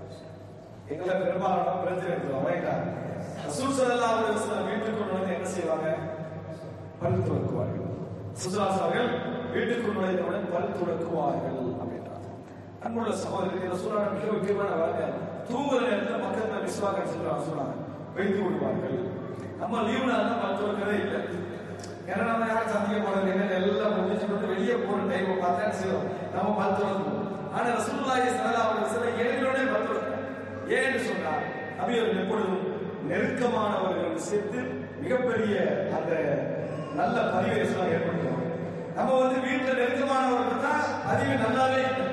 எங்களை பெரும்பாலான பிரச்சனை எடுத்துருவோம் ரைட்டா ரசூல் ஸல்லல்லாஹு அலைஹி வஸல்லம் வீட்டுக்குள் நுழைந்து என்ன செய்வாங்க பல் துலக்குவார்கள் சுசலாஸ் அவர்கள் வீட்டுக்குள் நுழைந்தவுடன் பல் துலக்குவார்கள் அப்படின்றார் அன்புள்ள சகோதரர்கள் ரசூலா மிக முக்கியமான வார்த்தை தூங்குற நேரத்தில் மக்கள் விஸ்வாக சொல்றாங்க சொன்னாங்க வைத்து விடுவார்கள் நம்ம லீவு நாள் பல் துலக்கவே இல்லை ஏன்னா நம்ம யாரும் சந்திக்க போறது என்ன எல்லாம் முடிச்சு கொண்டு வெளியே போற டைம் பார்த்தா செய்வோம் நம்ம பல் துலக்குவோம் ஆனா ரசூலுல்லாஹி ஸல்லல்லாஹு அலைஹி வஸல்லம் ஏழைகளோட பல் துலக்குறாங்க ஏன்னு சொன்னா நபி அவர்கள் எப்பொழுதும் நெருக்கமானவர்கள் சேர்த்து மிகப்பெரிய அந்த நல்ல பதிவை ஏற்படுத்துவாங்க நம்ம வந்து வீட்டுல நெருக்கமானவர்கள் தான் பதிவு நல்லாவே இல்லை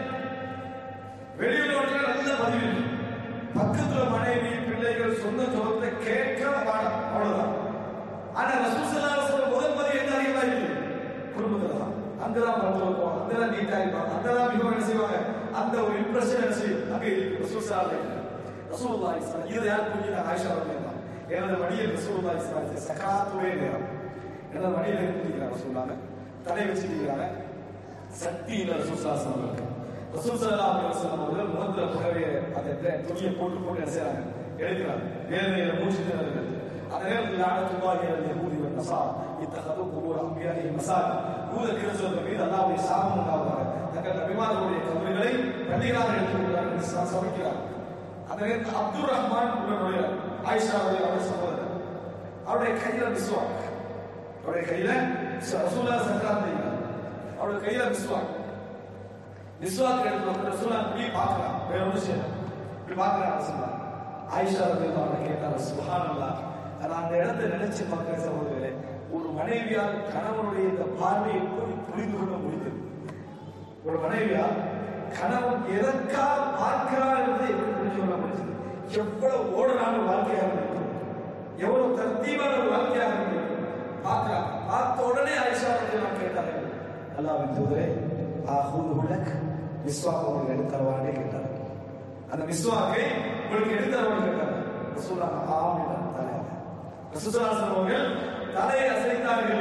வெளியில ஒன்றுல நல்ல பதிவு இல்லை பக்கத்துல மனைவி பிள்ளைகள் சொந்த சொத்தை கேட்க பாடம் அவ்வளவுதான் ஆனா ரசூசல்லாஹு சொல்ற முதல் பதிவு என்ன அதிகமா இருக்கு குடும்பத்துல தான் அங்கதான் மருத்துவம் இருக்கும் அங்கதான் நீட்டா இருப்பாங்க அங்கதான் மிகவும் என்ன செய்வாங்க அந்த ஒரு இம்ப்ரெஷன் என்ன செய்யும் அங்க இருக்கு ரசூசல்லாஹு ரசூலுல்லாஹி ஸல்லல்லாஹு இது யார் புரியுது ஆயிஷா ரலியல்லாஹு எனது வழியில் ரசூலுல்லாஹி ஸல்லல்லாஹு சக்கராத்துவே நேரம் எனது வழியில் இருக்கிறாங்க ரசூலுல்லாஹ் தலை வச்சிருக்கிறாங்க சக்தியில் ரசூசாசனம் இருக்கு ரசூல் ஸல்லல்லாஹு அலைஹி வஸல்லம் அவர்கள் முகத்துல புடவைய அந்த துணியை போட்டு போட்டு என்ன செய்றாங்க எழுதுறாங்க வேதனையில மூச்சு திணறுகள் அந்த நேரத்தில் லானத்துல்லாஹி அலல் யஹூதி வன் நஸாரா இத்தகது குபூர் அன்பியாஹி மசாஜித் யூத கிறிஸ்தவர்கள் மீது அல்லாஹ்வுடைய சாபம் உண்டாவதாக தங்கள் நபிமார்களுடைய கபறுகளை பள்ளிகளாக எடுத்துக்கொள்கிறார்கள் என்று ச- சபிக்கிறார் அந்த நேரத்தில் அப்துல் ரஹ்மான் உள்ள நுழைகிறார் ஆயிஷாவுடைய அவருடைய சகோதரர் அவருடைய கையில மிஸ்வாக் அவருடைய கையில ச- ரசூலா சக்கராத் அவருடைய கையில மிஸ்வாக் விஸ்வாக்கு எடுத்து வந்து ரசூலா இப்படி பார்க்கலாம் வேற ஒன்றும் செய்யல இப்படி பார்க்கலாம் ரசூலா ஆயிஷா ரவி அவரை கேட்டார் சுஹானல்லா நான் அந்த இடத்தை நினைச்சு பார்க்கிறேன் சகோதரர்களே ஒரு மனைவியால் கணவனுடைய இந்த பார்வை எப்படி புரிந்து கொள்ள முடிந்தது ஒரு மனைவியால் கணவன் எதற்காக பார்க்கிறார் என்பதை எப்படி புரிந்து கொள்ள முடிஞ்சது எவ்வளவு ஓடலான வாழ்க்கையாக இருக்கும் எவ்வளவு தர்த்தீவான ஒரு வாழ்க்கையாக இருக்கும் பார்க்கிறாங்க பார்த்த உடனே ஆயிஷா ரவி நான் கேட்டார்கள் அல்லாவின் தூதரே ஆஹூது உலக் விஸ்வாக் உங்களுக்கு எடுத்து தருவானே கேட்டார் அந்த விஸ்வாக்கை உங்களுக்கு எடுத்து தருவான்னு கேட்டார் ரசூலா ஆம் என்றார் தலையாக ரசூலாசன் அவர்கள் தலையை அசைத்தார்கள்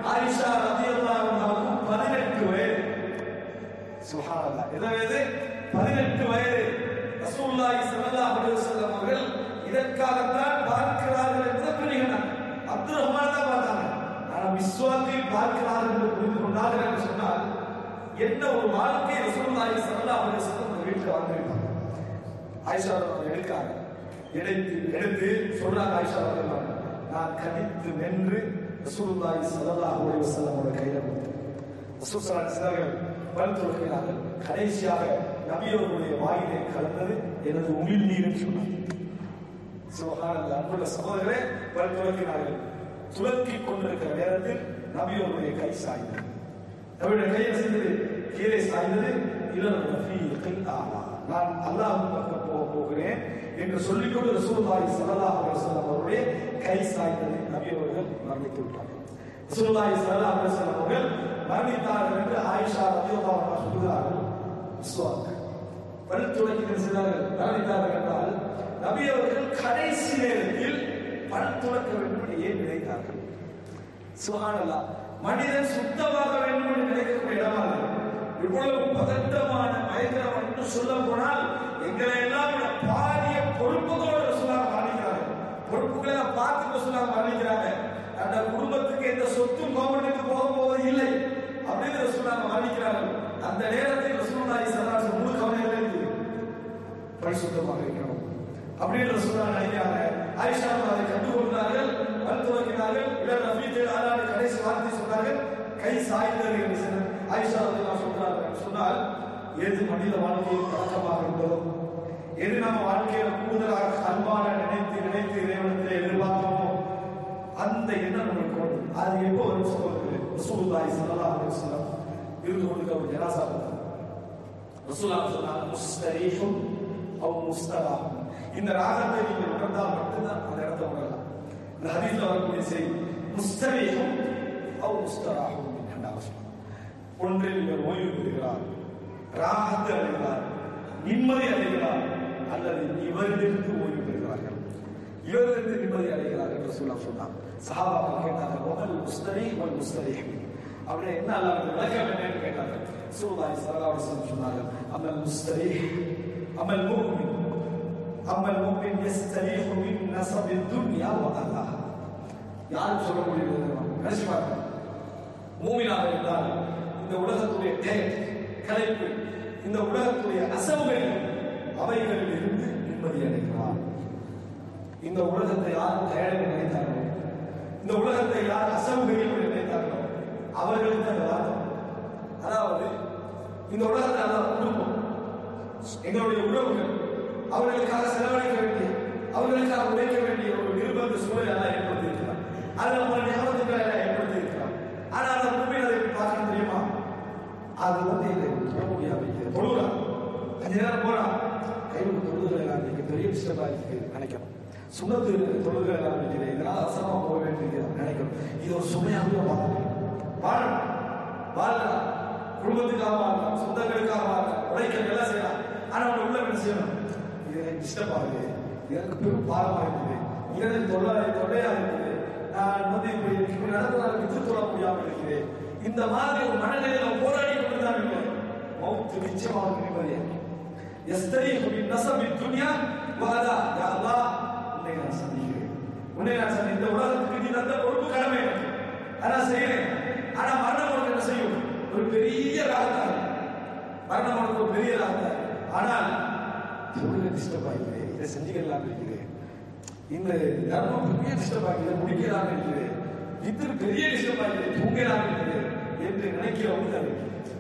ஆயிஷா ரதியல்லாஹு அன்ஹாவுக்கு பதினெட்டு வயது சுப்ஹானல்லாஹ் எந்த வயது பதினெட்டு வயது ரசூலுல்லாஹி ஸல்லல்லாஹு அலைஹி வஸல்லம் அவர்கள் இதற்காகத்தான் பார்க்கிறார்கள் என்பதை புரிகிறாங்க அப்துல் ரஹ்மான் தான் பார்த்தாங்க ஆனா விஸ்வாத்தை பார்க்கிறார்கள் என்று புரிந்து கொண்டார்கள் என்று சொன்னால் என்ன ஒரு வாழ்க்கை ரசூலுல்லாஹி ஸல்லல்லாஹு அலைஹி வஸல்லம் அந்த வீட்டில் வாழ்ந்திருப்பாங்க ஆயிஷா அவர்கள் எடுக்கிறாங்க எடுத்து எடுத்து சொல்றாங்க ஆயிஷா அவர்கள் நான் கடித்து வென்று ரசூலுல்லாஹி ஸல்லல்லாஹு அலைஹி வஸல்லமோட கையில கொடுத்தேன் ரசூல் ஸல்லல்லாஹு அலைஹி வஸல்லம் பல் துறக்கிறார்கள் கடைசியாக நபியோருடைய வாயிலே கலந்தது எனது உமிழ் நீர் சொன்னார் சுபஹானல்லாஹ் அன்புள்ள சகோதரரே பல் துறக்கிறார்கள் துலக்கிக் கொண்டிருக்கிற நேரத்தில் நபியோருடைய கை சாய்ந்தது நபியுடைய கை செய்தது கீழே சாய்ந்தது இளம் ரஃபீக்கில் ஆலா நான் அல்லாஹ் பக்கம் போக போகிறேன் என்று சொல்லிக்கொண்டு ரசூலுல்லாஹி ஸல்லல்லாஹு அலைஹி வஸல்லம் அவருடைய கை சாய்ந்தது நபி அவர்கள் மரணித்து விட்டார்கள் ரசூலுல்லாஹி ஸல்லல்லாஹு அலைஹி வஸல்லம் அவர்கள் மரணித்தார்கள் என்று ஆயிஷா ரலியல்லாஹு அன்ஹா சொல்கிறார்கள் விஸ்வாக் பல் துளைக்கு செய்தார்கள் மரணித்தார்கள் என்றால் நபி அவர்கள் கடைசி நேரத்தில் பல் துளக்க வேண்டும் என்று ஏன் நினைத்தார்கள் சுகானல்லா மனிதன் சுத்தமாக வேண்டும் என்று நினைக்கக்கூடிய இடமாக இவ்வளவு பதட்டமான பயங்கரம் என்று சொல்ல போனால் எங்களை எல்லாம் விட பாரிய பொறுப்புகளோடு சொல்லாம மரணிக்கிறாங்க பொறுப்புகளை எல்லாம் பார்த்துட்டு சொல்லாம மரணிக்கிறாங்க அந்த குடும்பத்துக்கு எந்த சொத்தும் கவர்மெண்ட்டுக்கு போக போவது இல்லை அப்படின்னு சொல்லாம மரணிக்கிறார்கள் அந்த நேரத்தில் ரசூலுல்லாஹி ஸல்லல்லாஹு அலைஹி வஸல்லம் முழு கவனம் இருக்குது பரிசுத்தமாக இருக்கணும் அப்படின்னு சொல்ல நினைக்கிறாங்க ஆயிஷா அதை கண்டுகொண்டார்கள் பல் துவக்கினார்கள் இளர் ரஃபீத்தில் ஆளாடு கடைசி வார்த்தை சொன்னார்கள் கை சாய்ந்தது என்று சொன்ன ஆயிஷா அதை நான் சொல்றார்கள் சொன்னால் எது மனித வாழ்க்கையில் பழக்கமாக இருந்ததோ எது நம்ம வாழ்க்கையில கூடுதலாக அன்பான நினைத்து நினைத்து இறைவனத்தில் எதிர்பார்த்தோமோ அந்த எண்ணம் நம்மளுக்கு வரும் அது எப்போ வரும் சொல்றது ரசூலுல்லாஹி ஸல்லல்லாஹு அலைஹி வஸல்லம் இருந்து கொண்டு ஒரு ஜனாசா வந்தார் ரசூலா சொன்னாங்க முஸ்தரீஹும் அவ் முஸ்தராஹும் இந்த ராகத்தை நீங்கள் உணர்ந்தால் மட்டும்தான் அந்த இடத்தை உணரலாம் இந்த ஹதீஸ்ல வரக்கூடிய செய்தி முஸ்தரீஹும் அவ் முஸ்தராஹும் என்றாங்க சொன்னாங்க ஒன்றில் இவர் ஓய்வு பெறுகிறார் ராகத்தை அடைகிறார் நிம்மதி அடைகிறார் அல்லது இவரிலிருந்து ஓய்வு பெறுகிறார்கள் இவரிலிருந்து நிம்மதி அடைகிறார் என்று சொல்ல சொன்னார் சஹாபாக்கள் கேட்டார்கள் ஒமல் முஸ்தரி ஒல் முஸ்தரி அப்படியே என்ன அல்லாஹ் விளக்கம் என்னன்னு கேட்டார்கள் சூதாய் சரலாவசம் சொன்னார்கள் அமல் முஸ்தரி அமல் மூமின் அமல் மூமின் யஸ்தரீஹு மின் நஸபி துன்யா வ அல்லாஹ் யாரும் சொல்ல முடியாது நினைச்சு பாருங்க மூமினாக இருந்தால் இந்த உலகத்துடைய டயட் கலைப்பு இந்த உலகத்துடைய அசவுகள் அவைகளில் இருந்து நிம்மதி அடைகிறார் இந்த உலகத்தை யார் டயர்டு நினைத்தார்களோ இந்த உலகத்தை யார் அசவுகையில் நினைத்தார்களோ அவர்களுக்கு அந்த வார்த்தை அதாவது இந்த உலகத்தை அல்லாஹ் குடும்பம் எங்களுடைய உறவுகள் அவர்களுக்காக செலவழிக்க வேண்டிய அவர்களுக்காக உழைக்க வேண்டிய ஒரு நிர்பந்த சூழல் எல்லாம் ஏற்படுத்தியிருக்கிறார் அதை நம்ம ஞாபகத்துக்களை எல்லாம் ஏற்படுத்தியிருக்கிறார் ஆனால் அந்த பூமியில் அதை எப்படி பார்க்கணும் தெரியுமா அது வந்து இல்லை சொல்ல முடியாது தொழுகிறா அஞ்சு நேரம் போனா கைவிட்டு தொழுதுகளை எல்லாம் நீங்க பெரிய விஷயமா இருக்கு நினைக்கணும் சுண்ணத்து தொழுகை எல்லாம் இருக்கிறேன் இதனால் அவசரமா போக வேண்டியது நினைக்கணும் இது ஒரு சுமையாக பார்க்கணும் வாழணும் வாழலாம் குடும்பத்துக்காக வாழலாம் சொந்தங்களுக்காக வாழலாம் உழைக்க எல்லாம் செய்யலாம் ஆனா அவங்க உள்ள என்ன செய்யணும் இது எனக்கு டிஸ்டர்ப் ஆகுது எனக்கு பெரும் பாரமா இருக்குது எனக்கு தொல்லை தொல்லையா இருக்குது நான் வந்து இப்படி இப்படி நடந்ததால் வித்து தொழ முடியாமல் இருக்கிறேன் இந்த மாதிரி ஒரு மனநிலையில போராடி கொண்டுதான் இருக்கிறேன் மௌத்து நிச்சயமாக நிம்மதியா எஸ்தரி நசபி துனியா வாதா யா அல்லாஹ் உன்னை நான் சந்திக்கிறேன் உன்னை நான் சந்தி இந்த உலகத்துக்கு நீ தந்த பொறுப்பு கடமை எனக்கு ஆனா செய்யறேன் ஆனா மரணம் உனக்கு என்ன செய்யும் ஒரு பெரிய ராகத்தான் மரணம் உனக்கு ஒரு பெரிய ராகத்தான் ஆனால் தொழில டிஸ்டர்ப் ஆகிறேன் இதை செஞ்சுக்கலாம் இருக்கிறேன் இந்த தர்மம் பெரிய டிஸ்டர்ப் ஆகிறது முடிக்கலாம் இருக்கிறேன் இது பெரிய டிஸ்டர்ப் ஆகிறது தூங்கலாம் இருக்கிறேன் என்று நினைக்கிறவங்க அது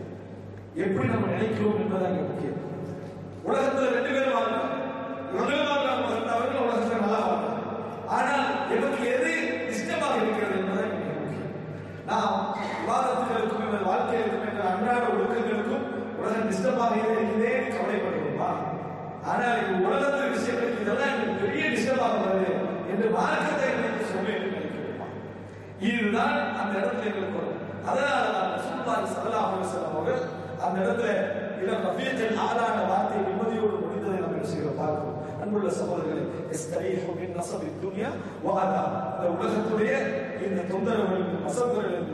எப்படி நம்ம நினைக்கிறோம் என்பதாக முக்கியம் உலகத்துல ரெண்டு பேரும் வாழலாம் இவங்களும் வாழலாம் அவர்கள் உலகத்துல நல்லா வாழலாம் ஆனால் எனக்கு எது இஷ்டமாக இருக்கிறது என்பதை மிக முக்கியம் நாம் விவாதத்துகளுக்கும் எங்கள் வாழ்க்கையிற்கும் எங்கள் அன்றாட ஒழுக்கங்களுக்கும் உலகம் டிஸ்டர்பாக இருக்கிறதே கவலைப்படுவோமா ஆனால் இது உலகத்து விஷயங்களுக்கு இதெல்லாம் எனக்கு பெரிய டிஸ்டர்பாக வருது என்று மார்க்கத்தை நினைத்து சொல்ல என்று நினைக்கிறோமா இதுதான் அந்த இடத்துல எங்களுக்கு வரும் அதனால தான் சுல்தாரி சல்லா அலுவலம் அவர்கள் அந்த இடத்துல இளம் ரஃபீக்கில் ஆளான வார்த்தை நிம்மதியோடு முடிந்ததை நாம் என்ன செய்கிறோம் பார்க்கிறோம் அன்புள்ள சகோதரர்களே எஸ்தரீஹு மின் நஸபி துன்யா வ அதா இந்த உலகத்துடைய இந்த தொந்தரவுகளுக்கும் அசவுகளிலிருந்தும்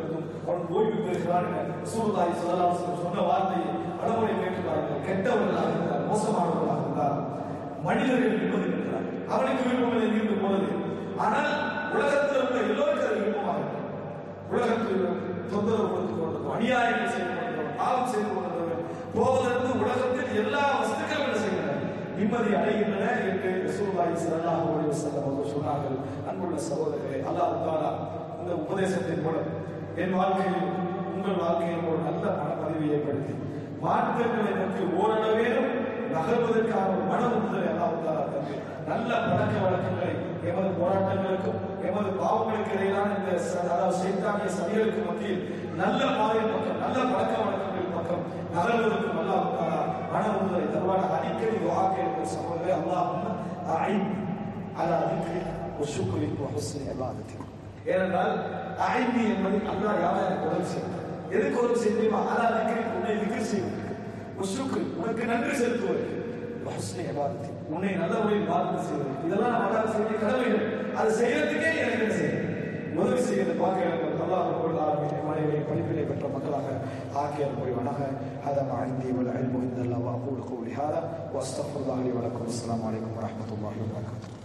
அவன் ஓய்வு பெறுகிறான் என ரசூலுல்லாஹி ஸல்லல்லாஹு அலைஹி வஸல்லம் சொன்ன வார்த்தையை பலமுறை கேட்டு பாருங்கள் கெட்டவர்களாக இருந்தார் மோசமானவர்களாக இருந்தார் மனிதர்கள் நிம்மதி பெற்றார் அவனுக்கு விருப்பம் இருந்து போனது ஆனால் உலகத்தில் உள்ள எல்லோருக்கும் அது விருப்பமாக இருக்கும் உலகத்தில் தொந்தரவு கொடுத்து கொண்டிருக்கும் அநியாயங்கள் செய்து கொண்டிருக்கிறோம் பாவம் செய்து கொண்டிருக்கிறோம் போவதற்கு உலகத்தில் எல்லா வஸ்துக்களும் என்ன செய்கின்றன நிம்மதி அடைகின்றன என்று ரசூலுல்லாஹி ஸல்லல்லாஹு அலைஹி வஸல்லம் அவர்கள் சொன்னார்கள் அன்புள்ள சகோதரர்களே அல்லாஹ் தஆலா இந்த உபதேசத்தின் மூலம் என் வாழ்க்கையில் உங்கள் வாழ்க்கையில் ஒரு நல்ல மனப்பதிவை ஏற்படுத்தி மாற்றங்களை நோக்கி ஓரளவேனும் நகர்வதற்கான ஒரு மன உறுதலை அல்லாஹ் தஆலா தந்து நல்ல பழக்க வழக்கங்களை எமது போராட்டங்களுக்கும் எமது பாவங்களுக்கு இடையிலான இந்த ச- அதாவது சைத்தானிய சதிகளுக்கு மத்தியில் நல்ல பாதை பக்கம் நல்ல பழக்க வழக்கங்கள் பக்கம் நகர்வதற்கும் அல்லாஹ் தஆலா மன உறுதலை தருவான அடிக்கடி துஆ கேட்கிற சகோதரே அல்லாஹ் அஐன் அலா திக்ரி வஷுக்ரி வஹுஸ்னி இபாதத்தி ஏனென்றால் அஐனி என்பது அல்லாஹ் யாரை எனக்கு உதவி செய்யும் எதுக்கு உதவி செய்ய தெரியுமா அலா திக்ரி உன்னை திக்ர் செய்வதற்கு வஷுக்ரி உனக்கு நன்றி செலுத்துவதற்கு வஹுஸ்னி இபாதத்தி உன்னை நல்ல முறையில் பார்த்து செய்வது இதெல்லாம் நம்ம அல்லாஹ் செய்ய கடமைகள் அது செய்யறதுக்கே எனக்கு என்ன செய்யும் உதவி செய்யறது பார்க்க எனக்கு அல்லாஹ் ரப்பல் ஆலமீன் மனைவி படிப்பினை பெற்ற மக்களாக ஆக்கிய புரிவனாக هذا ما عندي والعلم عند الله واقول قولي هذا واستغفر الله لي ولكم السلام عليكم ورحمه الله وبركاته